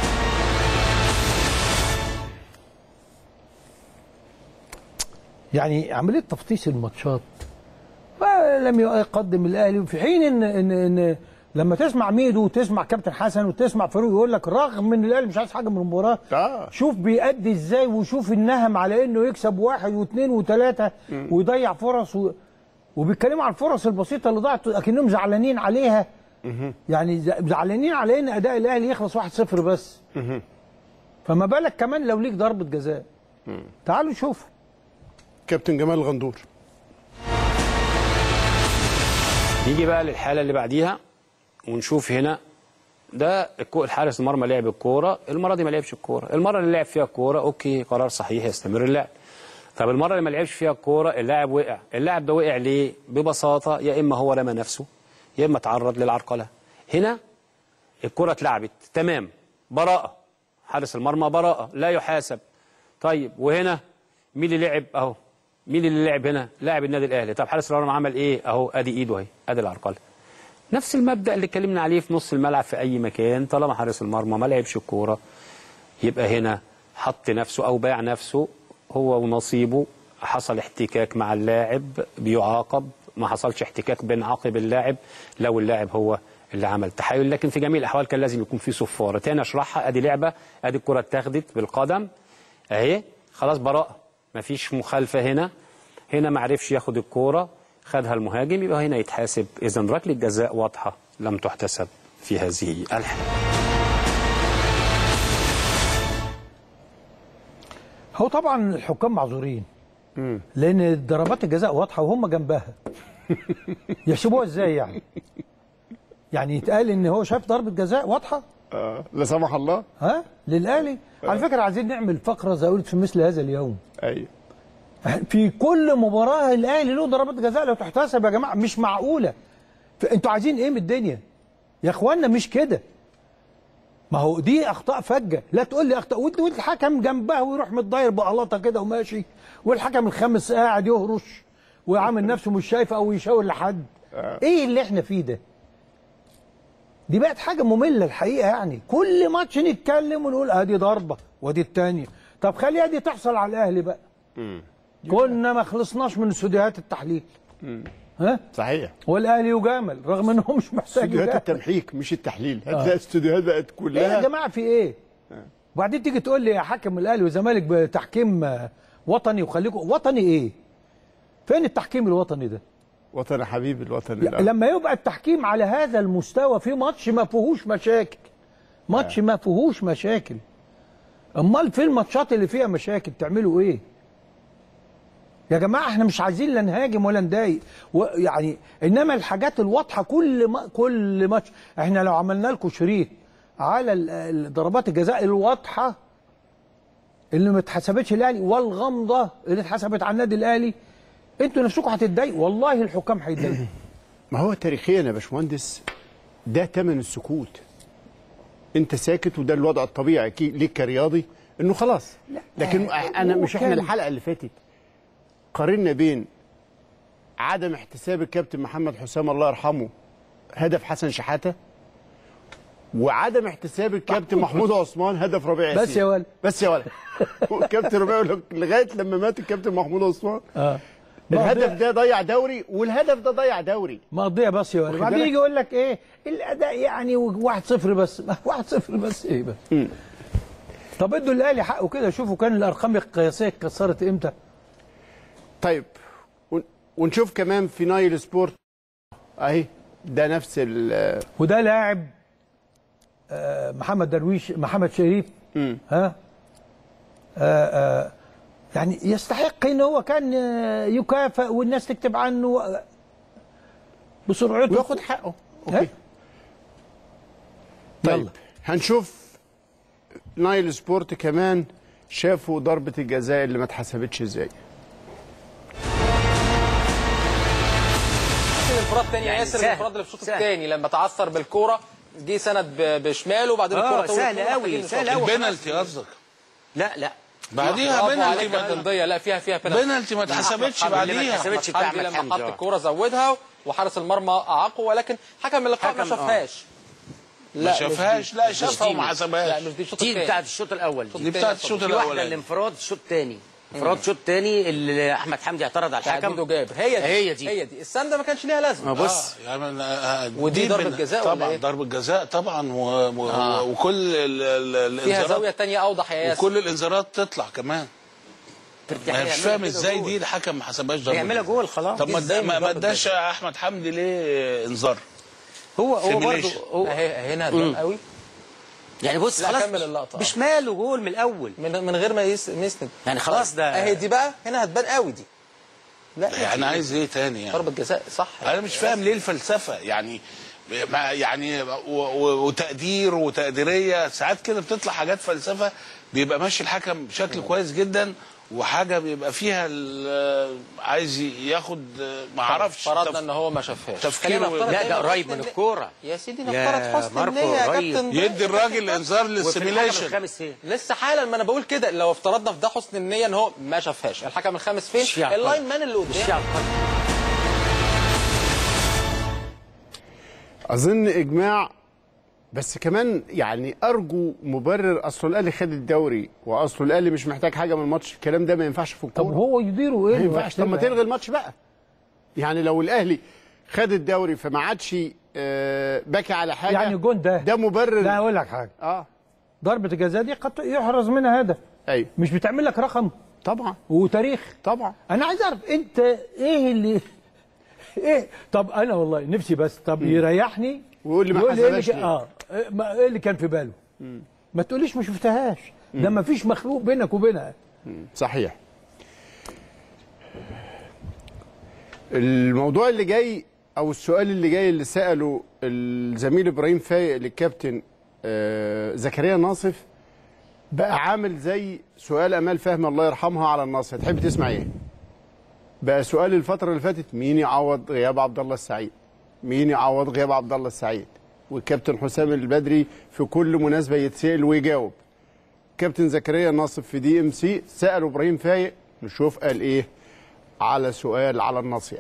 يعني عمليه تفطيس الماتشات لم يقدم الاهلي في حين ان ان, إن لما تسمع ميدو وتسمع كابتن حسن وتسمع فاروق يقول لك رغم ان الاهلي مش عايز حاجه من المباراه شوف بيأدي ازاي وشوف النهم على انه يكسب واحد واثنين وثلاثه ويضيع فرص و... وبيتكلموا عن الفرص البسيطه اللي ضاعت اكنهم زعلانين عليها يعني ز- زعلانين على ان اداء الاهلي يخلص 1-0 بس فما بالك كمان لو ليك ضربه جزاء تعالوا شوف كابتن جمال غندور نيجي بقى للحاله اللي بعديها ونشوف هنا ده الكو- الحارس المرمى لعب الكوره المره دي ما لعبش الكوره المره اللي لعب فيها الكوره اوكي قرار صحيح يستمر اللعب طب المره اللي ما لعبش فيها الكوره اللاعب وقع اللاعب ده وقع ليه ببساطه يا اما هو رمى نفسه يا اما تعرض للعرقله هنا الكره اتلعبت تمام براءه حارس المرمى براءه لا يحاسب طيب وهنا مين اللي لعب اهو مين اللي لعب هنا لاعب النادي الاهلي طب حارس المرمى عمل ايه اهو ادي ايده اهي ادي العرقله نفس المبدا اللي اتكلمنا عليه في نص الملعب في اي مكان طالما حارس المرمى ما لعبش الكوره يبقى هنا حط نفسه او باع نفسه هو ونصيبه حصل احتكاك مع اللاعب بيعاقب ما حصلش احتكاك بنعاقب اللاعب لو اللاعب هو اللي عمل تحايل لكن في جميع الاحوال كان لازم يكون في صفاره تاني اشرحها ادي لعبه ادي الكره اتاخدت بالقدم اهي خلاص براءه مفيش مخالفه هنا هنا ما عرفش ياخد الكوره خدها المهاجم يبقى هنا يتحاسب اذا ركله جزاء واضحه لم تحتسب في هذه الحاله هو طبعا الحكام معذورين لان ضربات الجزاء واضحه وهم جنبها يحسبوها ازاي يعني يعني يتقال ان هو شاف ضربه جزاء واضحه آه. لا سمح الله ها للاهلي على فكره عايزين نعمل فقره زي قلت في مثل هذا اليوم ايوه في كل مباراه الاهلي له ضربات جزاء لو تحتسب يا جماعه مش معقوله ف- انتوا عايزين ايه من الدنيا يا اخوانا مش كده ما هو دي اخطاء فجه لا تقول لي اخطاء وانت والحكم جنبها ويروح متضاير بقلطه كده وماشي والحكم الخامس قاعد يهرش وعامل نفسه مش شايف او يشاور لحد ايه اللي احنا فيه ده دي بقت حاجه ممله الحقيقه يعني كل ماتش نتكلم ونقول ادي ضربه وادي الثانيه طب خليها دي تحصل على الاهلي بقى كنا ما خلصناش من استوديوهات التحليل ها صحيح والاهلي يجامل رغم ان هو مش محتاج استوديوهات يجامل التمحيك مش التحليل آه. هتلاقي استوديوهات بقت ايه كلها يا جماعه في ايه وبعدين تيجي تقول لي يا حكم الاهلي والزمالك بتحكيم آه، وطني وخليكم وطني ايه فين التحكيم الوطني ده وطن حبيب الوطن لا الأول. لما يبقى التحكيم على هذا المستوى في ماتش ما فيهوش مشاكل ماتش ما فيهوش مشاكل امال في الماتشات اللي فيها مشاكل تعملوا ايه يا جماعه احنا مش عايزين لا نهاجم ولا نضايق و- يعني انما الحاجات الواضحه كل ما كل ماتش احنا لو عملنا لكم شريط على ال- ال- ضربات الجزاء الواضحه اللي ما اتحسبتش الاهلي والغمضه اللي اتحسبت على النادي الاهلي انتوا نفسكم هتتضايقوا والله الحكام هيتضايقوا ما هو تاريخيا يا باشمهندس ده ثمن السكوت انت ساكت وده الوضع الطبيعي كي- ليك كرياضي انه خلاص لكن انا مش احنا وكان- الحلقه اللي فاتت قارنا بين عدم احتساب الكابتن محمد حسام الله يرحمه هدف حسن شحاته وعدم احتساب الكابتن محمود عثمان هدف ربيع ياسين بس يا ولد. بس يا ولد الكابتن ربيع يقول لك لغايه لما مات الكابتن محمود عثمان اه الهدف ده ضيع دوري والهدف ده ضيع دوري مقضيه بس يا ولد واخد بعدين بالك؟ يجي يقول لك ايه الاداء يعني 1-0 بس 1-0 بس ايه بس طب ادوا الاهلي حقه كده شوفوا كان الارقام القياسيه اتكسرت امتى طيب ون- ونشوف كمان في نايل سبورت اهي ده نفس ال وده لاعب آه، محمد درويش محمد شريف ها آه، آه، يعني يستحق ان هو كان آه، يكافئ والناس تكتب عنه آه، بسرعته وياخد حقه اوكي طيب هنشوف نايل سبورت كمان شافوا ضربة الجزاء اللي ما اتحسبتش ازاي الانفراد تاني يا يعني ياسر سهل. الانفراد اللي في الشوط الثاني لما تعثر بالكوره جه سند ب- بشماله وبعدين آه، الكوره طولت سهل منه، قوي، محتاجين سهل نشوف. قوي. البنالتي قصدك لا لا بعديها برافو بنالتي عليك يا بقى. بنديه لا فيها فيها بنالتي بنالتي ما اتحسبتش أحمد حمدي بعديها. ما اتحسبتش بتاع حمدي أحمد لما حمدي، حط آه. الكوره زودها وحارس المرمى اعاقه ولكن حكم اللقاء ما حكم، آه. شافهاش ما مش شافهاش دي. لا مش شافها دي. وما حسبهاش لا مش دي الشوط دي الثاني بتاعت الشوط الاول الشوط دي بتاعت الشوط في واحده الاولاني الانفراد الشوط الثاني انفراد الشوط الثاني اللي احمد حمدي اعترض على بتاع الحكم ميدو جابر هي دي هي دي هي دي السنده ما كانش ليها لازمه ما بص آه، يعني آه، ودي دي ضربة بن- جزاء ولا طبعا إيه؟ ضربة جزاء طبعا و... و... آه. وكل ال... ال... فيها الانذارات زاويه ثانيه اوضح يا ياسر وكل الانذارات تطلع كمان ترتاح ما مش فاهم ازاي دي الحكم ما حسبهاش ضربة يعملها جزاء. جول خلاص طب ما إزاي اد- ما مش ما ضربة اداش احمد حمدي ليه انذار هو هو برضه Simulation. هو اهي هنا هتبان قوي يعني بص لا، خلاص كمل اللقطة. بشماله جول من الاول من من غير ما يس- ما يسند يعني خلاص ده اهي دي بقى هنا هتبان قوي دي لا يعني عايز ايه تاني يعني ضربه جزاء صح انا مش فاهم ليه الفلسفه يعني ما يعني و- و- وتقدير وتقديريه ساعات كده بتطلع حاجات فلسفه بيبقى ماشي الحكم بشكل كويس جدا وحاجه بيبقى فيها ال- عايز ياخد ما اعرفش فرضنا ان هو ما شافهاش تفكيره خلينا نفترض لا، إن ده حسن قريب من النية- الكورة. يا سيدي يا نفترض حسن ماركو النية يا قريب. كابتن يدي الراجل انذار للسيميليشن الخامس فين؟ لسه حالا ما انا بقول كده لو افترضنا في ده حسن النيه ان هو ما شافهاش الحكم الخامس فين؟ مش يعقل. اللاين مان اللي مش قدام يعقل. اظن اجماع بس كمان يعني ارجو مبرر اصل الاهلي خد الدوري واصل الاهلي مش محتاج حاجه من الماتش الكلام ده ما ينفعش في الكوره طب هو يديره ايه ما اللي ينفعش طب ما يحسبها؟ تلغي الماتش بقى يعني لو الاهلي خد الدوري فما عادش آه، باكي على حاجه يعني جون ده ده مبرر لا اقول لك حاجه اه ضربه الجزاء دي قد يحرز منها هدف ايوه مش بتعمل لك رقم طبعا وتاريخ طبعا انا عايز اعرف انت ايه اللي ايه طب انا والله نفسي بس طب يريحني ويقول لي ما ايه اللي حسبهاش كان- ليه؟ اه إيه ما- ايه اللي كان في باله ما تقوليش ما شفتهاش ده ما فيش مخلوق بينك وبينها صحيح الموضوع اللي جاي او السؤال اللي جاي اللي ساله الزميل ابراهيم فايق للكابتن آه، زكريا ناصف بقى عامل زي سؤال امال فهمي الله يرحمها على الناصر تحب تسمع ايه بقى سؤال الفتره اللي فاتت مين يعوض غياب عبد الله السعيد مين يعوض غياب عبد الله السعيد والكابتن حسام البدري في كل مناسبه يتسال ويجاوب كابتن زكريا ناصف في دي ام سي سالوا ابراهيم فايق نشوف قال ايه على سؤال على الناصيه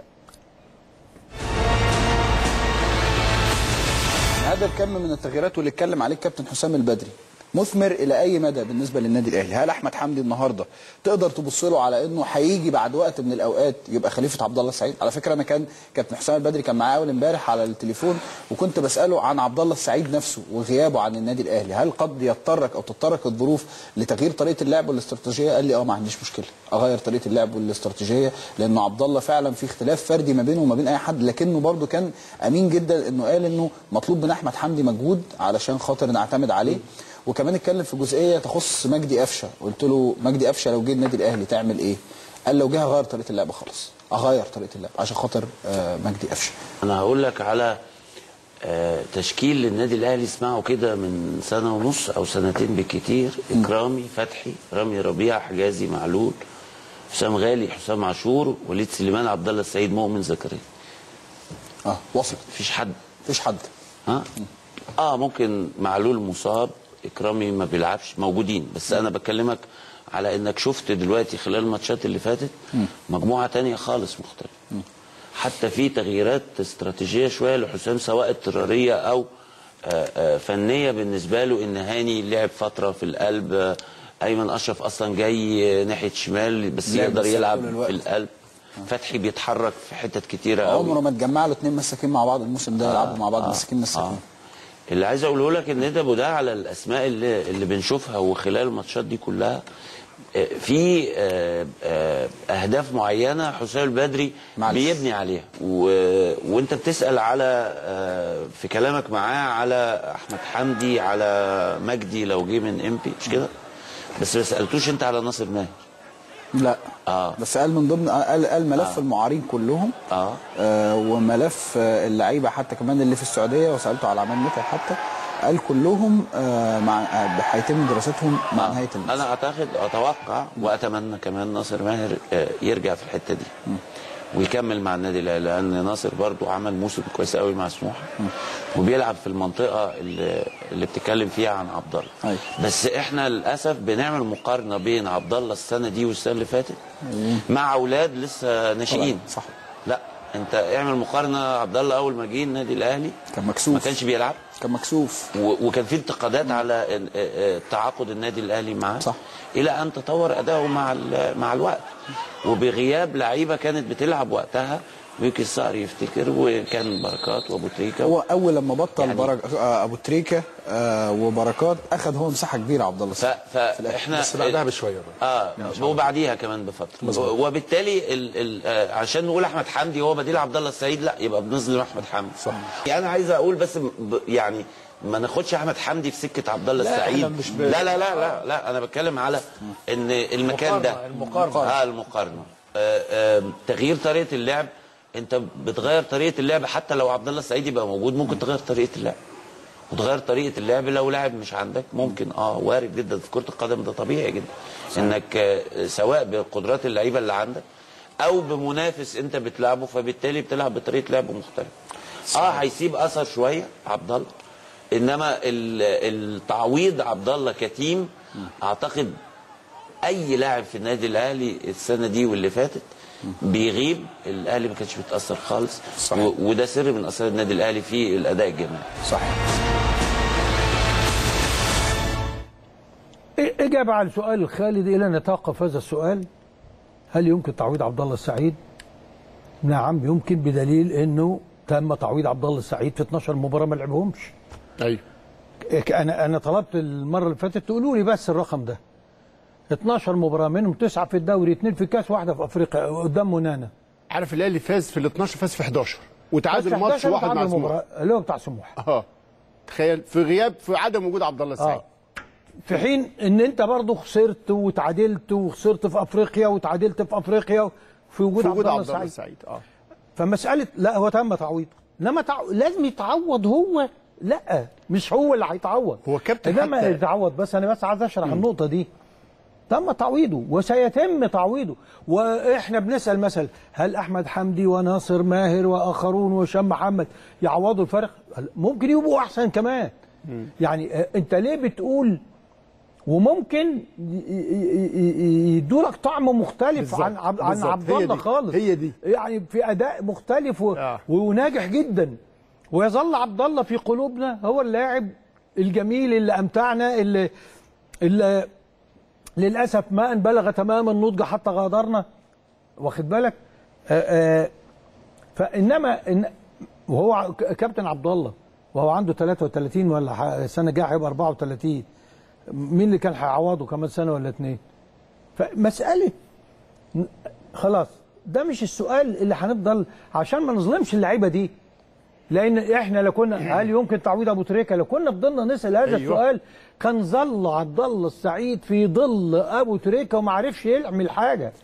هذا الكم من التغييرات واللي اتكلم عليه الكابتن حسام البدري مثمر الى اي مدى بالنسبه للنادي الاهلي هل احمد حمدي النهارده تقدر تبص له على انه هيجي بعد وقت من الاوقات يبقى خليفه عبد الله السعيد على فكره انا كان كابتن حسام البدري كان معايا اول امبارح على التليفون وكنت بساله عن عبد الله السعيد نفسه وغيابه عن النادي الاهلي هل قد يضطرك او تضطرك الظروف لتغيير طريقه اللعب والاستراتيجيه قال لي اه ما عنديش مشكله اغير طريقه اللعب والاستراتيجيه لانه عبد الله فعلا في اختلاف فردي ما بينه وما بين اي حد لكنه برده كان امين جدا انه قال انه مطلوب من احمد حمدي مجهود علشان خاطر نعتمد عليه وكمان اتكلم في جزئيه تخص مجدي قفشه قلت له مجدي قفشه لو جه النادي الاهلي تعمل ايه قال لو جه هغير طريقه اللعب خالص اغير طريقه اللعب عشان خاطر آه، مجدي قفشه انا هقول لك على آه، تشكيل للنادي الاهلي اسمعه كده من سنه ونص او سنتين بالكتير اكرامي فتحي رامي ربيع حجازي معلول حسام غالي حسام عاشور وليد سليمان عبد الله السعيد مؤمن زكريا اه وصلت مفيش حد مفيش حد ها اه ممكن معلول مصاب اكرامي ما بيلعبش موجودين بس انا بكلمك على انك شفت دلوقتي خلال الماتشات اللي فاتت مجموعه تانية خالص مختلفه حتى في تغييرات استراتيجيه شويه لحسام سواء اضطراريه او آه، آه، فنيه بالنسبه له ان هاني لعب فتره في القلب آه، ايمن اشرف اصلا جاي آه، ناحيه شمال بس لعب يقدر بس يلعب طول الوقت. في القلب فتحي بيتحرك في حتت كتيره قوي عمره ما اتجمع له اتنين مساكين مع بعض الموسم ده يلعبوا مع بعض آه، مساكين مساكين اللي عايز اقوله لك ان ده بدا على الاسماء اللي, اللي بنشوفها وخلال الماتشات دي كلها آه، في آه، آه، اهداف معينه حسام البدري معلش. بيبني عليها و... وانت بتسال على آه، في كلامك معاه على احمد حمدي على مجدي لو جه من امبي مش كده بس ما سالتوش انت على ناصر ماهر لا اه بس قال من ضمن قال قال ملف آه. المعارين كلهم اه, آه وملف آه، اللعيبه حتى كمان اللي في السعوديه وسالته على عماد متعب حتى قال كلهم آه مع آه، هيتم دراستهم مع نهايه الموسم انا اعتقد اتوقع واتمنى كمان ناصر ماهر آه، يرجع في الحته دي ويكمل مع النادي الاهلي لان ناصر برضو عمل موسم كويس قوي مع سموحه وبيلعب في المنطقه اللي, اللي بتتكلم فيها عن عبد الله أيوة. بس احنا للاسف بنعمل مقارنه بين عبد الله السنه دي والسنه اللي فاتت مع اولاد لسه ناشئين صح لا انت اعمل مقارنه عبد الله اول ما جه النادي الاهلي كان مكسوف ما كانش بيلعب كان مكسوف و- وكان في انتقادات على ال- آه، آه، تعاقد النادي الاهلي معاه صح الى ان تطور اداؤه مع ال- مع الوقت وبغياب لعيبه كانت بتلعب وقتها ويمكن الصقر يفتكر وكان بركات وابو تريكه هو اول لما بطل يعني برك... آه ابو تريكه آه وبركات اخذ هو مساحه كبيره عبد الله ف... فاحنا بس بعدها بشويه اه وبعديها كمان بفتره وبالتالي ال... ال... آه عشان نقول احمد حمدي هو بديل عبد الله السعيد لا يبقى بنظلم احمد حمدي صح يعني انا عايز اقول بس ب... يعني ما ناخدش احمد حمدي في سكه عبد الله لا، السعيد إحنا مش ب- لا لا لا لا لا انا بتكلم على ان المكان ده المقارنة- المقارنة. اه المقارنه آه، آه، تغيير طريقه اللعب انت بتغير طريقه اللعب حتى لو عبد الله السعيد يبقى موجود ممكن تغير طريقه اللعب وتغير طريقه اللعب لو لاعب مش عندك ممكن اه وارد جدا في كره القدم ده طبيعي جدا انك آه، سواء بقدرات اللعيبه اللي عندك او بمنافس انت بتلعبه فبالتالي بتلعب بطريقه لعب مختلفه اه هيسيب اثر شويه عبد الله انما ال- التعويض عبد الله كتيم اعتقد اي لاعب في النادي الاهلي السنه دي واللي فاتت بيغيب الاهلي ما كانش بيتاثر خالص صحيح. وده سر من اسرار النادي الاهلي في الاداء الجماعي صحيح إجابة على سؤال خالد إلى أن نتوقف هذا السؤال هل يمكن تعويض عبد الله السعيد؟ نعم يمكن بدليل أنه تم تعويض عبد الله السعيد في 12 مباراة ما لعبهمش ايوه أنا أنا طلبت المرة اللي فاتت تقولوا لي بس الرقم ده 12 مباراة منهم تسعة في الدوري اثنين في الكاس واحدة في أفريقيا قدام منانا عارف الاهلي فاز في ال 12 فاز في 11 فاز وتعادل في ماتش 11 واحد مع وتعادل سموحه مباراة اللي هو بتاع سموحة اه تخيل في غياب في عدم وجود عبد الله السعيد في حين ان انت برضه خسرت وتعادلت وخسرت في افريقيا وتعادلت في افريقيا في وجود, في وجود عبد عبد الله الله السعيد السعيد اه فمساله لا هو تم تعويضه انما تع... لازم يتعوض هو لا مش هو اللي هيتعوض هو كابتن انما حتى- يتعوض بس انا بس عايز اشرح النقطه دي تم تعويضه وسيتم تعويضه واحنا بنسال مثلا هل احمد حمدي وناصر ماهر واخرون وهشام محمد يعوضوا الفرق ممكن يبقوا احسن كمان يعني آه، انت ليه بتقول وممكن يدوا لك طعم مختلف بالظبط، عن عب... عن بالظبط. عبد هي الله دي، خالص هي دي. يعني في اداء مختلف و... آه. وناجح جدا ويظل عبد الله في قلوبنا هو اللاعب الجميل اللي امتعنا اللي, اللي للاسف ما ان بلغ تمام النضج حتى غادرنا واخد بالك آآ آآ فانما إن وهو ع- ك- كابتن عبد الله وهو عنده 33 ولا ح- السنه الجايه هيبقى 34 مين اللي كان هيعوضه كمان سنه ولا اتنين فمساله ن- خلاص ده مش السؤال اللي هنفضل عشان ما نظلمش اللعيبه دي لان احنا لو كنا هل يمكن تعويض ابو تريكه لو كنا فضلنا نسال هذا أيوة. السؤال كان ظل عبد الله السعيد في ظل ابو تريكه وما عرفش يعمل حاجه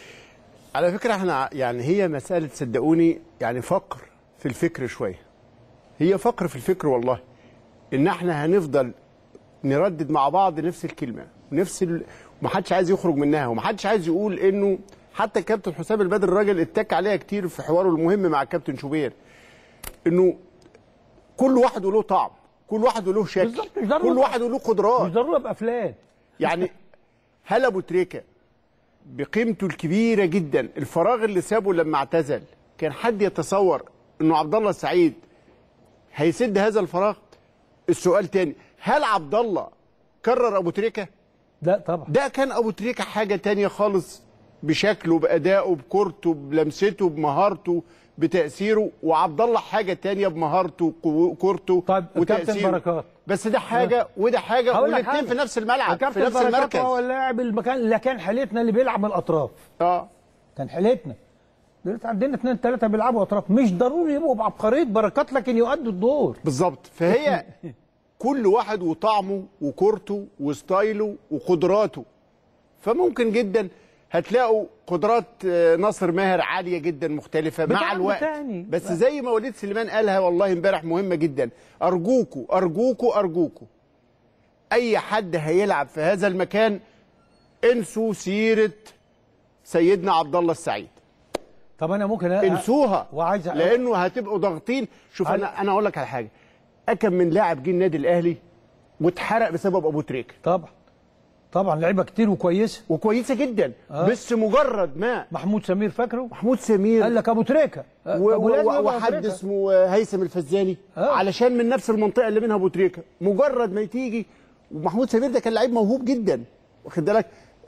على فكره احنا يعني هي مساله صدقوني يعني فقر في الفكر شويه هي فقر في الفكر والله ان احنا هنفضل نردد مع بعض نفس الكلمه نفس ال... ومحدش عايز يخرج منها ومحدش عايز يقول انه حتى الكابتن حسام البدر الراجل اتك عليها كتير في حواره المهم مع الكابتن شوبير انه كل واحد وله طعم كل واحد وله شكل بالظبط، مش ضروري كل يبقى- واحد وله قدرات مش ضروري ابقى فلان يعني هل ابو تريكه بقيمته الكبيره جدا الفراغ اللي سابه لما اعتزل كان حد يتصور انه عبد الله السعيد هيسد هذا الفراغ السؤال تاني هل عبد الله كرر ابو تريكه لا طبعا ده كان ابو تريكه حاجه تانية خالص بشكله بادائه بكورته بلمسته بمهارته بتاثيره وعبد الله حاجه تانية بمهارته وكورته طيب كابتن وتاثيره بركات بس ده حاجه وده حاجه هقول لك والاثنين حاجة. في نفس الملعب في كابتن نفس بركات المركز هو اللاعب المكان اللي كان حالتنا اللي بيلعب من الاطراف اه كان حالتنا دلوقتي عندنا اثنين ثلاثه بيلعبوا اطراف مش ضروري يبقوا بعبقريه بركات لكن يؤدوا الدور بالظبط فهي كل واحد وطعمه وكورته وستايله وقدراته فممكن جدا هتلاقوا قدرات آه، ناصر ماهر عاليه جدا مختلفه مع بتاع الوقت تاني. بس زي ما وليد سليمان قالها والله امبارح مهمه جدا ارجوكوا ارجوكوا ارجوكوا اي حد هيلعب في هذا المكان انسوا سيره سيدنا عبد الله السعيد طب انا ممكن أ- انسوها وعايز أ- لانه هتبقوا ضاغطين شوف انا انا اقول لك على حاجه اكم من لاعب جه النادي الاهلي واتحرق بسبب ابو تريكه طبعا طبعا لعيبه كتير وكويسه وكويسه جدا آه. بس مجرد ما محمود سمير فاكره محمود سمير قال لك ابو تريكه و- أبو لازم و- يبقى أبو وحد تريكة. اسمه هيثم الفزاني آه. علشان من نفس المنطقه اللي منها ابو تريكه مجرد ما تيجي ومحمود سمير ده كان لعيب موهوب جدا واخد بالك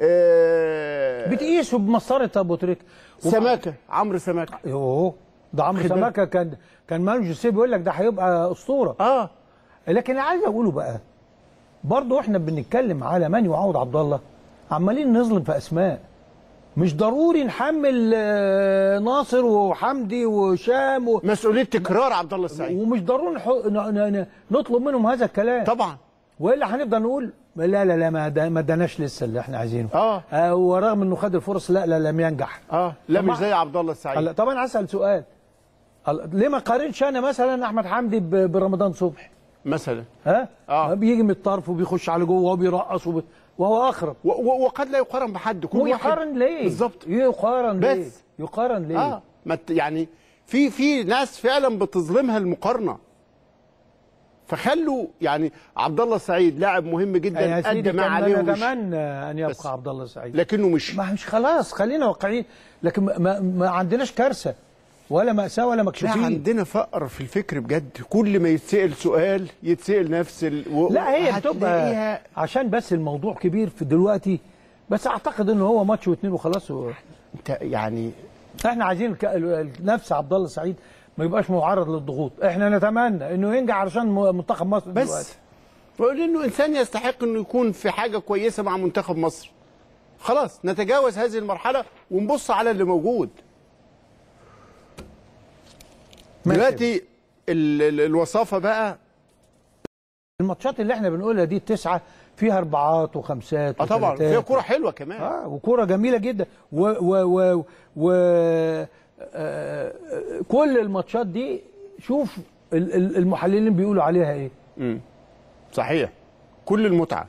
آه بتقيسه بمسطره ابو تريكه سماكه عمرو سماكه يوه ده عمرو خد بالك. سماكه كان كان مانو جوزيه بيقول لك ده هيبقى اسطوره اه لكن اللي عايز اقوله بقى برضه احنا بنتكلم على من يعوض عبد الله عمالين نظلم في اسماء مش ضروري نحمل آه، ناصر وحمدي وشام و... مسؤوليه تكرار عبد الله السعيد ومش ضروري نح... ن... ن... ن... نطلب منهم هذا الكلام طبعا والا هنفضل نقول لا لا لا ما دا- ما اداناش لسه اللي احنا عايزينه اه, آه ورغم انه خد الفرص لا لا لم ينجح اه لا طب مش ما- زي عبد الله السعيد هلا طبعا عايز اسال سؤال هلا ليه ما قارنش انا مثلا احمد حمدي ب- برمضان صبحي مثلا ها اه بيجي من الطرف وبيخش على جوه وبيرقص وب... وهو اخرب و- و- وقد لا يقارن بحد كل هو واحد يقارن ليه بالظبط يقارن بس. ليه يقارن ليه اه ما ت- يعني في في ناس فعلا بتظلمها المقارنه فخلوا يعني عبد الله السعيد لاعب مهم يا جدا سيدي ادى ما كان عليه وش- نتمنى ان يبقى عبد الله السعيد لكنه مش ما مش خلاص خلينا واقعيين لكن ما, ما, ما عندناش كارثه ولا مأساة ولا لا مكشوفين عندنا فقر في الفكر بجد كل ما يتسأل سؤال يتسأل نفس ال... و... لا هي بتبقى هتلاقيها- عشان بس الموضوع كبير في دلوقتي بس اعتقد ان هو ماتش واثنين وخلاص و... انت يعني احنا عايزين ك... ال- نفس عبد الله السعيد ما يبقاش معرض للضغوط احنا نتمنى انه ينجح علشان م- منتخب مصر بس دلوقتي بقول انه انسان يستحق انه يكون في حاجه كويسه مع منتخب مصر خلاص نتجاوز هذه المرحله ونبص على اللي موجود دلوقتي ال... ال... الوصافه بقى الماتشات اللي احنا بنقولها دي التسعه فيها اربعات وخمسات اه طبعا وثلاثات. فيها كوره حلوه كمان اه وكوره جميله جدا و و و, و آه كل الماتشات دي شوف ال- ال- المحللين بيقولوا عليها ايه امم صحيح كل المتعه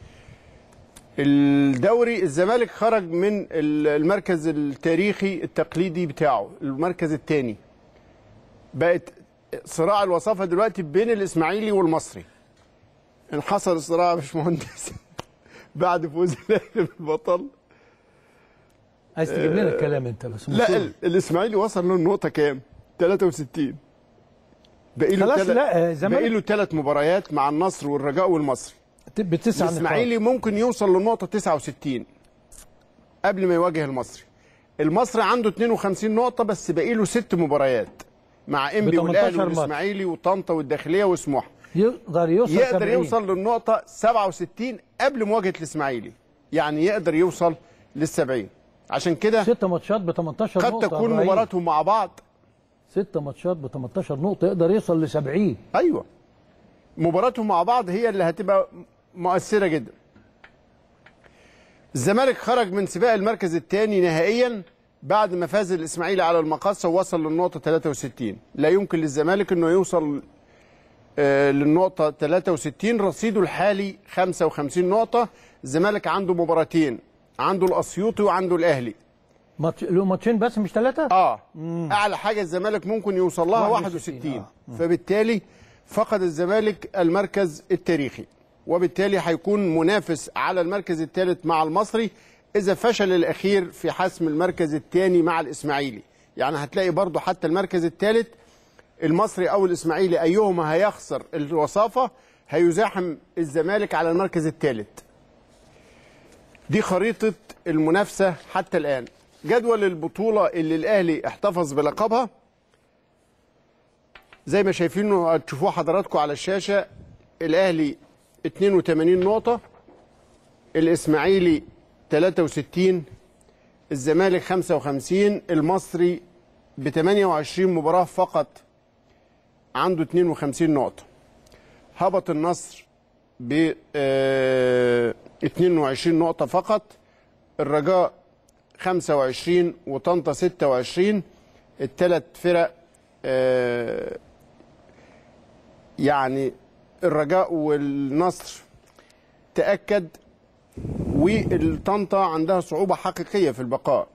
الدوري الزمالك خرج من ال- المركز التاريخي التقليدي بتاعه المركز الثاني بقت صراع الوصافه دلوقتي بين الاسماعيلي والمصري انحصر الصراع يا باشمهندس بعد فوز الاهلي بالبطل عايز تجيب لنا الكلام انت بس لا ال- الاسماعيلي وصل له النقطه كام 63 باقي له خلاص، تلت- لا، آه، الزمالك- باقي له ثلاث مباريات مع النصر والرجاء والمصري بتسع نقاط. الاسماعيلي ممكن يوصل للنقطه 69 قبل ما يواجه المصري المصري عنده 52 نقطه بس باقي له ست مباريات مع انبي ب 18 والاهلي ماتش. والاسماعيلي وطنطا والداخليه وسموحه يقدر يوصل يقدر 70. يوصل للنقطه 67 قبل مواجهه الاسماعيلي يعني يقدر يوصل لل 70 عشان كده ست ماتشات ب 18 قد نقطه تكون إبراهيم. مباراتهم مع بعض ست ماتشات ب 18 نقطه يقدر يوصل ل 70 ايوه مباراتهم مع بعض هي اللي هتبقى مؤثره جدا الزمالك خرج من سباق المركز الثاني نهائيا بعد ما فاز الاسماعيلي على المقاصه ووصل للنقطه 63 لا يمكن للزمالك انه يوصل آه، للنقطه 63 رصيده الحالي 55 نقطه الزمالك عنده مباراتين عنده الاسيوطي وعنده الاهلي ماتش له ماتشين بس مش ثلاثه اه اعلى حاجه الزمالك ممكن يوصل لها 61. 61 فبالتالي فقد الزمالك المركز التاريخي وبالتالي هيكون منافس على المركز الثالث مع المصري اذا فشل الاخير في حسم المركز الثاني مع الاسماعيلي يعني هتلاقي برضو حتى المركز الثالث المصري او الاسماعيلي ايهما هيخسر الوصافه هيزاحم الزمالك على المركز الثالث دي خريطه المنافسه حتى الان جدول البطوله اللي الاهلي احتفظ بلقبها زي ما شايفينه هتشوفوه حضراتكم على الشاشه الاهلي 82 نقطه الاسماعيلي 63 الزمالك 55 المصري ب 28 مباراه فقط عنده 52 نقطه هبط النصر ب آه، 22 نقطه فقط الرجاء 25 وطنطا 26 الثلاث فرق آه، يعني الرجاء والنصر تأكد والطنطا عندها صعوبة حقيقية في البقاء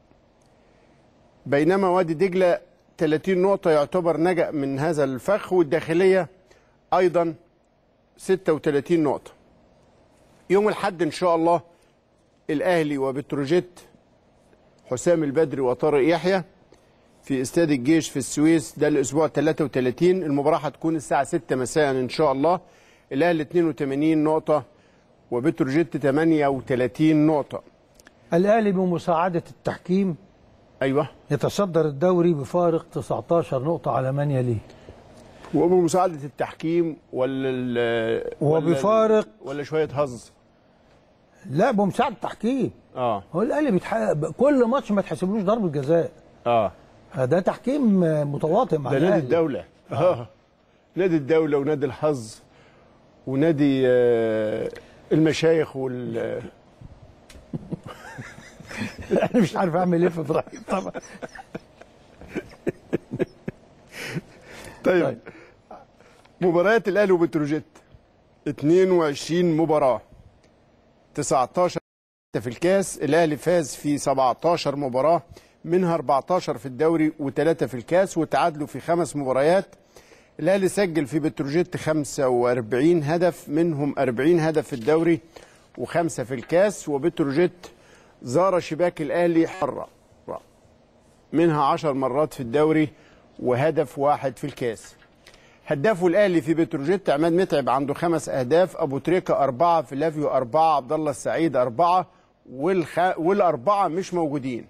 بينما وادي دجلة 30 نقطة يعتبر نجأ من هذا الفخ والداخلية أيضا 36 نقطة يوم الحد إن شاء الله الأهلي وبتروجيت حسام البدري وطارق يحيى في استاد الجيش في السويس ده الاسبوع 33 المباراه هتكون الساعه 6 مساء ان شاء الله الاهلي 82 نقطه وبتروجيت 38 نقطه الاهلي بمساعده التحكيم ايوه يتصدر الدوري بفارق 19 نقطه على من يليه وبمساعده التحكيم ولا ال- ولا وبفارق- ولا شويه هز لا بمساعده التحكيم اه هو الاهلي بيتحقق كل ماتش ما تحسبلوش ضربه جزاء اه ده تحكيم متواطئ مع ده نادي الاهلي الدوله اه نادي الدوله ونادي الحظ ونادي آه المشايخ وال انا مش عارف اعمل ايه في ابراهيم طبعا طيب مباريات الاهلي وبتروجيت 22 مباراه 19 في الكاس الاهلي فاز في 17 مباراه منها 14 في الدوري وثلاثه في الكاس وتعادلوا في خمس مباريات الاهلي سجل في بتروجيت 45 هدف منهم 40 هدف في الدوري وخمسه في الكاس وبتروجيت زار شباك الاهلي حره منها 10 مرات في الدوري وهدف واحد في الكاس هدافه الاهلي في بتروجيت عماد متعب عنده خمس اهداف ابو تريكه اربعه فلافيو اربعه عبد الله السعيد اربعه والخ... والاربعه مش موجودين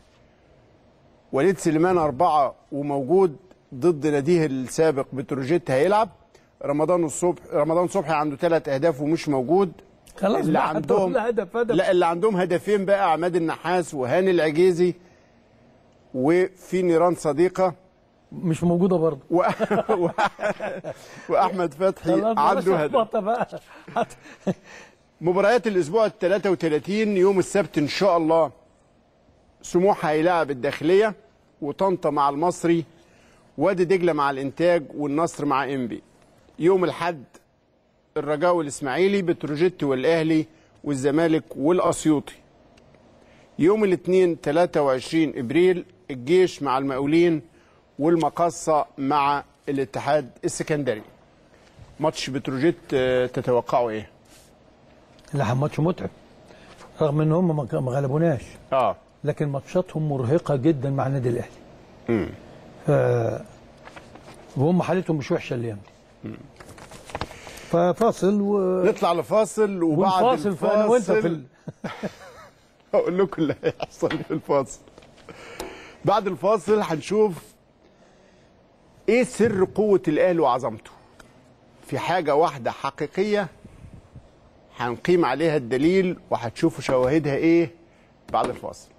وليد سليمان اربعه وموجود ضد ناديه السابق بتروجيت هيلعب رمضان الصبح رمضان صبحي عنده ثلاث اهداف ومش موجود خلاص اللي بقى عندهم هتقول هدف هدف لا اللي عندهم هدفين بقى عماد النحاس وهاني العجيزي وفي نيران صديقه مش موجوده برضه و... و... واحمد فتحي خلاص عنده بلاش هدف لخبطة بقى مباريات الاسبوع ال 33 يوم السبت ان شاء الله سموحه هيلاعب الداخليه وطنطا مع المصري وادي دجله مع الانتاج والنصر مع انبي يوم الاحد الرجاء والاسماعيلي بتروجيت والاهلي والزمالك والاسيوطي يوم الاثنين 23 ابريل الجيش مع المقاولين والمقصه مع الاتحاد السكندري ماتش بتروجيت آه، تتوقعوا ايه لا ماتش متعب رغم ان هم ما ما غلبوناش اه لكن ماتشاتهم مرهقه جدا مع النادي الاهلي امم ف... وهم حالتهم مش وحشه الايام دي ففاصل و... نطلع لفاصل وبعد ونفاصل فأنا وأنت في ال- هقول لكم اللي هيحصل في الفاصل بعد الفاصل هنشوف ايه سر قوة الاهلي وعظمته في حاجة واحدة حقيقية هنقيم عليها الدليل وهتشوفوا شواهدها ايه بعد الفاصل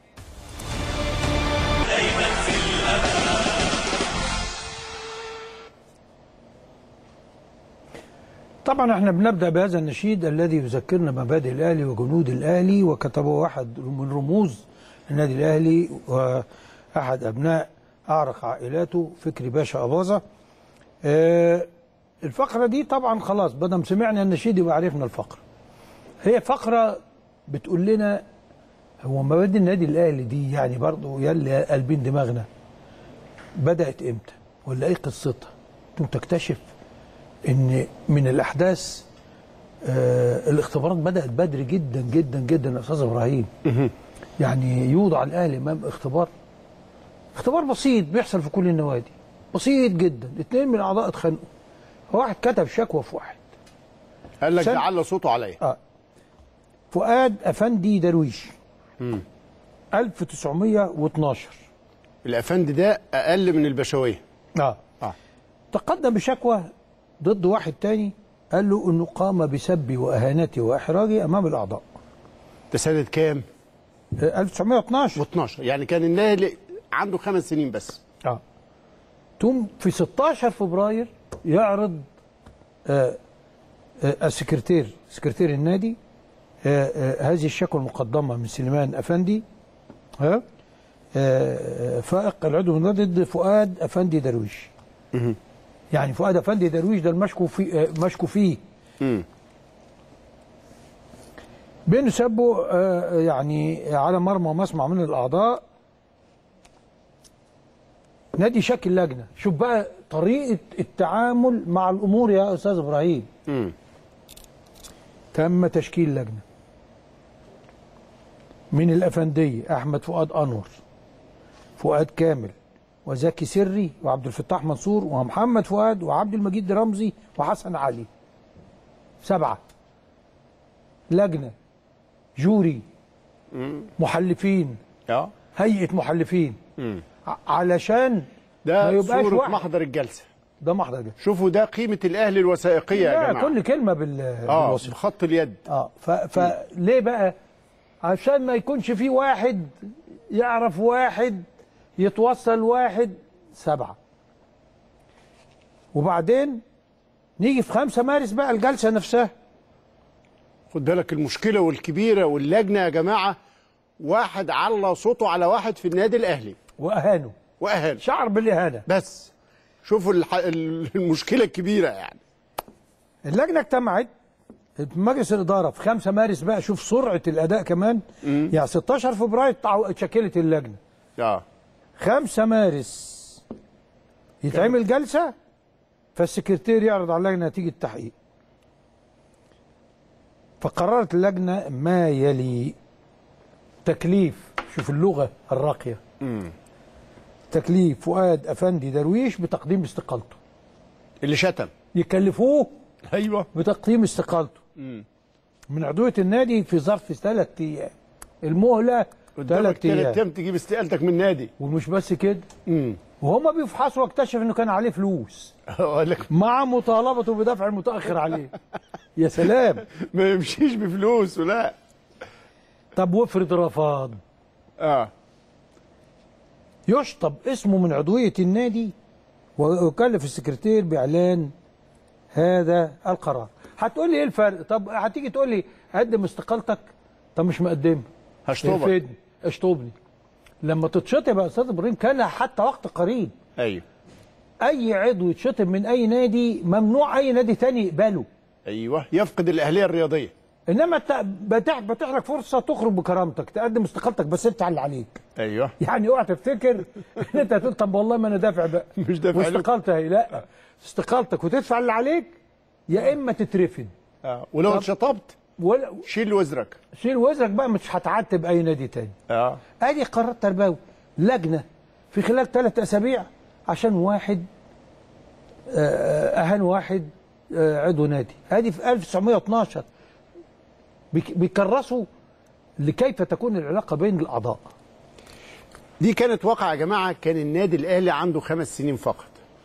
طبعا احنا بنبدا بهذا النشيد الذي يذكرنا مبادئ الاهلي وجنود الاهلي وكتبه واحد من رموز النادي الاهلي واحد ابناء اعرق عائلاته فكري باشا اباظه آه، الفقره دي طبعا خلاص بدل سمعنا النشيد يبقى عرفنا الفقره هي فقره بتقول لنا هو مبادئ النادي الاهلي دي يعني برضه يلي قلبين دماغنا بدات امتى ولا ايه قصتها ثم تكتشف ان من الاحداث آه الاختبارات بدات بدري جدا جدا جدا يا استاذ ابراهيم يعني يوضع الاهلي امام اختبار اختبار بسيط بيحصل في كل النوادي بسيط جدا اثنين من الاعضاء اتخانقوا واحد كتب شكوى في واحد قال لك سن- ده على صوته عليا اه فؤاد افندي درويش 1912 الافندي ده اقل من البشويه اه اه تقدم بشكوى ضد واحد تاني قال له انه قام بسبي واهانتي واحراجي امام الاعضاء ده سنه كام؟ 1912 و12 يعني كان النادي عنده خمس سنين بس اه ثم في 16 فبراير يعرض آه آه السكرتير سكرتير النادي آه آه هذه الشكوى المقدمه من سليمان افندي ها آه فائق العضو من النادي ضد فؤاد افندي درويش يعني فؤاد افندي درويش ده المشكو في آه مشكو فيه بين سبوا آه يعني على مرمى ومسمع من الاعضاء نادي شكل لجنه شوف بقى طريقه التعامل مع الامور يا استاذ ابراهيم تم تشكيل لجنه من الافنديه احمد فؤاد انور فؤاد كامل وزكي سري وعبد الفتاح منصور ومحمد فؤاد وعبد المجيد رمزي وحسن علي سبعه لجنه جوري محلفين اه هيئه محلفين ع- علشان ما ده يبقاش صورة واحد محضر الجلسه ده محضر الجلسه شوفوا ده قيمه الاهلي الوثائقيه يا لا جماعه كل كلمه بال اه بالوصف بخط اليد اه ف... فليه بقى عشان ما يكونش في واحد يعرف واحد يتوصل واحد سبعة وبعدين نيجي في 5 مارس بقى الجلسة نفسها خد بالك المشكله والكبيره واللجنه يا جماعه واحد على صوته على واحد في النادي الاهلي واهانه واهانه شعر بالاهانه بس شوفوا الح... المشكله الكبيره يعني اللجنه اجتمعت في مجلس الاداره في 5 مارس بقى شوف سرعه الاداء كمان يعني 16 فبراير تعو- اتشكلت اللجنه اه 5 مارس يتعمل جلسه فالسكرتير يعرض على اللجنه نتيجه التحقيق فقررت اللجنه ما يلي تكليف شوف اللغه الراقيه تكليف فؤاد افندي درويش بتقديم استقالته اللي شتم يكلفوه ايوه بتقديم استقالته من عضويه النادي في ظرف ثلاث ايام المهله ثلاث ثلاث ايام ايام تجيب استقالتك من النادي ومش بس كده امم وهم بيفحصوا واكتشف انه كان عليه فلوس اقول لك مع مطالبته بدفع المتاخر عليه يا سلام ما يمشيش بفلوس ولا طب وافرض رفض اه يشطب اسمه من عضويه النادي ويكلف السكرتير باعلان هذا القرار هتقول لي ايه الفرق طب هتيجي تقول لي قدم استقالتك طب مش مقدمها هشطبك. افيدني اشطبني لما تتشطب يا استاذ ابراهيم كان لها حتى وقت قريب ايوه اي عضو يتشطب من اي نادي ممنوع اي نادي تاني يقبله ايوه يفقد الاهليه الرياضيه انما انت بتح بتح لك فرصه تخرج بكرامتك تقدم استقالتك بس انت على اللي عليك ايوه يعني اوعى تفتكر ان انت هتقول طب والله ما انا دافع بقى مش دافع لكم. واستقالتي اهي لا استقالتك وتدفع اللي عليك يا اما تترفد اه ولو طب- اتشطبت ولا شيل وزرك شيل وزرك بقى مش هتعتب اي نادي تاني اه ادي قرار تربوي لجنه في خلال ثلاث اسابيع عشان واحد آه، اهان واحد آه، عضو نادي ادي في 1912 بيك- بيكرسوا لكيف تكون العلاقه بين الاعضاء دي كانت واقعة يا جماعة كان النادي الأهلي عنده خمس سنين فقط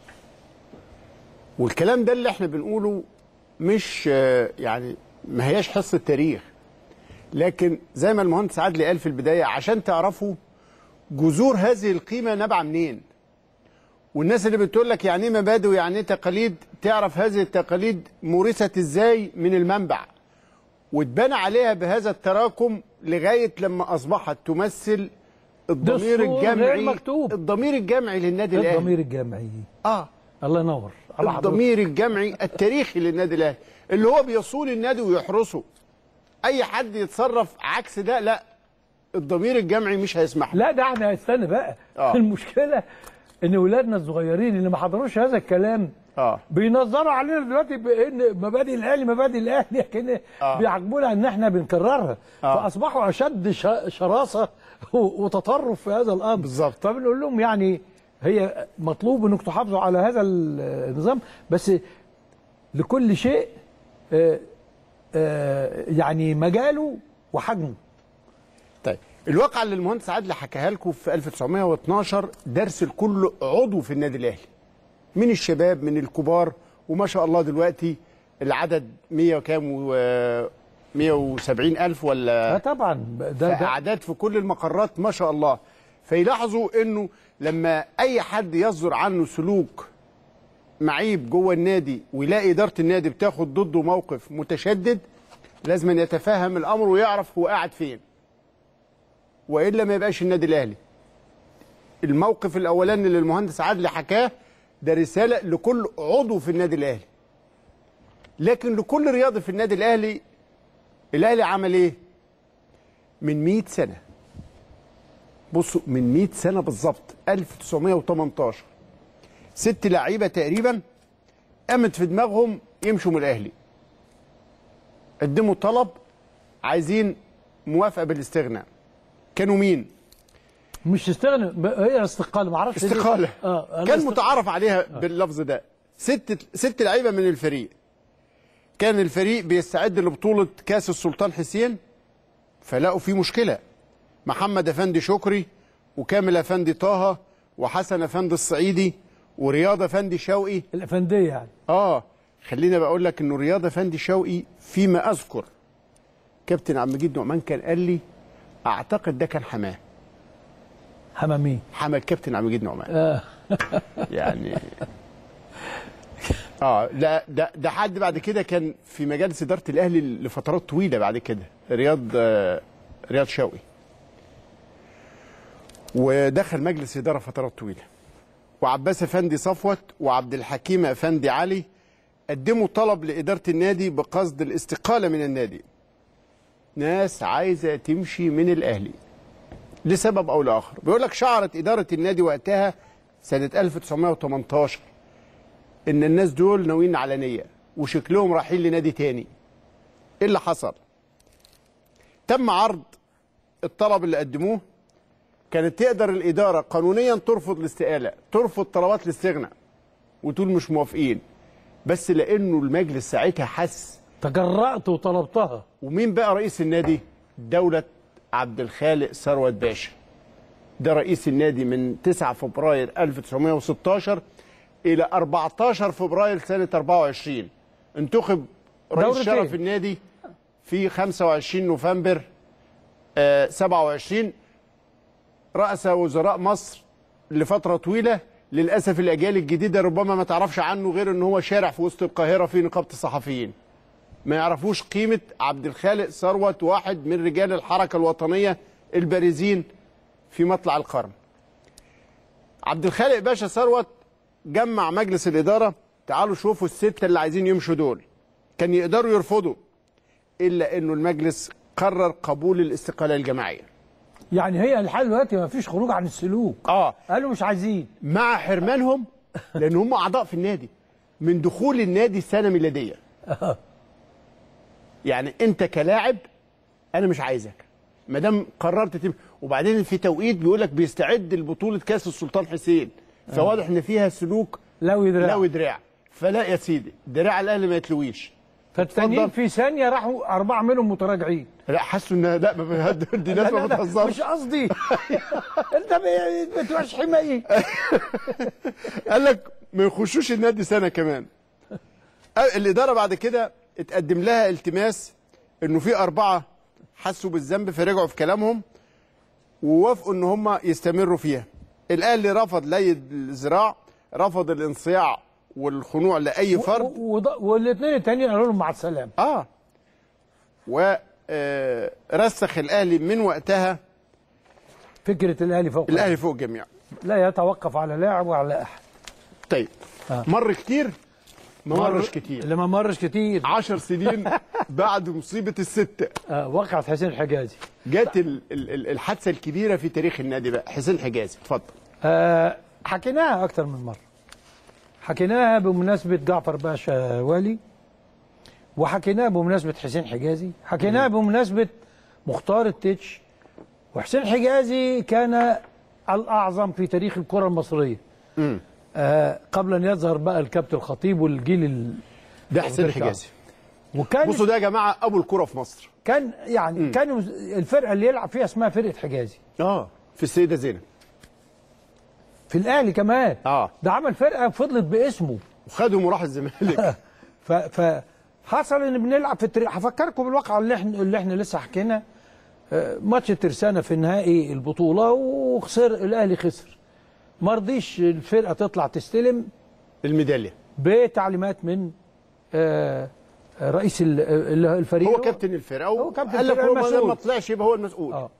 والكلام ده اللي احنا بنقوله مش آه، يعني ما هياش حصة تاريخ لكن زي ما المهندس عادل قال في البداية عشان تعرفوا جذور هذه القيمة نابعة منين والناس اللي بتقول لك يعني ايه مبادئ ويعني ايه تقاليد تعرف هذه التقاليد مورست ازاي من المنبع واتبنى عليها بهذا التراكم لغاية لما أصبحت تمثل الضمير دستور غير الجمعي مكتوب. الضمير الجمعي للنادي الاهلي الضمير الجمعي اه الله ينور على حضرتك. الضمير الجمعي التاريخي للنادي الاهلي اللي هو بيصون النادي ويحرسه اي حد يتصرف عكس ده لا الضمير الجمعي مش هيسمح لا ده احنا استنى بقى آه. المشكله ان ولادنا الصغيرين اللي ما حضروش هذا الكلام اه بينظروا علينا دلوقتي بان مبادئ الاهلي مبادئ الاهلي كان آه. بيعجبونا ان احنا بنكررها آه. فاصبحوا اشد ش- شراسه و- وتطرف في هذا الامر بالظبط فبنقول لهم يعني هي مطلوب انكم تحافظوا على هذا النظام بس لكل شيء آه، آه، يعني مجاله وحجمه طيب الواقعة اللي المهندس عادل حكاها لكم في 1912 درس لكل عضو في النادي الاهلي من الشباب من الكبار وما شاء الله دلوقتي العدد 100 وكام و 170 ألف ولا اه طبعا ده, ده فأعداد في كل المقرات ما شاء الله فيلاحظوا انه لما اي حد يصدر عنه سلوك معيب جوه النادي ويلاقي اداره النادي بتاخد ضده موقف متشدد لازم أن يتفهم الامر ويعرف هو قاعد فين والا ما يبقاش النادي الاهلي الموقف الاولاني اللي المهندس عادل حكاه ده رساله لكل عضو في النادي الاهلي لكن لكل رياضي في النادي الاهلي الاهلي عمل ايه من 100 سنه بصوا من 100 سنه بالظبط 1918 ست لعيبه تقريبا قامت في دماغهم يمشوا من الاهلي قدموا طلب عايزين موافقه بالاستغناء كانوا مين مش استغنى ب- هي استقاله ما اعرفش ليه. استقاله اه أنا كان است- متعارف عليها باللفظ ده ست ست لعيبه من الفريق كان الفريق بيستعد لبطوله كاس السلطان حسين فلقوا في مشكله محمد افندي شكري وكامل افندي طه وحسن افندي الصعيدي ورياض افندي شوقي الافنديه يعني اه خلينا بقول لك انه رياض افندي شوقي فيما اذكر كابتن عبد المجيد نعمان كان قال لي اعتقد ده كان حماه حمامين حمى الكابتن عبد المجيد نعمان آه. يعني اه لا ده ده حد بعد كده كان في مجالس اداره الاهلي لفترات طويله بعد كده رياض آه، رياض شوقي ودخل مجلس اداره فترات طويله وعباس افندي صفوت وعبد الحكيم افندي علي قدموا طلب لاداره النادي بقصد الاستقاله من النادي ناس عايزه تمشي من الاهلي لسبب او لاخر بيقول لك شعرت اداره النادي وقتها سنه 1918 ان الناس دول ناويين على نيه وشكلهم رايحين لنادي تاني ايه اللي حصل تم عرض الطلب اللي قدموه كانت تقدر الاداره قانونيا ترفض الاستقاله ترفض طلبات الاستغناء وتقول مش موافقين بس لانه المجلس ساعتها حس تجرأت وطلبتها ومين بقى رئيس النادي دولة عبد الخالق ثروت باشا ده رئيس النادي من 9 فبراير 1916 إلى 14 فبراير سنة 24 انتخب رئيس دورتين. شرف النادي في 25 نوفمبر آه 27 رأس وزراء مصر لفترة طويلة للأسف الأجيال الجديدة ربما ما تعرفش عنه غير أنه هو شارع في وسط القاهرة في نقابة الصحفيين ما يعرفوش قيمة عبد الخالق ثروت واحد من رجال الحركة الوطنية البارزين في مطلع القرن عبد الخالق باشا ثروت جمع مجلس الإدارة تعالوا شوفوا الستة اللي عايزين يمشوا دول كان يقدروا يرفضوا إلا أنه المجلس قرر قبول الاستقالة الجماعية يعني هي لحد دلوقتي ما فيش خروج عن السلوك اه قالوا مش عايزين مع حرمانهم لأن هم أعضاء في النادي من دخول النادي سنة ميلادية يعني أنت كلاعب أنا مش عايزك ما دام قررت تم... وبعدين في توقيت بيقول لك بيستعد لبطولة كأس السلطان حسين فواضح إن فيها سلوك لو دراع لو دراع فلا يا سيدي دراع الأهلي ما يتلويش فالتانيين في ثانيه راحوا اربعه منهم متراجعين لا حسوا ان لا ما بيهد- دي ناس لا، ما لا، لا، بتهزرش مش قصدي انت ب- بتوش حماية قال لك ما يخشوش النادي سنه كمان قال- الاداره بعد كده اتقدم لها التماس انه في اربعه حسوا بالذنب فرجعوا في كلامهم ووافقوا ان هم يستمروا فيها الاهلي رفض لي الزراع رفض الانصياع والخنوع لاي فرد والاثنين التانيين قالوا لهم مع السلامه اه ورسخ الاهلي من وقتها فكره الاهلي فوق الاهلي فوق الجميع لا يتوقف على لاعب وعلى احد طيب آه. مر كتير ما مر- مرش كتير اللي ما مرش كتير عشر سنين بعد مصيبة الستة آه وقعت حسين حجازي جت ال- ال- ال- الحادثة الكبيرة في تاريخ النادي بقى حسين حجازي اتفضل آه حكيناها أكتر من مرة حكيناها بمناسبة جعفر باشا والي وحكيناها بمناسبة حسين حجازي حكيناها بمناسبة مختار التتش وحسين حجازي كان الأعظم في تاريخ الكرة المصرية آه قبل أن يظهر بقى الكابتن الخطيب والجيل ال... ده حسين حجازي وكان بصوا ده يا جماعة أبو الكرة في مصر كان يعني م. كان الفرقة اللي يلعب فيها اسمها فرقة حجازي اه في السيدة زينب في الأهلي كمان اه ده عمل فرقة فضلت باسمه وخدهم وراح الزمالك ف فحصل ان بنلعب في التري... هفكركم بالواقعه اللي احنا اللي احنا لسه حكينا آه، ماتش الترسانه في نهائي البطوله وخسر الاهلي خسر ما رضيش الفرقه تطلع تستلم الميداليه بتعليمات من آه، رئيس ال- ال- الفريق هو كابتن الفرقة هو كابتن قال لك الفرقة هو ما- المسؤول. ما طلعش يبقى هو المسؤول آه.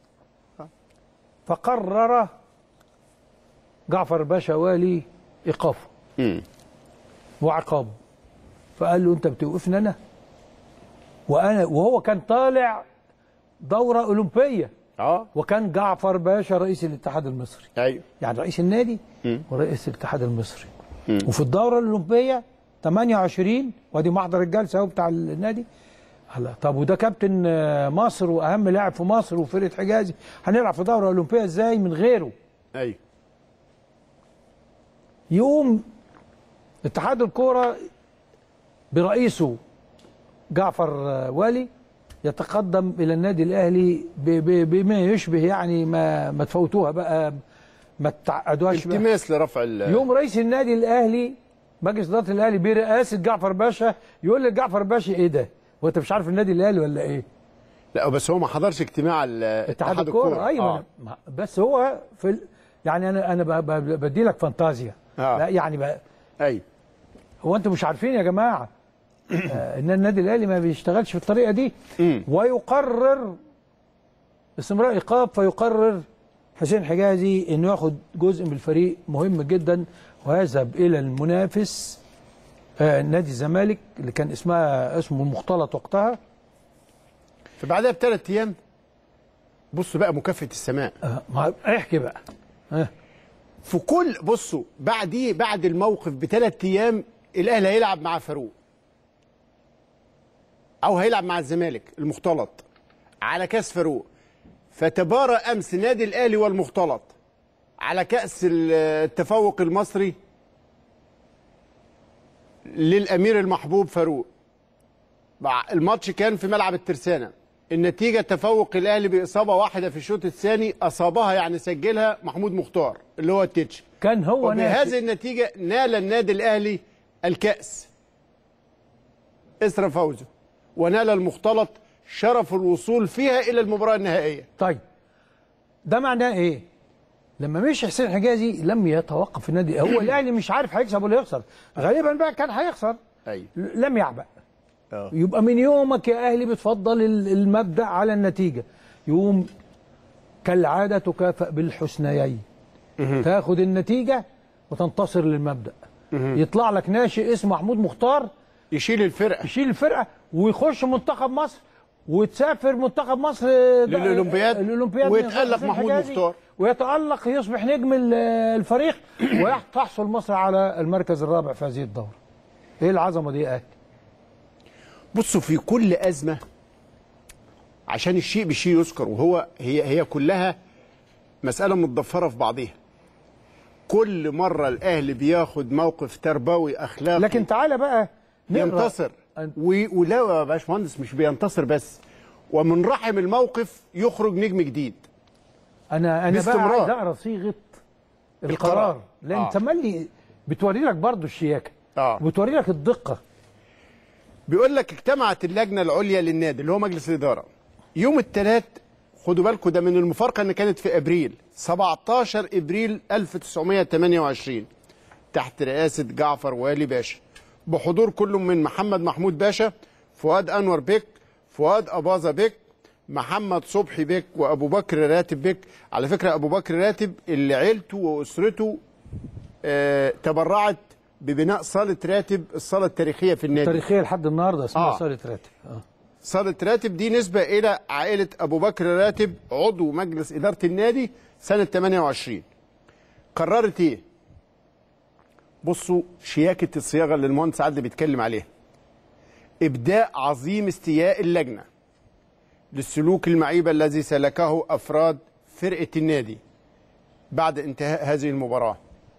فقرر جعفر باشا والي ايقافه وعقابه فقال له انت بتوقفني انا وانا وهو كان طالع دوره اولمبيه اه وكان جعفر باشا رئيس الاتحاد المصري ايوه يعني رئيس النادي مم. ورئيس الاتحاد المصري مم. وفي الدوره الاولمبيه 28 وادي محضر الجلسه اهو بتاع النادي هلا طب وده كابتن آه، مصر واهم لاعب في مصر وفرقه حجازي هنلعب في دوره اولمبيه ازاي من غيره ايوه يقوم اتحاد الكوره برئيسه جعفر آه، والي يتقدم الى النادي الاهلي ب- ب- بما يشبه يعني ما ما تفوتوها بقى ما تعقدوهاش بقى. التماس لرفع ال يوم رئيس النادي الاهلي مجلس اداره الاهلي برئاسه جعفر باشا يقول لجعفر باشا ايه ده؟ هو انت مش عارف النادي الاهلي ولا ايه؟ لا بس هو ما حضرش اجتماع ال- اتحاد الكوره ايوه آه. آه. بس هو في ال... يعني انا انا ب- ب- بدي لك فانتازيا آه. لا يعني بقى ايوه هو انتم مش عارفين يا جماعه آه، ان النادي الاهلي ما بيشتغلش بالطريقه دي ويقرر استمرار ايقاف فيقرر حسين حجازي انه ياخد جزء من الفريق مهم جدا ويذهب الى المنافس آه، نادي الزمالك اللي كان اسمها اسمه المختلط وقتها فبعدها بثلاث ايام بصوا بقى مكافاه السماء ما احكي بقى ها في كل بصوا بعديه بعد الموقف بثلاث ايام الاهلي هيلعب مع فاروق او هيلعب مع الزمالك المختلط على كاس فاروق فتبارى امس نادي الاهلي والمختلط على كاس التفوق المصري للامير المحبوب فاروق مع- الماتش كان في ملعب الترسانه النتيجه تفوق الاهلي باصابه واحده في الشوط الثاني اصابها يعني سجلها محمود مختار اللي هو التتش كان هو وبهذه ناشئ. النتيجه نال النادي الاهلي الكاس اسر فوزه ونال المختلط شرف الوصول فيها الى المباراه النهائيه طيب ده معناه ايه؟ لما مشي حسين حجازي لم يتوقف النادي هو الاهلي مش عارف هيكسب ولا يخسر غالبا بقى كان هيخسر ايوه لم يعبأ اه يبقى من يومك يا اهلي بتفضل ال- المبدأ على النتيجة يقوم كالعادة تكافئ بالحسنيين تاخد النتيجة وتنتصر للمبدأ يطلع لك ناشئ اسمه محمود مختار يشيل الفرقة يشيل الفرقة ويخش منتخب مصر وتسافر منتخب مصر ده- للأولمبياد الأولمبياد ويتألق حسين محمود حجازي مختار. ويتألق يصبح نجم ال- الفريق وتحصل مصر على المركز الرابع في هذه الدورة ايه العظمة دي يا اهلي بصوا في كل أزمة عشان الشيء بالشيء يذكر وهو هي هي كلها مسألة متضفرة في بعضها كل مرة الأهلي بياخد موقف تربوي أخلاقي لكن تعالى بقى نقرأ. ينتصر و- ولا يا باشمهندس مش بينتصر بس ومن رحم الموقف يخرج نجم جديد انا انا بقى باستمرار. عايز اقرا صيغه القرار القرار. لان آه. تملي بتوري لك برضه الشياكه اه بتوري لك الدقه بيقول لك اجتمعت اللجنه العليا للنادي اللي هو مجلس الاداره يوم الثلاث خدوا بالكم ده من المفارقه ان كانت في ابريل 17 ابريل 1928 تحت رئاسه جعفر والي باشا بحضور كل من محمد محمود باشا فؤاد انور بك فؤاد اباظه بك محمد صبحي بك وابو بكر راتب بك على فكره ابو بكر راتب اللي عيلته واسرته آه تبرعت ببناء صاله راتب الصاله التاريخيه في النادي تاريخيه لحد النهارده اسمها آه. صاله راتب آه. صالة راتب دي نسبة إلى عائلة أبو بكر راتب عضو مجلس إدارة النادي سنة 28 قررت إيه؟ بصوا شياكة الصياغة اللي المهندس عادل بيتكلم عليها إبداء عظيم استياء اللجنة للسلوك المعيب الذي سلكه أفراد فرقة النادي بعد انتهاء هذه المباراة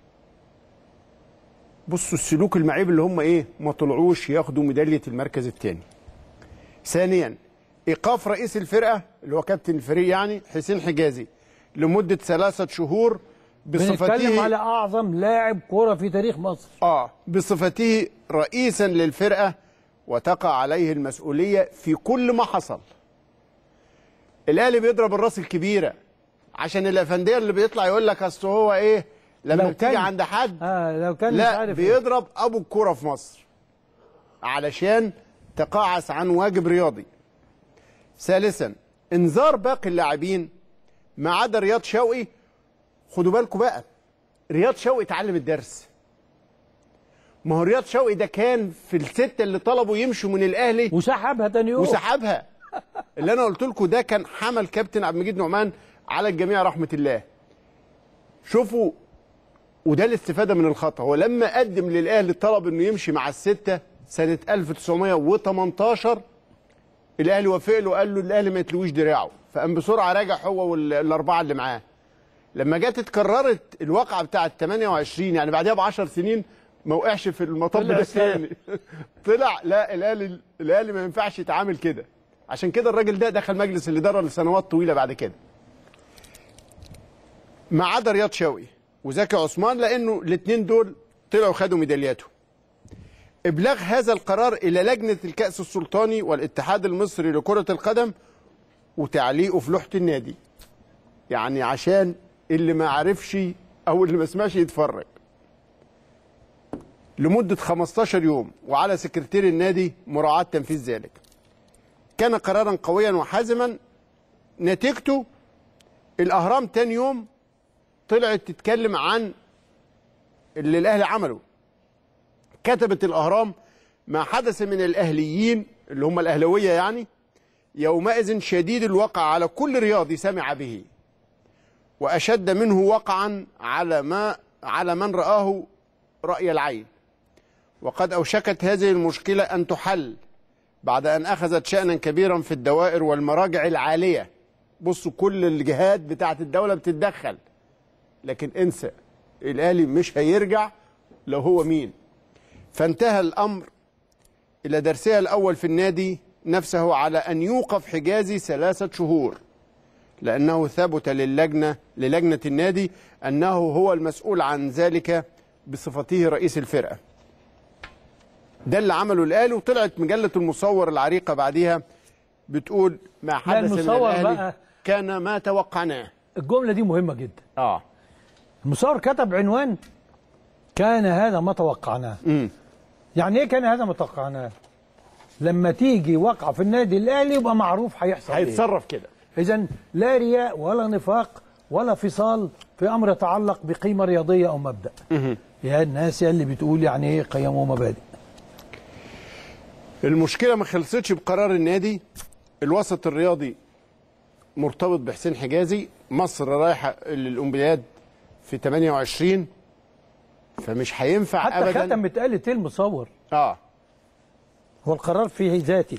بصوا السلوك المعيب اللي هم إيه؟ ما طلعوش ياخدوا ميدالية المركز الثاني ثانيا ايقاف رئيس الفرقه اللي هو كابتن الفريق يعني حسين حجازي لمده ثلاثه شهور بنتكلم بصفته على اعظم لاعب كوره في تاريخ مصر اه بصفته رئيسا للفرقه وتقع عليه المسؤوليه في كل ما حصل الاهلي بيضرب الراس الكبيره عشان الافنديه اللي بيطلع يقول لك اصل هو ايه لما لو بتيجي كان- عند حد آه لو كان مش لا عارف إيه. بيضرب ابو الكوره في مصر علشان تقاعس عن واجب رياضي ثالثا انذار باقي اللاعبين ما عدا رياض شوقي خدوا بالكم بقى رياض شوقي اتعلم الدرس ما هو رياض شوقي ده كان في الستة اللي طلبوا يمشوا من الاهلي وسحبها تاني يوم وسحبها اللي انا قلت لكم ده كان حمل كابتن عبد المجيد نعمان على الجميع رحمه الله شوفوا وده الاستفاده من الخطا هو لما قدم للاهلي طلب انه يمشي مع السته سنه 1918 الاهلي وافق له وقال له الاهلي ما يتلويش دراعه فقام بسرعه راجع هو والاربعه اللي معاه لما جت اتكررت الواقعه بتاعه 28 يعني بعدها ب 10 سنين ما وقعش في المطب طلع ده السنة. تاني طلع لا الاهلي الاهلي ما ينفعش يتعامل كده عشان كده الراجل ده دخل مجلس الاداره لسنوات طويله بعد كده ما عدا رياض شوقي وزكي عثمان لانه الاثنين دول طلعوا خدوا ميدالياتهم ابلاغ هذا القرار الى لجنه الكاس السلطاني والاتحاد المصري لكره القدم وتعليقه في لوحه النادي يعني عشان اللي ما عرفش او اللي ما سمعش يتفرج لمدة 15 يوم وعلى سكرتير النادي مراعاة تنفيذ ذلك كان قرارا قويا وحازما نتيجته الأهرام تاني يوم طلعت تتكلم عن اللي الأهلي عمله كتبت الأهرام ما حدث من الأهليين اللي هم الأهلوية يعني يومئذ شديد الوقع على كل رياضي سمع به وأشد منه وقعا على ما على من رآه رأي العين وقد أوشكت هذه المشكلة أن تحل بعد أن أخذت شأنا كبيرا في الدوائر والمراجع العالية بصوا كل الجهات بتاعت الدولة بتتدخل لكن انسى الأهلي مش هيرجع لو هو مين فانتهى الأمر إلى درسها الأول في النادي نفسه على أن يوقف حجازي ثلاثة شهور لأنه ثبت للجنة للجنة النادي أنه هو المسؤول عن ذلك بصفته رئيس الفرقة ده اللي عمله الأهلي وطلعت مجلة المصور العريقة بعديها بتقول ما حدث من المصور الأهلي بقى كان ما توقعناه الجملة دي مهمة جدا اه المصور كتب عنوان كان هذا ما توقعناه يعني ايه كان هذا ما توقعناه لما تيجي وقعة في النادي الاهلي يبقى معروف هيحصل ايه هيتصرف كده اذا لا رياء ولا نفاق ولا فصال في امر يتعلق بقيمه رياضيه او مبدا يا الناس يا اللي بتقول يعني ايه قيم ومبادئ المشكلة ما خلصتش بقرار النادي الوسط الرياضي مرتبط بحسين حجازي مصر رايحة للأولمبياد في 28 فمش هينفع حتى أبدا ختم اتقال ايه المصور اه هو القرار فيه ذاتي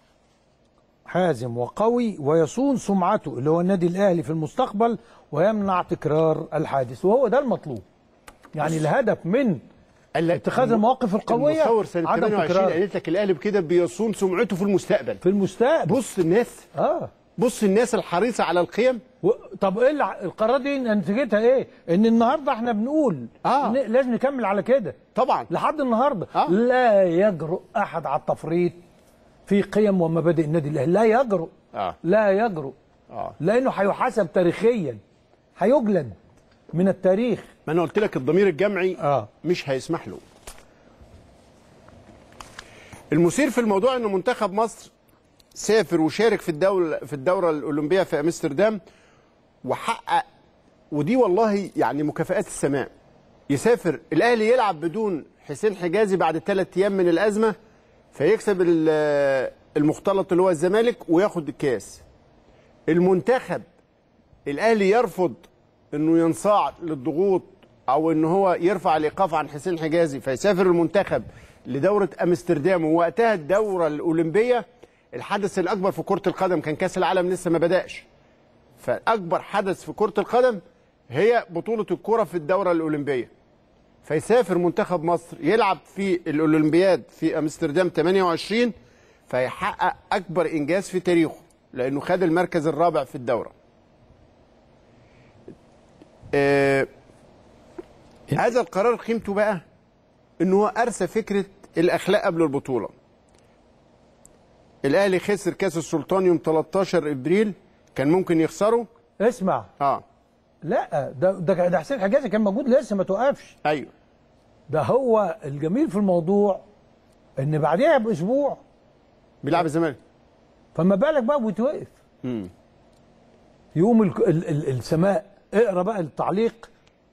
حازم وقوي ويصون سمعته اللي هو النادي الاهلي في المستقبل ويمنع تكرار الحادث وهو ده المطلوب يعني الهدف من اتخاذ المواقف القويه المصور سنة عدم 28 تكرار قالت لك الأهلي بكده بيصون سمعته في المستقبل في المستقبل بص الناس اه بص الناس الحريصة على القيم و... طب ايه الع- القرار دي نتيجتها ايه؟ ان النهارده احنا بنقول آه. لازم نكمل على كده طبعا لحد النهارده آه. لا يجرؤ احد على التفريط في قيم ومبادئ النادي الاهلي لا يجرؤ آه. لا يجرؤ آه. لانه هيحاسب تاريخيا هيجلد من التاريخ ما انا قلت لك الضمير الجمعي آه. مش هيسمح له المثير في الموضوع ان منتخب مصر سافر وشارك في الدولة في الدورة الأولمبية في أمستردام وحقق ودي والله يعني مكافآت السماء يسافر الأهلي يلعب بدون حسين حجازي بعد ثلاث أيام من الأزمة فيكسب ال- المختلط اللي هو الزمالك وياخد الكاس المنتخب الأهلي يرفض إنه ينصاع للضغوط أو إن هو يرفع الإيقاف عن حسين حجازي فيسافر المنتخب لدورة أمستردام ووقتها الدورة الأولمبية الحدث الأكبر في كرة القدم كان كأس العالم لسه ما بدأش فأكبر حدث في كرة القدم هي بطولة الكرة في الدورة الأولمبية فيسافر منتخب مصر يلعب في الأولمبياد في أمستردام 28 فيحقق أكبر إنجاز في تاريخه لأنه خد المركز الرابع في الدورة آه هذا القرار قيمته بقى انه هو ارسى فكره الاخلاق قبل البطوله الاهلي خسر كاس السلطان يوم 13 ابريل كان ممكن يخسره اسمع اه لا ده ده ده حسين حجازي كان موجود لسه ما توقفش ايوه ده هو الجميل في الموضوع ان بعدها باسبوع بيلعب الزمالك فما بالك بقى ويتوقف امم يوم ال ال ال السماء اقرا بقى التعليق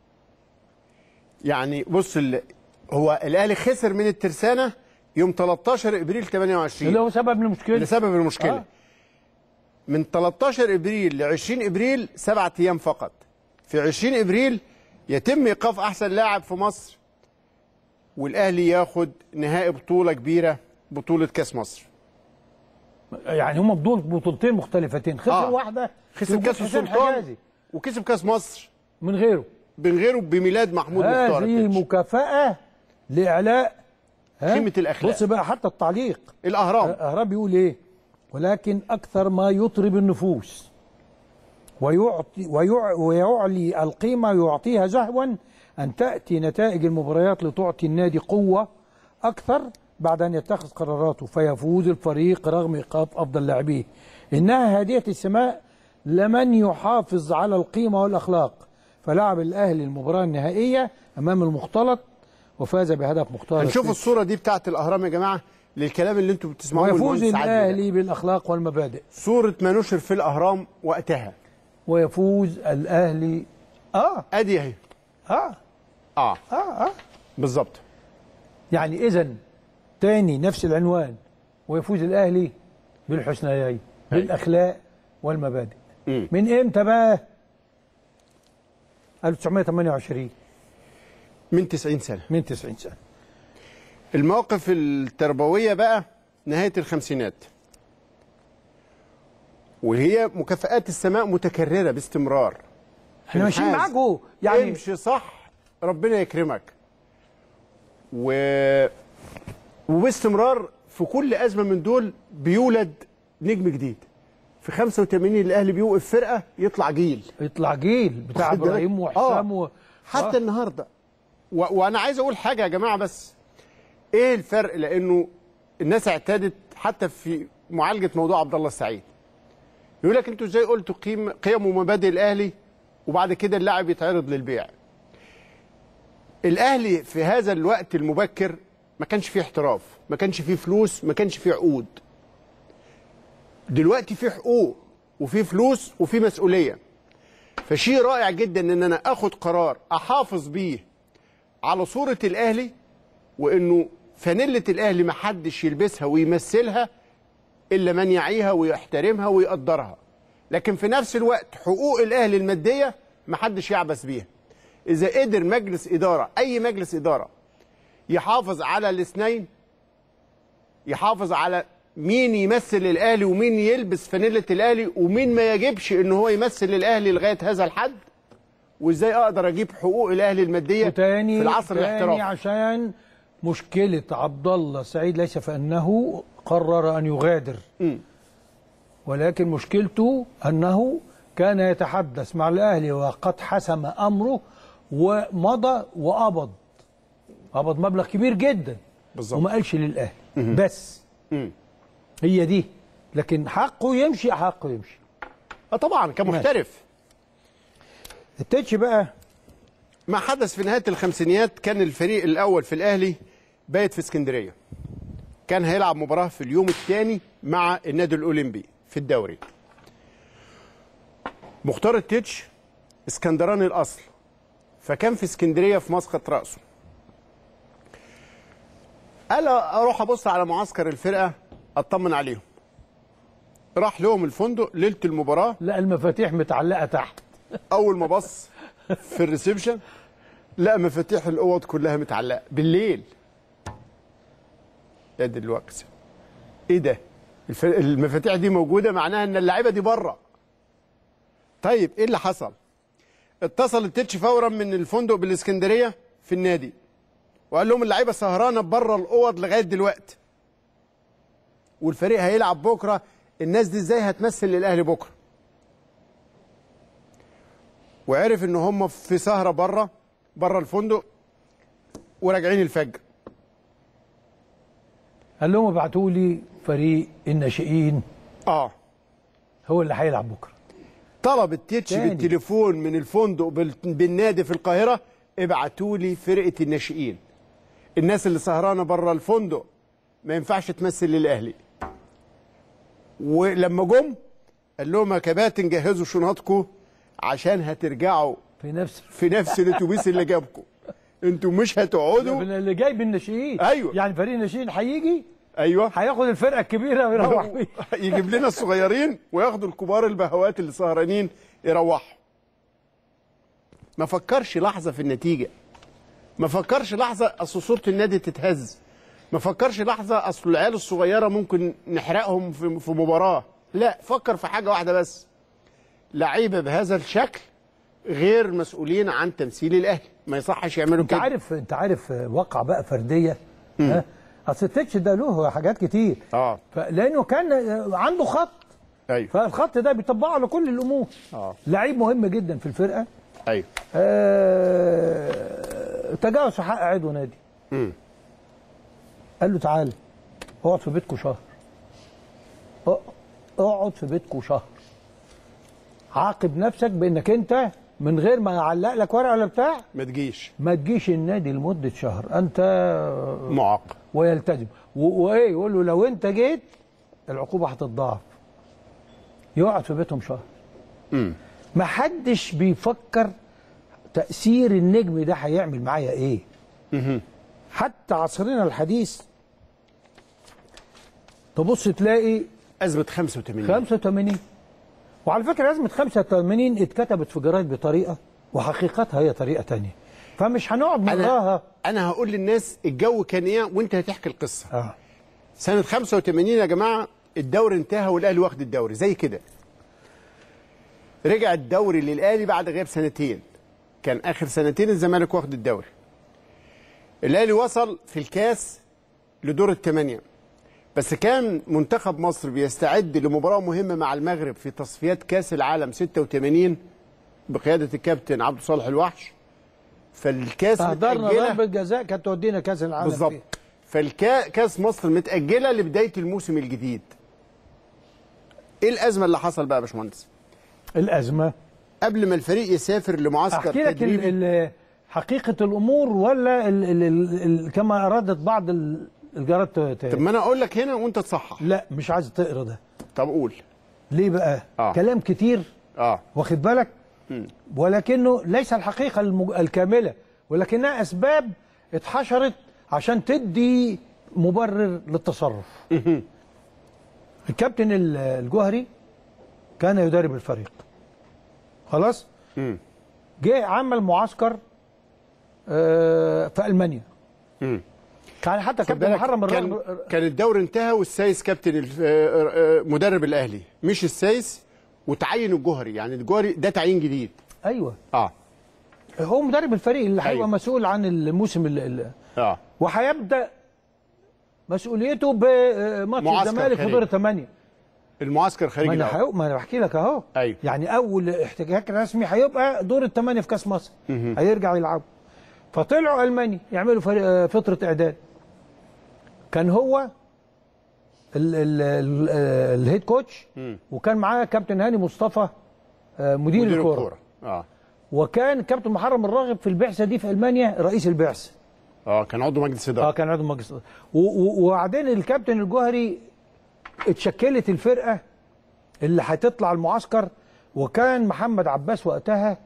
يعني بص ال... هو الاهلي خسر من الترسانه يوم 13 ابريل 28 اللي هو سبب المشكله لسبب المشكله آه. آه. من 13 ابريل ل 20 ابريل سبعة ايام فقط في 20 ابريل يتم ايقاف احسن لاعب في مصر والاهلي ياخد نهائي بطوله كبيره بطوله كاس مصر يعني هم بدون بطولتين مختلفتين خسر آه. واحده خسر في وجود كاس حسين السلطان حجازي. وكسب كاس مصر من غيره من غيره بميلاد محمود مختار هذه مكافأة لإعلاء ها؟ قيمة الأخلاق. بص بقى حتى التعليق الأهرام الأهرام بيقول إيه ولكن أكثر ما يطرب النفوس ويعطي ويع ويعلي القيمة يعطيها زهوا أن تأتي نتائج المباريات لتعطي النادي قوة أكثر بعد أن يتخذ قراراته فيفوز الفريق رغم إيقاف أفضل لاعبيه إنها هادية السماء لمن يحافظ على القيمة والأخلاق فلعب الأهلي المباراة النهائية أمام المختلط وفاز بهدف مختار هنشوف التتش. الصوره دي بتاعت الاهرام يا جماعه للكلام اللي انتم بتسمعوه من ويفوز المهندس عادل ده. الاهلي بالاخلاق والمبادئ صوره ما نشر في الاهرام وقتها ويفوز الاهلي اه ادي اهي اه اه اه اه بالظبط يعني اذا تاني نفس العنوان ويفوز الاهلي بالحسنيين بالاخلاق والمبادئ من امتى بقى 1928 من 90 سنه من 90 سنه المواقف التربويه بقى نهايه الخمسينات وهي مكافآت السماء متكرره باستمرار احنا ماشيين الحاز. معاكم يعني امشي صح ربنا يكرمك و وباستمرار في كل ازمه من دول بيولد نجم جديد في 85 الاهلي بيوقف فرقه يطلع جيل يطلع جيل بتاع واخد بالك؟ ابراهيم وحسام آه. و... حتى آه. النهارده و... وانا عايز اقول حاجه يا جماعه بس ايه الفرق لانه الناس اعتادت حتى في معالجه موضوع عبد الله السعيد يقول لك انتوا ازاي قلتوا قيم قيم ومبادئ الاهلي وبعد كده اللاعب يتعرض للبيع الاهلي في هذا الوقت المبكر ما كانش فيه احتراف ما كانش فيه فلوس ما كانش فيه عقود دلوقتي فيه حقوق وفيه فلوس وفيه مسؤوليه فشيء رائع جدا ان انا اخد قرار احافظ بيه على صوره الاهلي وانه فانيله الاهلي ما حدش يلبسها ويمثلها الا من يعيها ويحترمها ويقدرها لكن في نفس الوقت حقوق الاهلي الماديه ما حدش يعبث بيها اذا قدر مجلس اداره اي مجلس اداره يحافظ على الاثنين يحافظ على مين يمثل الاهلي ومين يلبس فانيله الاهلي ومين ما يجبش ان هو يمثل الاهلي لغايه هذا الحد وازاي اقدر اجيب حقوق الاهلي الماديه وتاني في العصر تاني الاحترافي عشان مشكلة عبد الله سعيد ليس في أنه قرر أن يغادر ولكن مشكلته أنه كان يتحدث مع الأهلي وقد حسم أمره ومضى وقبض قبض مبلغ كبير جدا بالظبط وما قالش للأهلي مهم. بس مم. هي دي لكن حقه يمشي حقه يمشي اه طبعا كمحترف التتش بقى ما حدث في نهايه الخمسينيات كان الفريق الاول في الاهلي بايت في اسكندريه كان هيلعب مباراه في اليوم الثاني مع النادي الاولمبي في الدوري مختار التتش اسكندراني الاصل فكان في اسكندريه في مسقط راسه قال اروح ابص على معسكر الفرقه اطمن عليهم راح لهم الفندق ليله المباراه لا المفاتيح متعلقه تحت اول ما بص في الريسبشن لقى مفاتيح الاوض كلها متعلقه بالليل يا دلوقتي ايه ده الف- المفاتيح دي موجوده معناها ان اللعيبه دي بره طيب ايه اللي حصل اتصل التتش فورا من الفندق بالاسكندريه في النادي وقال لهم اللعيبه سهرانه بره الاوض لغايه دلوقتي والفريق هيلعب بكره الناس دي ازاي هتمثل الاهلي بكره وعرف ان هم في سهره بره بره الفندق وراجعين الفجر قال لهم ابعتوا لي فريق الناشئين اه هو اللي هيلعب بكره طلب التتش تاني. بالتليفون من الفندق بال- بالنادي في القاهره ابعتوا لي فرقه الناشئين الناس اللي سهرانه بره الفندق ما ينفعش تمثل للاهلي ولما جم قال لهم يا كباتن جهزوا شنطكم عشان هترجعوا في نفس في نفس الاتوبيس اللي جابكم انتوا مش هتقعدوا اللي جاي بالناشئين ايوه يعني فريق الناشئين هيجي ايوه هياخد الفرقه الكبيره ويروح بيها يجيب لنا الصغيرين وياخدوا الكبار البهوات اللي سهرانين يروحوا ما فكرش لحظه في النتيجه ما فكرش لحظه اصل صوره النادي تتهز ما فكرش لحظه اصل العيال الصغيره ممكن نحرقهم في في مباراه لا فكر في حاجه واحده بس لعيبه بهذا الشكل غير مسؤولين عن تمثيل الاهلي ما يصحش يعملوا انت كده عارف انت عارف واقع بقى فرديه ها اصل التتش ده له حاجات كتير اه لانه كان عنده خط ايوه فالخط ده بيطبقه على كل الامور اه لعيب مهم جدا في الفرقه ايوه آه تجاوز في حق عضو نادي امم قال له تعالى اقعد في بيتكم شهر اق- اقعد في بيتكم شهر عاقب نفسك بانك انت من غير ما اعلق لك ورقه ولا بتاع ما تجيش ما تجيش النادي لمده شهر انت معاقب ويلتزم و- وايه يقول له لو انت جيت العقوبه هتتضاعف يقعد في بيتهم شهر امم ما حدش بيفكر تاثير النجم ده هيعمل معايا ايه حتى عصرنا الحديث تبص تلاقي ازمه 85 85 وعلى فكره ازمه 85 اتكتبت في جرايد بطريقه وحقيقتها هي طريقه تانية فمش هنقعد نقراها انا هقول للناس الجو كان ايه وانت هتحكي القصه آه. سنه 85 يا جماعه الدوري انتهى والاهلي واخد الدوري زي كده رجع الدوري للاهلي بعد غياب سنتين كان اخر سنتين الزمالك واخد الدوري الاهلي وصل في الكاس لدور الثمانيه بس كان منتخب مصر بيستعد لمباراه مهمه مع المغرب في تصفيات كاس العالم 86 بقياده الكابتن عبد الصالح الوحش فالكاس تهدرنا متأجلة ضربه جزاء كانت تودينا كاس العالم بالظبط فيه. فالكاس مصر متأجلة لبداية الموسم الجديد ايه الأزمة اللي حصل بقى يا باشمهندس الأزمة قبل ما الفريق يسافر لمعسكر احكي لك ال- تدريبي ال- حقيقه الامور ولا ال ال ال ال كما ارادت بعض ال- الجرائد ت- ت- طب ما انا اقول لك هنا وانت تصحح لا مش عايز تقرا ده طب قول ليه بقى آه. كلام كتير اه واخد بالك ولكنه ليس الحقيقه المج... الكامله ولكنها اسباب اتحشرت عشان تدي مبرر للتصرف الكابتن ال- الجوهري كان يدرب الفريق خلاص جه عمل معسكر آه، في المانيا كان حتى خد كابتن بالك محرم كان, الرغم كان الدوري انتهى والسايس كابتن الف- آه، آه، مدرب الاهلي مش السايس وتعين الجوهري يعني الجوهري ده تعيين جديد ايوه اه هو مدرب الفريق اللي هيبقى أيوة. مسؤول عن الموسم ال- ال- اه وهيبدا مسؤوليته بماتش معسكر الزمالك في خارجي. دور الثمانيه المعسكر ما خارجي انا الأول. حيو... ما انا بحكي لك اهو ايوه يعني اول احتكاك رسمي هيبقى دور الثمانيه في كاس مصر مهم. هيرجعوا يلعبوا فطلعوا المانيا يعملوا فريق آه، فتره اعداد كان هو ال... ال... ال... آه، الهيد كوتش مم. وكان معاه كابتن هاني مصطفى آه، مدير, مدير الكوره الكوره اه وكان كابتن محرم الراغب في البعثه دي في المانيا رئيس البعثه اه كان عضو مجلس اداره اه كان عضو مجلس إدارة. و- و- وبعدين الكابتن الجوهري اتشكلت الفرقه اللي هتطلع المعسكر وكان محمد عباس وقتها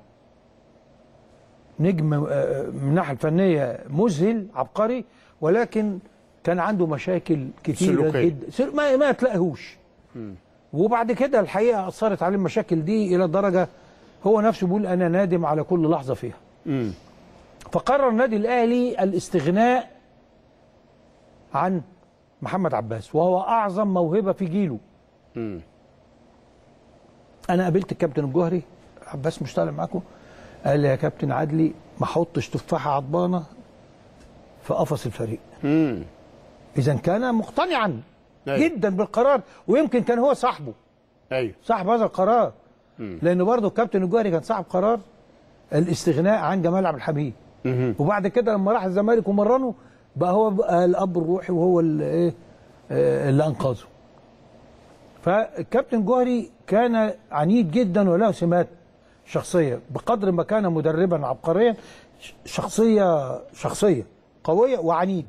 نجم آه، من الناحيه الفنيه مذهل عبقري ولكن كان عنده مشاكل كتيره سلوكية. جدا سل- ما ما تلاقيهوش وبعد كده الحقيقه اثرت عليه المشاكل دي الى درجه هو نفسه بيقول انا نادم على كل لحظه فيها امم فقرر النادي الاهلي الاستغناء عن محمد عباس وهو اعظم موهبه في جيله امم انا قابلت الكابتن الجوهري عباس مش طالع معاكم قال لي يا كابتن عدلي ما احطش تفاحه عضبانه في قفص الفريق امم اذا كان مقتنعا أيوة. جدا بالقرار ويمكن كان هو صاحبه ايوه صاحب هذا القرار مم. لان برضه الكابتن الجوهري كان صاحب قرار الاستغناء عن جمال عبد الحميد مهم. وبعد كده لما راح الزمالك ومرنه بقى هو بقى الاب الروحي وهو اللي ايه آه، اللي انقذه فالكابتن جوهري كان عنيد جدا وله سمات شخصيه بقدر ما كان مدربا عبقريا ش- شخصيه شخصيه قويه وعنيد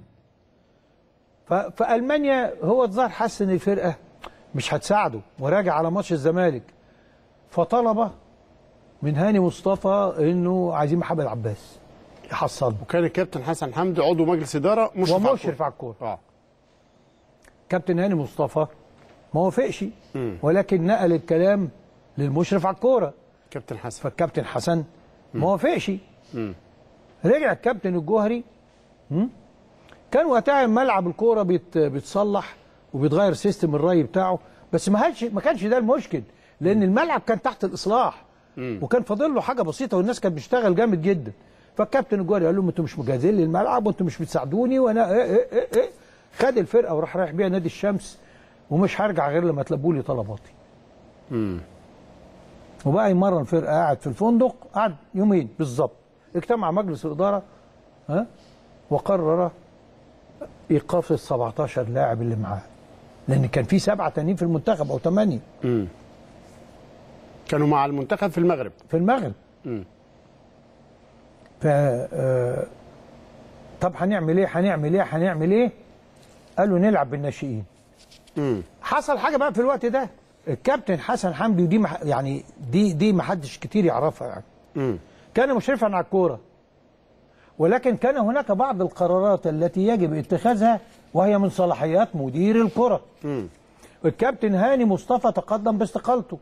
ف- في المانيا هو الظاهر حس ان الفرقه مش هتساعده وراجع على ماتش الزمالك فطلب من هاني مصطفى انه عايزين محمد عباس يحصله وكان الكابتن حسن حمدي عضو مجلس اداره مشرف على ومشرف على الكوره اه كابتن هاني مصطفى ما وافقش مم. ولكن نقل الكلام للمشرف على الكوره كابتن حسن فالكابتن حسن ما وافقش مم. رجع الكابتن الجوهري مم؟ كان وقتها ملعب الكوره بيت بيتصلح وبيتغير سيستم الري بتاعه بس ما كانش ما كانش ده المشكل لان الملعب كان تحت الاصلاح مم. وكان فاضل له حاجه بسيطه والناس كانت بتشتغل جامد جدا فالكابتن الجوهري قال لهم انتوا مش مجهزين لي الملعب وانتوا مش بتساعدوني وانا إيه إيه إيه إيه. خد الفرقه وراح رايح بيها نادي الشمس ومش هرجع غير لما تلبوا لي طلباتي امم وبقى يمرن فرقه قاعد في الفندق قعد يومين بالظبط اجتمع مجلس الاداره ها وقرر ايقاف ال 17 لاعب اللي معاه لان كان في سبعه تانيين في المنتخب او ثمانيه امم كانوا مع المنتخب في المغرب في المغرب ف آه، طب هنعمل ايه هنعمل ايه هنعمل ايه قالوا نلعب بالناشئين حصل حاجه بقى في الوقت ده الكابتن حسن حمدي ودي مح... يعني دي دي ما حدش كتير يعرفها يعني كان مشرفا على الكوره ولكن كان هناك بعض القرارات التي يجب اتخاذها وهي من صلاحيات مدير الكره الكابتن هاني مصطفى تقدم باستقالته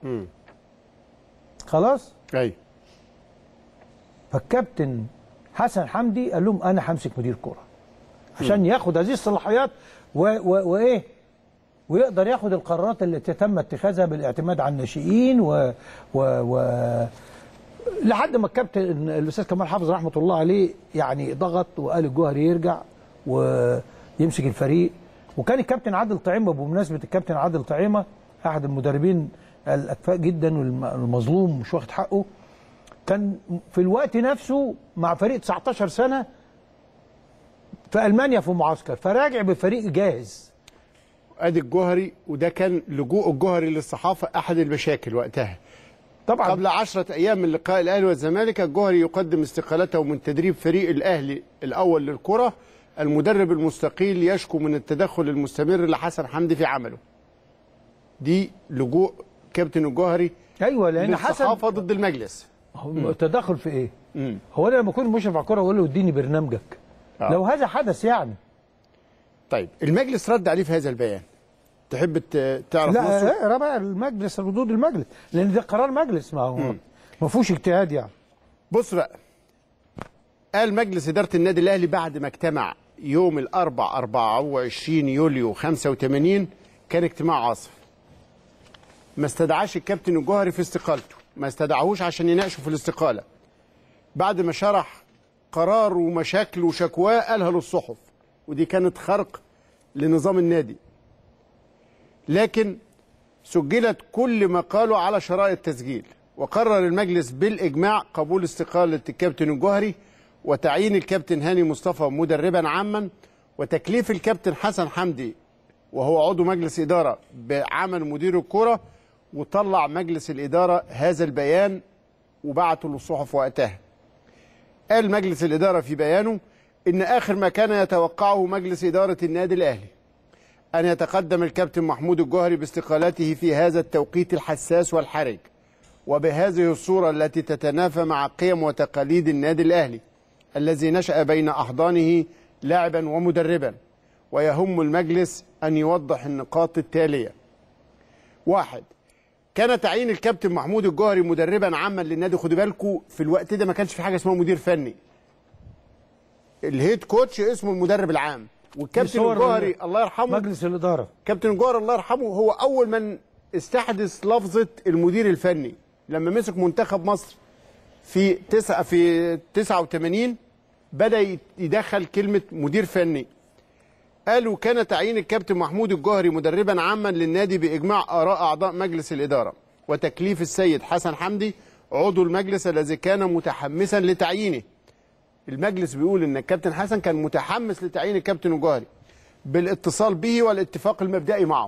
خلاص ايوه فالكابتن حسن حمدي قال لهم انا همسك مدير كوره عشان ياخد هذه الصلاحيات و... و... وايه ويقدر ياخد القرارات التي تم اتخاذها بالاعتماد على الناشئين و... و... و... لحد ما الكابتن الاستاذ كمال حافظ رحمه الله عليه يعني ضغط وقال الجوهري يرجع ويمسك الفريق وكان الكابتن عادل طعيمه بمناسبه الكابتن عادل طعيمه احد المدربين الاكفاء جدا والمظلوم مش واخد حقه كان في الوقت نفسه مع فريق 19 سنه في المانيا في معسكر فراجع بفريق جاهز ادي الجوهري وده كان لجوء الجوهري للصحافه احد المشاكل وقتها طبعا قبل عشرة ايام من لقاء الاهلي والزمالك الجوهري يقدم استقالته من تدريب فريق الاهلي الاول للكره المدرب المستقيل يشكو من التدخل المستمر لحسن حمدي في عمله دي لجوء كابتن الجوهري ايوه لان حسن للصحافه ضد المجلس هو التدخل في ايه؟ مم. هو انا لما اكون مشرف على الكوره اقول له اديني برنامجك آه. لو هذا حدث يعني طيب المجلس رد عليه في هذا البيان تحب ت- تعرف نصه؟ لا ربع المجلس ردود المجلس لان ده قرار مجلس ما هو مم. ما فيهوش اجتهاد يعني بص بقى قال مجلس إدارة النادي الأهلي بعد ما اجتمع يوم الأربع 24 يوليو 85 كان اجتماع عاصف ما استدعاش الكابتن الجوهري في استقالته ما استدعاهوش عشان يناقشوا في الاستقالة بعد ما شرح قرار ومشاكل وشكواه قالها للصحف ودي كانت خرق لنظام النادي لكن سجلت كل ما قالوا على شرائط تسجيل وقرر المجلس بالإجماع قبول استقالة الكابتن الجوهري وتعيين الكابتن هاني مصطفى مدربا عاما وتكليف الكابتن حسن حمدي وهو عضو مجلس إدارة بعمل مدير الكرة وطلع مجلس الإدارة هذا البيان وبعته للصحف وقتها قال مجلس الإدارة في بيانه إن آخر ما كان يتوقعه مجلس إدارة النادي الأهلي أن يتقدم الكابتن محمود الجوهري باستقالته في هذا التوقيت الحساس والحرج وبهذه الصورة التي تتنافى مع قيم وتقاليد النادي الأهلي الذي نشأ بين أحضانه لاعبا ومدربا ويهم المجلس أن يوضح النقاط التالية واحد كان تعيين الكابتن محمود الجوهري مدربا عاما للنادي خدوا بالكم في الوقت ده ما كانش في حاجه اسمها مدير فني الهيد كوتش اسمه المدرب العام والكابتن صور الجوهري الله يرحمه مجلس الاداره كابتن الجوهري الله يرحمه هو اول من استحدث لفظه المدير الفني لما مسك منتخب مصر في تسعة في 89 بدا يدخل كلمه مدير فني قالوا كان تعيين الكابتن محمود الجوهري مدربا عاما للنادي باجماع اراء اعضاء مجلس الاداره وتكليف السيد حسن حمدي عضو المجلس الذي كان متحمسا لتعيينه المجلس بيقول ان الكابتن حسن كان متحمس لتعيين الكابتن الجوهري بالاتصال به والاتفاق المبدئي معه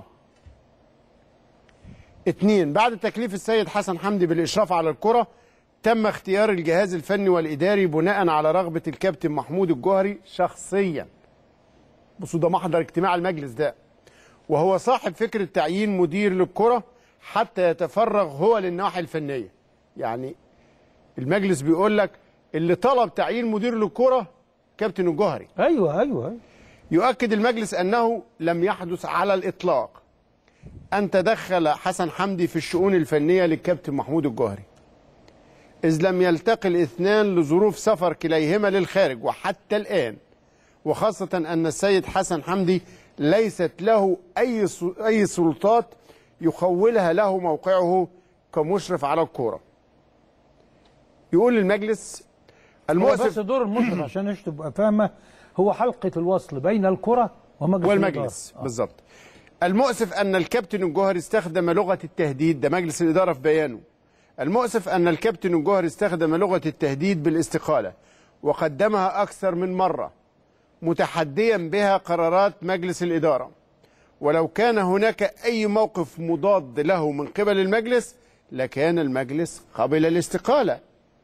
اثنين بعد تكليف السيد حسن حمدي بالاشراف على الكره تم اختيار الجهاز الفني والاداري بناء على رغبه الكابتن محمود الجوهري شخصيا بصوا ده محضر اجتماع المجلس ده وهو صاحب فكره تعيين مدير للكره حتى يتفرغ هو للناحيه الفنيه يعني المجلس بيقول لك اللي طلب تعيين مدير للكره كابتن الجوهري ايوه ايوه, أيوة. يؤكد المجلس انه لم يحدث على الاطلاق ان تدخل حسن حمدي في الشؤون الفنيه للكابتن محمود الجوهري اذ لم يلتقي الاثنان لظروف سفر كليهما للخارج وحتى الان وخاصه ان السيد حسن حمدي ليست له اي اي سلطات يخولها له موقعه كمشرف على الكوره يقول المجلس المؤسف بس دور المشرف عشان الناس تبقى فاهمه هو حلقه الوصل بين الكره ومجلس والمجلس الإدارة. بالظبط المؤسف ان الكابتن الجوهري استخدم لغه التهديد ده مجلس الاداره في بيانه المؤسف ان الكابتن الجوهري استخدم لغه التهديد بالاستقاله وقدمها اكثر من مره متحديا بها قرارات مجلس الاداره ولو كان هناك اي موقف مضاد له من قبل المجلس لكان المجلس قبل الاستقاله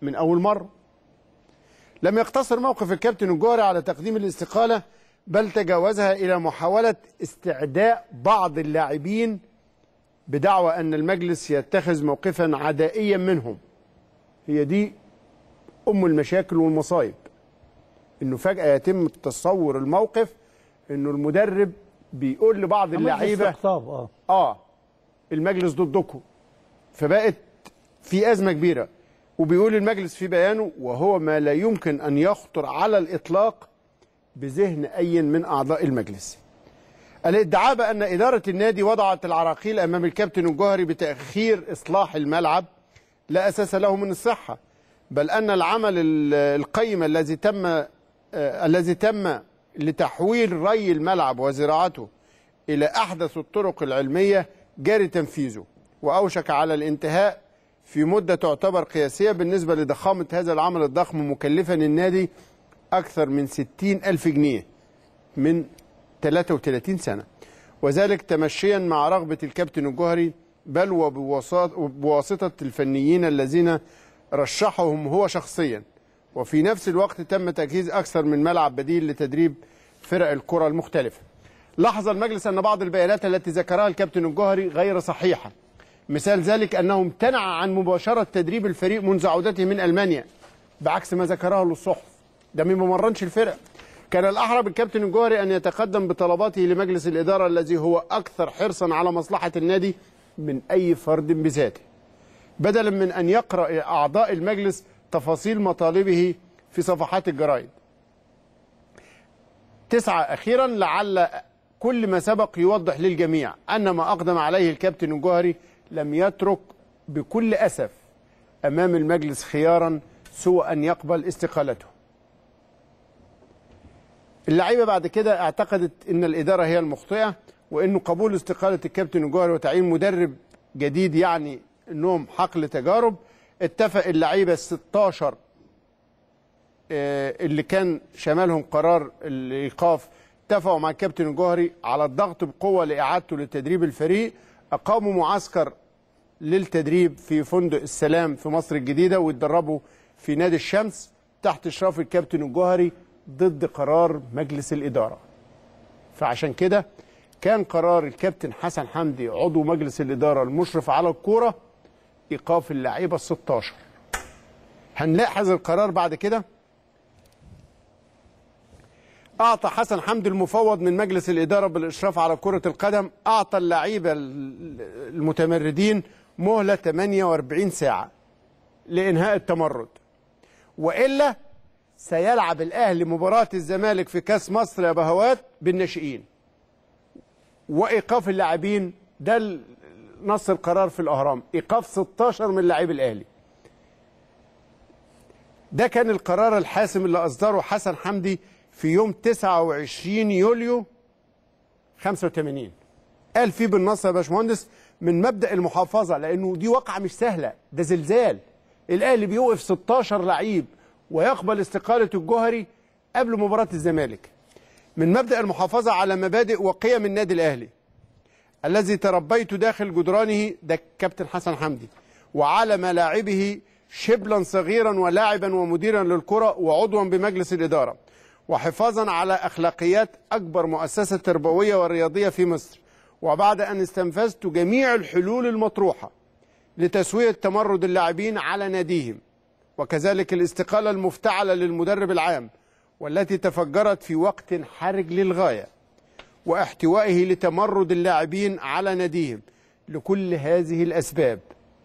من اول مره لم يقتصر موقف الكابتن الجوهري على تقديم الاستقاله بل تجاوزها الى محاوله استعداء بعض اللاعبين بدعوى ان المجلس يتخذ موقفا عدائيا منهم هي دي ام المشاكل والمصايب انه فجاه يتم تصور الموقف انه المدرب بيقول لبعض عملت اللعيبه استقطاب اه اه المجلس ضدكم فبقت في ازمه كبيره وبيقول المجلس في بيانه وهو ما لا يمكن ان يخطر على الاطلاق بذهن اي من اعضاء المجلس. الادعاء بان اداره النادي وضعت العراقيل امام الكابتن الجوهري بتاخير اصلاح الملعب لا اساس له من الصحه بل ان العمل ال- القيم الذي تم آه، الذي تم لتحويل ري الملعب وزراعته الى احدث الطرق العلميه جاري تنفيذه واوشك على الانتهاء في مده تعتبر قياسيه بالنسبه لضخامه هذا العمل الضخم مكلفا النادي اكثر من 60 الف جنيه من 33 سنه وذلك تمشيا مع رغبه الكابتن الجوهري بل وبوساط- وبواسطه الفنيين الذين رشحهم هو شخصيا وفي نفس الوقت تم تجهيز اكثر من ملعب بديل لتدريب فرق الكره المختلفه لاحظ المجلس ان بعض البيانات التي ذكرها الكابتن الجوهري غير صحيحه مثال ذلك انه امتنع عن مباشره تدريب الفريق منذ عودته من المانيا بعكس ما ذكره للصحف ده ما مرنش الفرق كان الاحرى بالكابتن الجوهري ان يتقدم بطلباته لمجلس الاداره الذي هو اكثر حرصا على مصلحه النادي من اي فرد بذاته بدلا من ان يقرا اعضاء المجلس تفاصيل مطالبه في صفحات الجرائد تسعة أخيرا لعل كل ما سبق يوضح للجميع أن ما أقدم عليه الكابتن الجوهري لم يترك بكل أسف أمام المجلس خيارا سوى أن يقبل استقالته اللعيبة بعد كده اعتقدت أن الإدارة هي المخطئة وأنه قبول استقالة الكابتن الجوهري وتعيين مدرب جديد يعني أنهم حقل تجارب اتفق اللعيبة 16 آه، اللي كان شمالهم قرار الايقاف اتفقوا مع الكابتن الجوهري على الضغط بقوه لاعادته لتدريب الفريق اقاموا معسكر للتدريب في فندق السلام في مصر الجديده واتدربوا في نادي الشمس تحت اشراف الكابتن الجوهري ضد قرار مجلس الاداره فعشان كده كان قرار الكابتن حسن حمدي عضو مجلس الاداره المشرف على الكوره ايقاف اللعيبه ال 16 هنلاحظ القرار بعد كده أعطى حسن حمدي المفوض من مجلس الإدارة بالإشراف على كرة القدم أعطى اللعيبة المتمردين مهلة 48 ساعة لإنهاء التمرد وإلا سيلعب الأهلي مباراة الزمالك في كأس مصر يا بهوات بالناشئين وإيقاف اللاعبين ده ال- نص القرار في الأهرام إيقاف 16 من لاعبي الأهلي ده كان القرار الحاسم اللي أصدره حسن حمدي في يوم 29 يوليو 85 قال فيه بالنص يا باشمهندس من مبدا المحافظه لانه دي واقعه مش سهله ده زلزال الاهلي بيوقف 16 لعيب ويقبل استقاله الجوهري قبل مباراه الزمالك من مبدا المحافظه على مبادئ وقيم النادي الاهلي الذي تربيت داخل جدرانه ده كابتن حسن حمدي وعلى ملاعبه شبلا صغيرا ولاعبا ومديرا للكره وعضوا بمجلس الاداره وحفاظا على اخلاقيات اكبر مؤسسه تربويه ورياضيه في مصر وبعد ان استنفذت جميع الحلول المطروحه لتسويه تمرد اللاعبين على ناديهم وكذلك الاستقاله المفتعله للمدرب العام والتي تفجرت في وقت حرج للغايه واحتوائه لتمرد اللاعبين على ناديهم لكل هذه الاسباب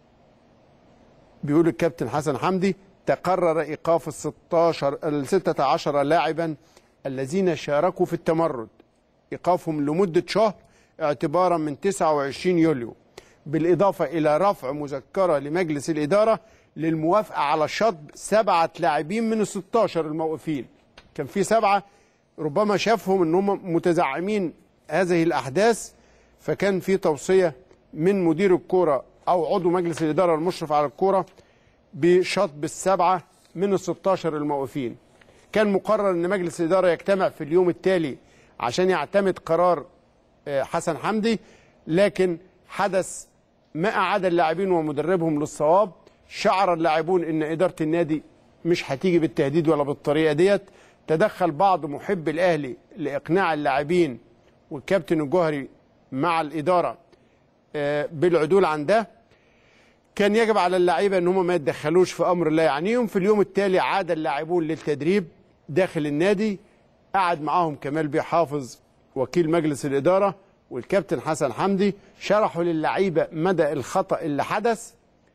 بيقول الكابتن حسن حمدي تقرر ايقاف ال 16 ال 16 لاعبا الذين شاركوا في التمرد ايقافهم لمده شهر اعتبارا من 29 يوليو بالاضافه الى رفع مذكره لمجلس الاداره للموافقه على شطب سبعه لاعبين من ال 16 الموقوفين كان في سبعه ربما شافهم ان هم متزعمين هذه الاحداث فكان في توصيه من مدير الكوره او عضو مجلس الاداره المشرف على الكوره بشطب السبعه من ال 16 الموقوفين. كان مقرر ان مجلس الاداره يجتمع في اليوم التالي عشان يعتمد قرار آه، حسن حمدي لكن حدث ما اعاد اللاعبين ومدربهم للصواب شعر اللاعبون ان اداره النادي مش هتيجي بالتهديد ولا بالطريقه ديت تدخل بعض محب الاهلي لاقناع اللاعبين والكابتن الجوهري مع الاداره آه، بالعدول عن ده كان يجب على اللعيبه ان هم ما يتدخلوش في امر لا يعنيهم في اليوم التالي عاد اللاعبون للتدريب داخل النادي قعد معاهم كمال بيه حافظ وكيل مجلس الاداره والكابتن حسن حمدي شرحوا للعيبه مدى الخطا اللي حدث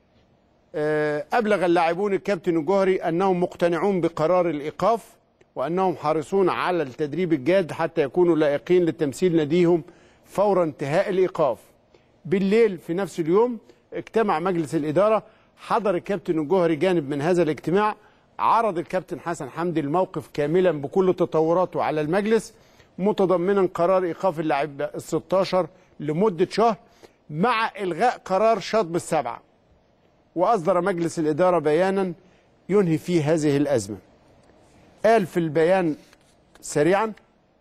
آه، أبلغ اللاعبون الكابتن الجوهري أنهم مقتنعون بقرار الإيقاف وأنهم حريصون على التدريب الجاد حتى يكونوا لائقين لتمثيل ناديهم فور انتهاء الإيقاف بالليل في نفس اليوم اجتمع مجلس الإدارة حضر الكابتن الجوهري جانب من هذا الاجتماع عرض الكابتن حسن حمدي الموقف كاملا بكل تطوراته على المجلس متضمنا قرار إيقاف اللاعب ال 16 لمدة شهر مع إلغاء قرار شطب السبعة وأصدر مجلس الإدارة بيانا ينهي فيه هذه الأزمة قال في البيان سريعا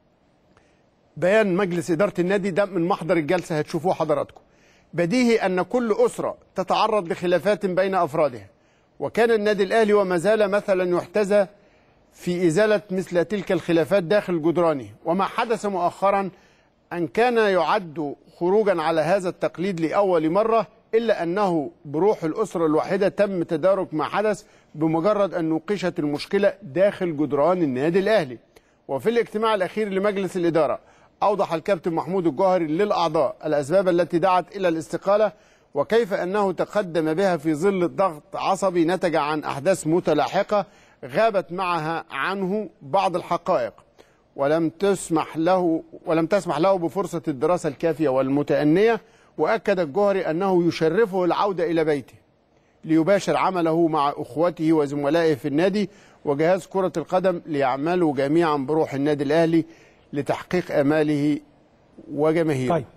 بيان مجلس إدارة النادي ده من محضر الجلسة هتشوفوه حضراتكم بديهي أن كل أسرة تتعرض لخلافات بين أفرادها وكان النادي الأهلي وما زال مثلا يحتذى في إزالة مثل تلك الخلافات داخل جدرانه وما حدث مؤخرا أن كان يعد خروجا على هذا التقليد لأول مرة إلا أنه بروح الأسرة الواحدة تم تدارك ما حدث بمجرد أن نوقشت المشكلة داخل جدران النادي الأهلي وفي الاجتماع الأخير لمجلس الإدارة أوضح الكابتن محمود الجوهري للأعضاء الأسباب التي دعت إلى الاستقالة وكيف أنه تقدم بها في ظل ضغط عصبي نتج عن أحداث متلاحقة غابت معها عنه بعض الحقائق ولم تسمح له ولم تسمح له بفرصة الدراسة الكافية والمتأنية وأكد الجوهري أنه يشرفه العودة إلى بيته ليباشر عمله مع أخوته وزملائه في النادي وجهاز كرة القدم ليعملوا جميعا بروح النادي الأهلي لتحقيق آماله وجماهيره طيب.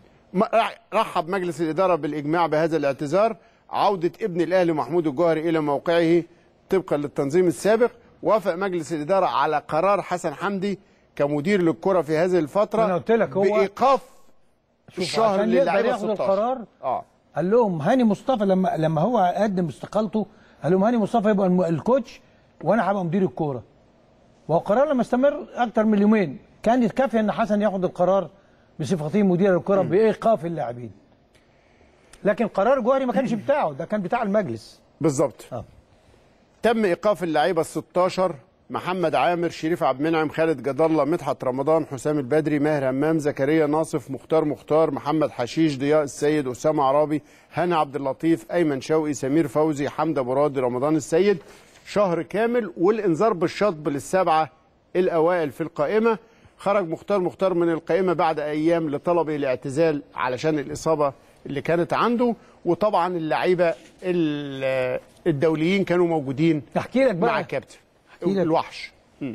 رحب مجلس الإدارة بالإجماع بهذا الاعتذار عودة ابن الأهلي محمود الجوهري إلى موقعه طبقا للتنظيم السابق وافق مجلس الإدارة على قرار حسن حمدي كمدير للكرة في هذه الفترة أنا قلت لك هو- بإيقاف شوف، الشهر عشان يقدر للاعيبة ياخد 16 القرار اه قال لهم هاني مصطفى لما لما هو قدم استقالته قال لهم هاني مصطفى يبقى الم- الكوتش وانا هبقى مدير الكوره وهو القرار لما استمر اكتر من يومين كان كافي ان حسن ياخد القرار بصفته مدير الكره بايقاف اللاعبين لكن قرار جوهري ما كانش بتاعه ده كان بتاع المجلس بالظبط آه. تم ايقاف اللعيبه ال 16 محمد عامر شريف عبد المنعم خالد جد الله مدحت رمضان حسام البدري ماهر همام زكريا ناصف مختار مختار محمد حشيش ضياء السيد اسامه عرابي هاني عبد اللطيف ايمن شوقي سمير فوزي حمده مراد رمضان السيد شهر كامل والانذار بالشطب للسبعه الاوائل في القائمه خرج مختار مختار من القائمه بعد ايام لطلبه الاعتزال علشان الاصابه اللي كانت عنده وطبعا اللعيبه ال- الدوليين كانوا موجودين احكي لك بقى مع الكابتن الوحش مم.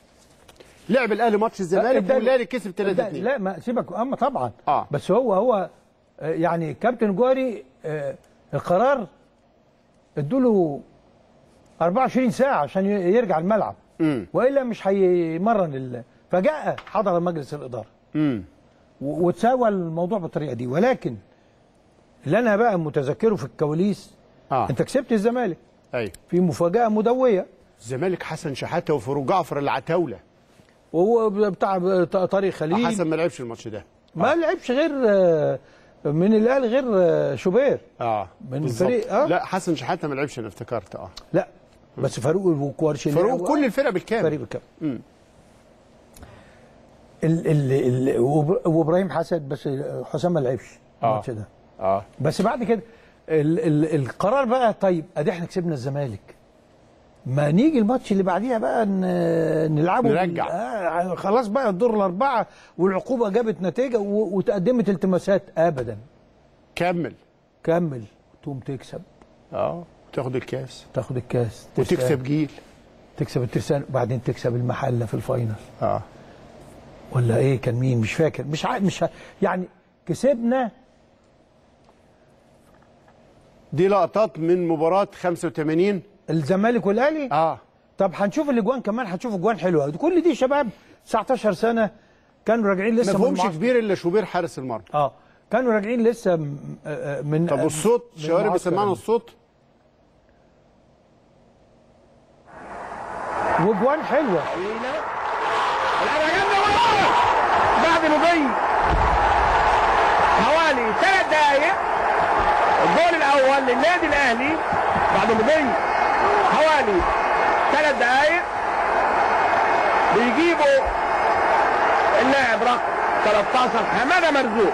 لعب الاهلي ماتش الزمالك ابدأ- والاهلي كسب 3 ابدأ- 2 لا ما سيبك اما طبعا آه. بس هو هو آه، يعني كابتن جوهري آه، القرار ادوله 24 ساعه عشان ي- يرجع الملعب مم. والا مش هيمرن ال... فجاء حضر مجلس الاداره مم. و- وتساوى الموضوع بالطريقه دي ولكن اللي انا بقى متذكره في الكواليس آه. انت كسبت الزمالك ايوه في مفاجاه مدويه الزمالك حسن شحاته وفاروق جعفر العتاوله وهو بتاع طارق خليل حسن ما لعبش الماتش ده ما لعبش غير آه، من الاهلي غير آه، شوبير اه من بالظبط. الفريق اه لا حسن شحاته ما لعبش انا افتكرت اه لا بس فاروق وكوارشي فاروق كل الفرقه بالكامل فريق بالكامل مم. ال ال ال وب- وابراهيم حسن بس حسام ما لعبش الماتش ده اه بس بعد كده ال ال القرار بقى طيب ادي احنا كسبنا الزمالك ما نيجي الماتش اللي بعديها بقى ن- نلعبه بال- نرجع. آه خلاص بقى الدور الاربعه والعقوبه جابت نتيجه و- وتقدمت التماسات ابدا كمل كمل تقوم تكسب اه تاخد الكاس تاخد الكاس وتكسب جيل تكسب الترسان وبعدين تكسب المحله في الفاينل اه ولا ايه كان مين مش فاكر مش ع... مش ه... يعني كسبنا دي لقطات من مباراه 85 الزمالك والاهلي اه طب هنشوف الاجوان كمان هنشوف اجوان حلوه كل دي شباب 19 سنه كانوا راجعين لسه ما من فهمش المعسكر. كبير الا شوبير حارس المرمى اه كانوا راجعين لسه م- آه، آه، من طب والصوت من شوارب المعسكر. سمعنا الصوت وجوان حلوه بعد مضي حوالي ثلاث دقائق الجول الاول للنادي الاهلي بعد مضي حوالي ثلاث دقائق بيجيبوا اللاعب رقم 13 حماده مرزوق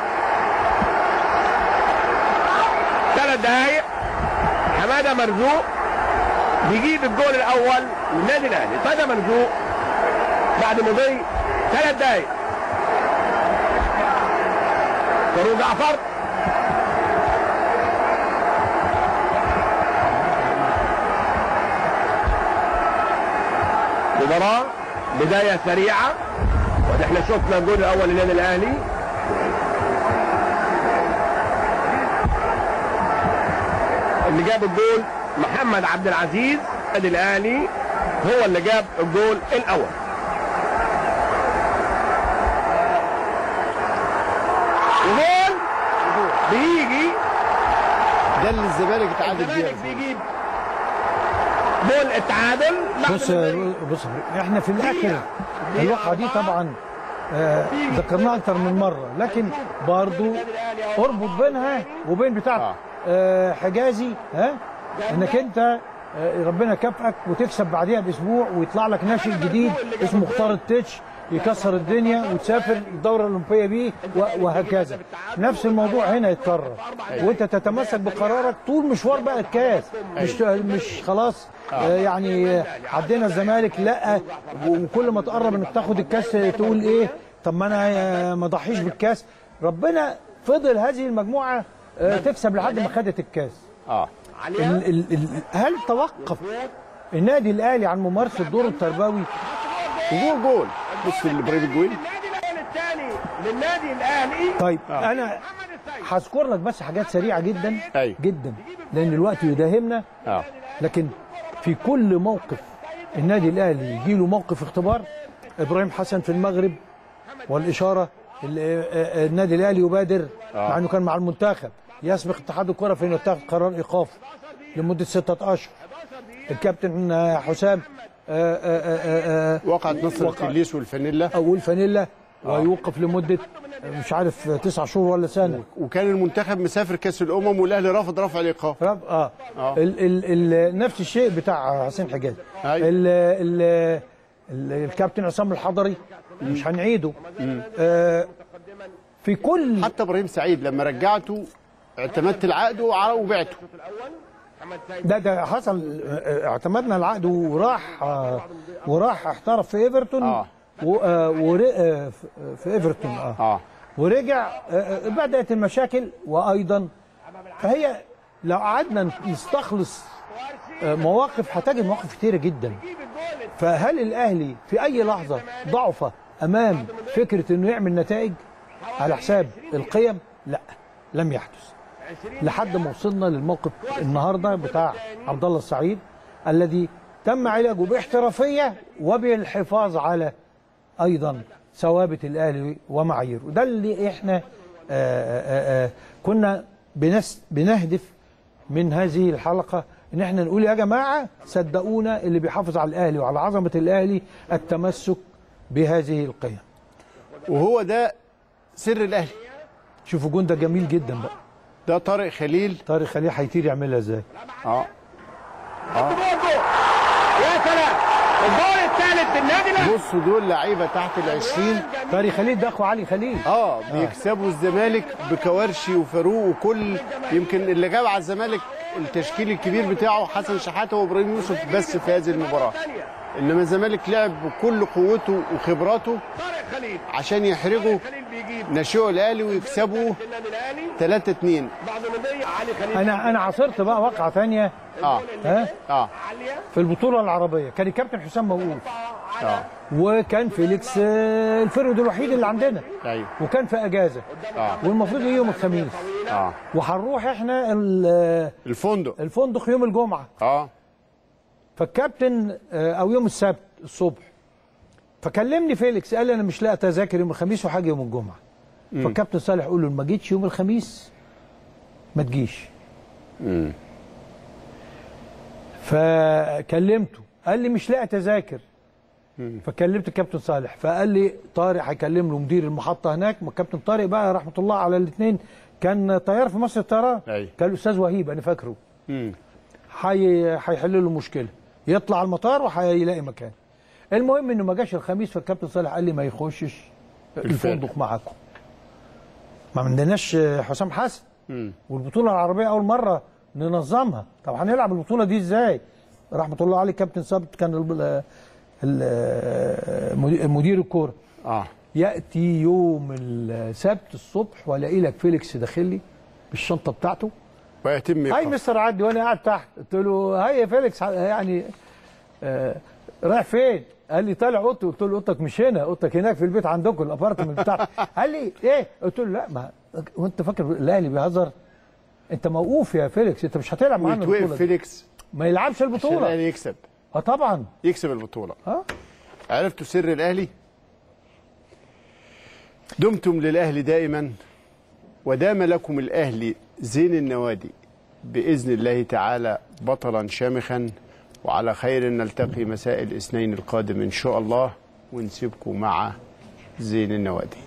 ثلاث دقائق حماده مرزوق بيجيب الجول الاول للنادي الاهلي حماده مرزوق بعد مضي ثلاث دقائق فاروق جعفر مباراة بداية سريعة واحنا شفنا الجول الأول للنادي الأهلي اللي جاب الجول محمد عبد العزيز النادي الأهلي هو اللي جاب الجول الأول وجول بيجي ده اللي الزمالك اتعادل الزمالك بيه بيجيب جول التعادل بعد بص ما بص احنا في الاخر الواقعه دي طبعا آه، ذكرناها اكتر من مره لكن برضو اربط بينها وبين بتاع آه، حجازي ها انك انت آه، ربنا كافئك وتكسب بعديها باسبوع ويطلع لك ناشئ جديد اسمه مختار التتش يكسر الدنيا وتسافر الدوره الاولمبيه بيه و- وهكذا نفس الموضوع هنا يتكرر وانت تتمسك بقرارك طول مشوار بقى الكاس مش مش خلاص آه، يعني آه، عدينا الزمالك لا وكل ما تقرب انك تاخد الكاس تقول ايه طب ما انا آه، ما ضحيش بالكاس ربنا فضل هذه المجموعه آه، تكسب لحد ما خدت الكاس اه ال ال ال هل توقف النادي الاهلي عن ممارسه دوره التربوي وجول جول بص الابراهيم الجويل الثاني للنادي الاهلي طيب انا هذكر لك بس حاجات سريعه جدا أيوة. جدا لان الوقت يداهمنا اه لكن في كل موقف النادي الاهلي يجي له موقف اختبار ابراهيم حسن في المغرب والاشاره ال- آه، آه، النادي الاهلي يبادر آه. مع انه كان مع المنتخب يسبق اتحاد الكره في انه يتخذ قرار ايقاف لمده سته اشهر الكابتن آه، حسام آه، آه، آه، آه، وقعت نصر وقع- الكليس والفانيلا اول فانيلا ويوقف لمده مش عارف تسع شهور ولا سنه وكان المنتخب مسافر كاس الامم والاهلي رفض رفع الايقاف رب اه, آه. ال ال ال نفس الشيء بتاع حسين حجاز أيوة. ال ال ال الكابتن عصام الحضري مش هنعيده آه في كل حتى ابراهيم سعيد لما رجعته اعتمدت العقد وع- وبعته ده ده حصل آه، اعتمدنا العقد وراح آه وراح احترف في ايفرتون آه. و- آه، ور- آه، في- في ايفرتون اه, اه ورجع آه، آه، بدات المشاكل وايضا فهي لو قعدنا نستخلص آه، مواقف هتجد مواقف كتيره جدا فهل الاهلي في اي لحظه ضعف امام فكره انه يعمل نتائج على حساب القيم لا لم يحدث لحد ما وصلنا للموقف النهارده بتاع عبد الله السعيد الذي تم علاجه باحترافيه وبالحفاظ على ايضا ثوابت الاهلي ومعاييره ده اللي احنا آآ آآ آآ كنا بنس بنهدف من هذه الحلقه ان احنا نقول يا جماعه صدقونا اللي بيحافظ على الاهلي وعلى عظمه الاهلي التمسك بهذه القيم وهو ده سر الاهلي شوفوا جون ده جميل جدا بقى ده طارق خليل طارق خليل هيطير يعملها ازاي اه اه يا سلام الجول الثالث للنادي الاهلي بصوا دول لعيبه تحت ال 20 طارق خليل ده اخو علي خليل اه بيكسبوا الزمالك بكوارشي وفاروق وكل يمكن اللي جاب على الزمالك التشكيل الكبير بتاعه حسن شحاته وابراهيم يوسف بس في هذه المباراه انما الزمالك لعب بكل قوته وخبراته عشان يحرجوا ناشئوا الاهلي ويكسبوا 3 2 انا انا عاصرت بقى واقعه ثانيه اه ها اه في البطوله العربيه كان الكابتن حسام موقوف اه وكان فيليكس آه، الفرد الوحيد اللي عندنا ايوه وكان في اجازه اه والمفروض يجي يوم الخميس اه وهنروح احنا ال- الفندق الفندق يوم الجمعه اه فالكابتن آه، او يوم السبت الصبح فكلمني فيليكس قال لي انا مش لاقي تذاكر يوم الخميس وحاجه يوم الجمعه مم. فالكابتن صالح يقول له ما جيتش يوم الخميس ما تجيش امم فكلمته قال لي مش لاقي تذاكر فكلمت الكابتن صالح فقال لي طارق هيكلم له مدير المحطه هناك ما الكابتن طارق بقى رحمه الله على الاثنين كان طيار في مصر الطيران أيوة. كان الاستاذ وهيب انا فاكره مم. حي... هيحل له المشكله يطلع المطار وهيلاقي مكان المهم انه ما جاش الخميس فالكابتن صالح قال لي ما يخشش الفندق معاكم ما عندناش حسام حسن مم. والبطوله العربيه اول مره ننظمها طب هنلعب البطوله دي ازاي رحمه الله عليه كابتن ثابت كان ال- ال- مدير- مدير الكوره اه ياتي يوم السبت الصبح والاقي لك فيليكس داخل لي بالشنطه بتاعته ويتم هاي مستر عدي وانا قاعد تحت قلت له هاي يا فيليكس يعني آه رايح فين؟ قال لي طالع اوضتي قلت له اوضتك مش هنا اوضتك هناك في البيت عندكم الابارتمنت بتاعك قال لي ايه؟ قلت له لا ما وانت فاكر الاهلي بيهزر؟ انت موقوف يا فيليكس انت مش هتلعب معانا ويتوقف البطوله دي. فيليكس ما يلعبش عشان البطوله الاهلي يكسب اه طبعا يكسب البطوله اه عرفتوا سر الاهلي دمتم للاهلي دائما ودام لكم الاهلي زين النوادي باذن الله تعالى بطلا شامخا وعلى خير نلتقي مساء الاثنين القادم ان شاء الله ونسيبكم مع زين النوادي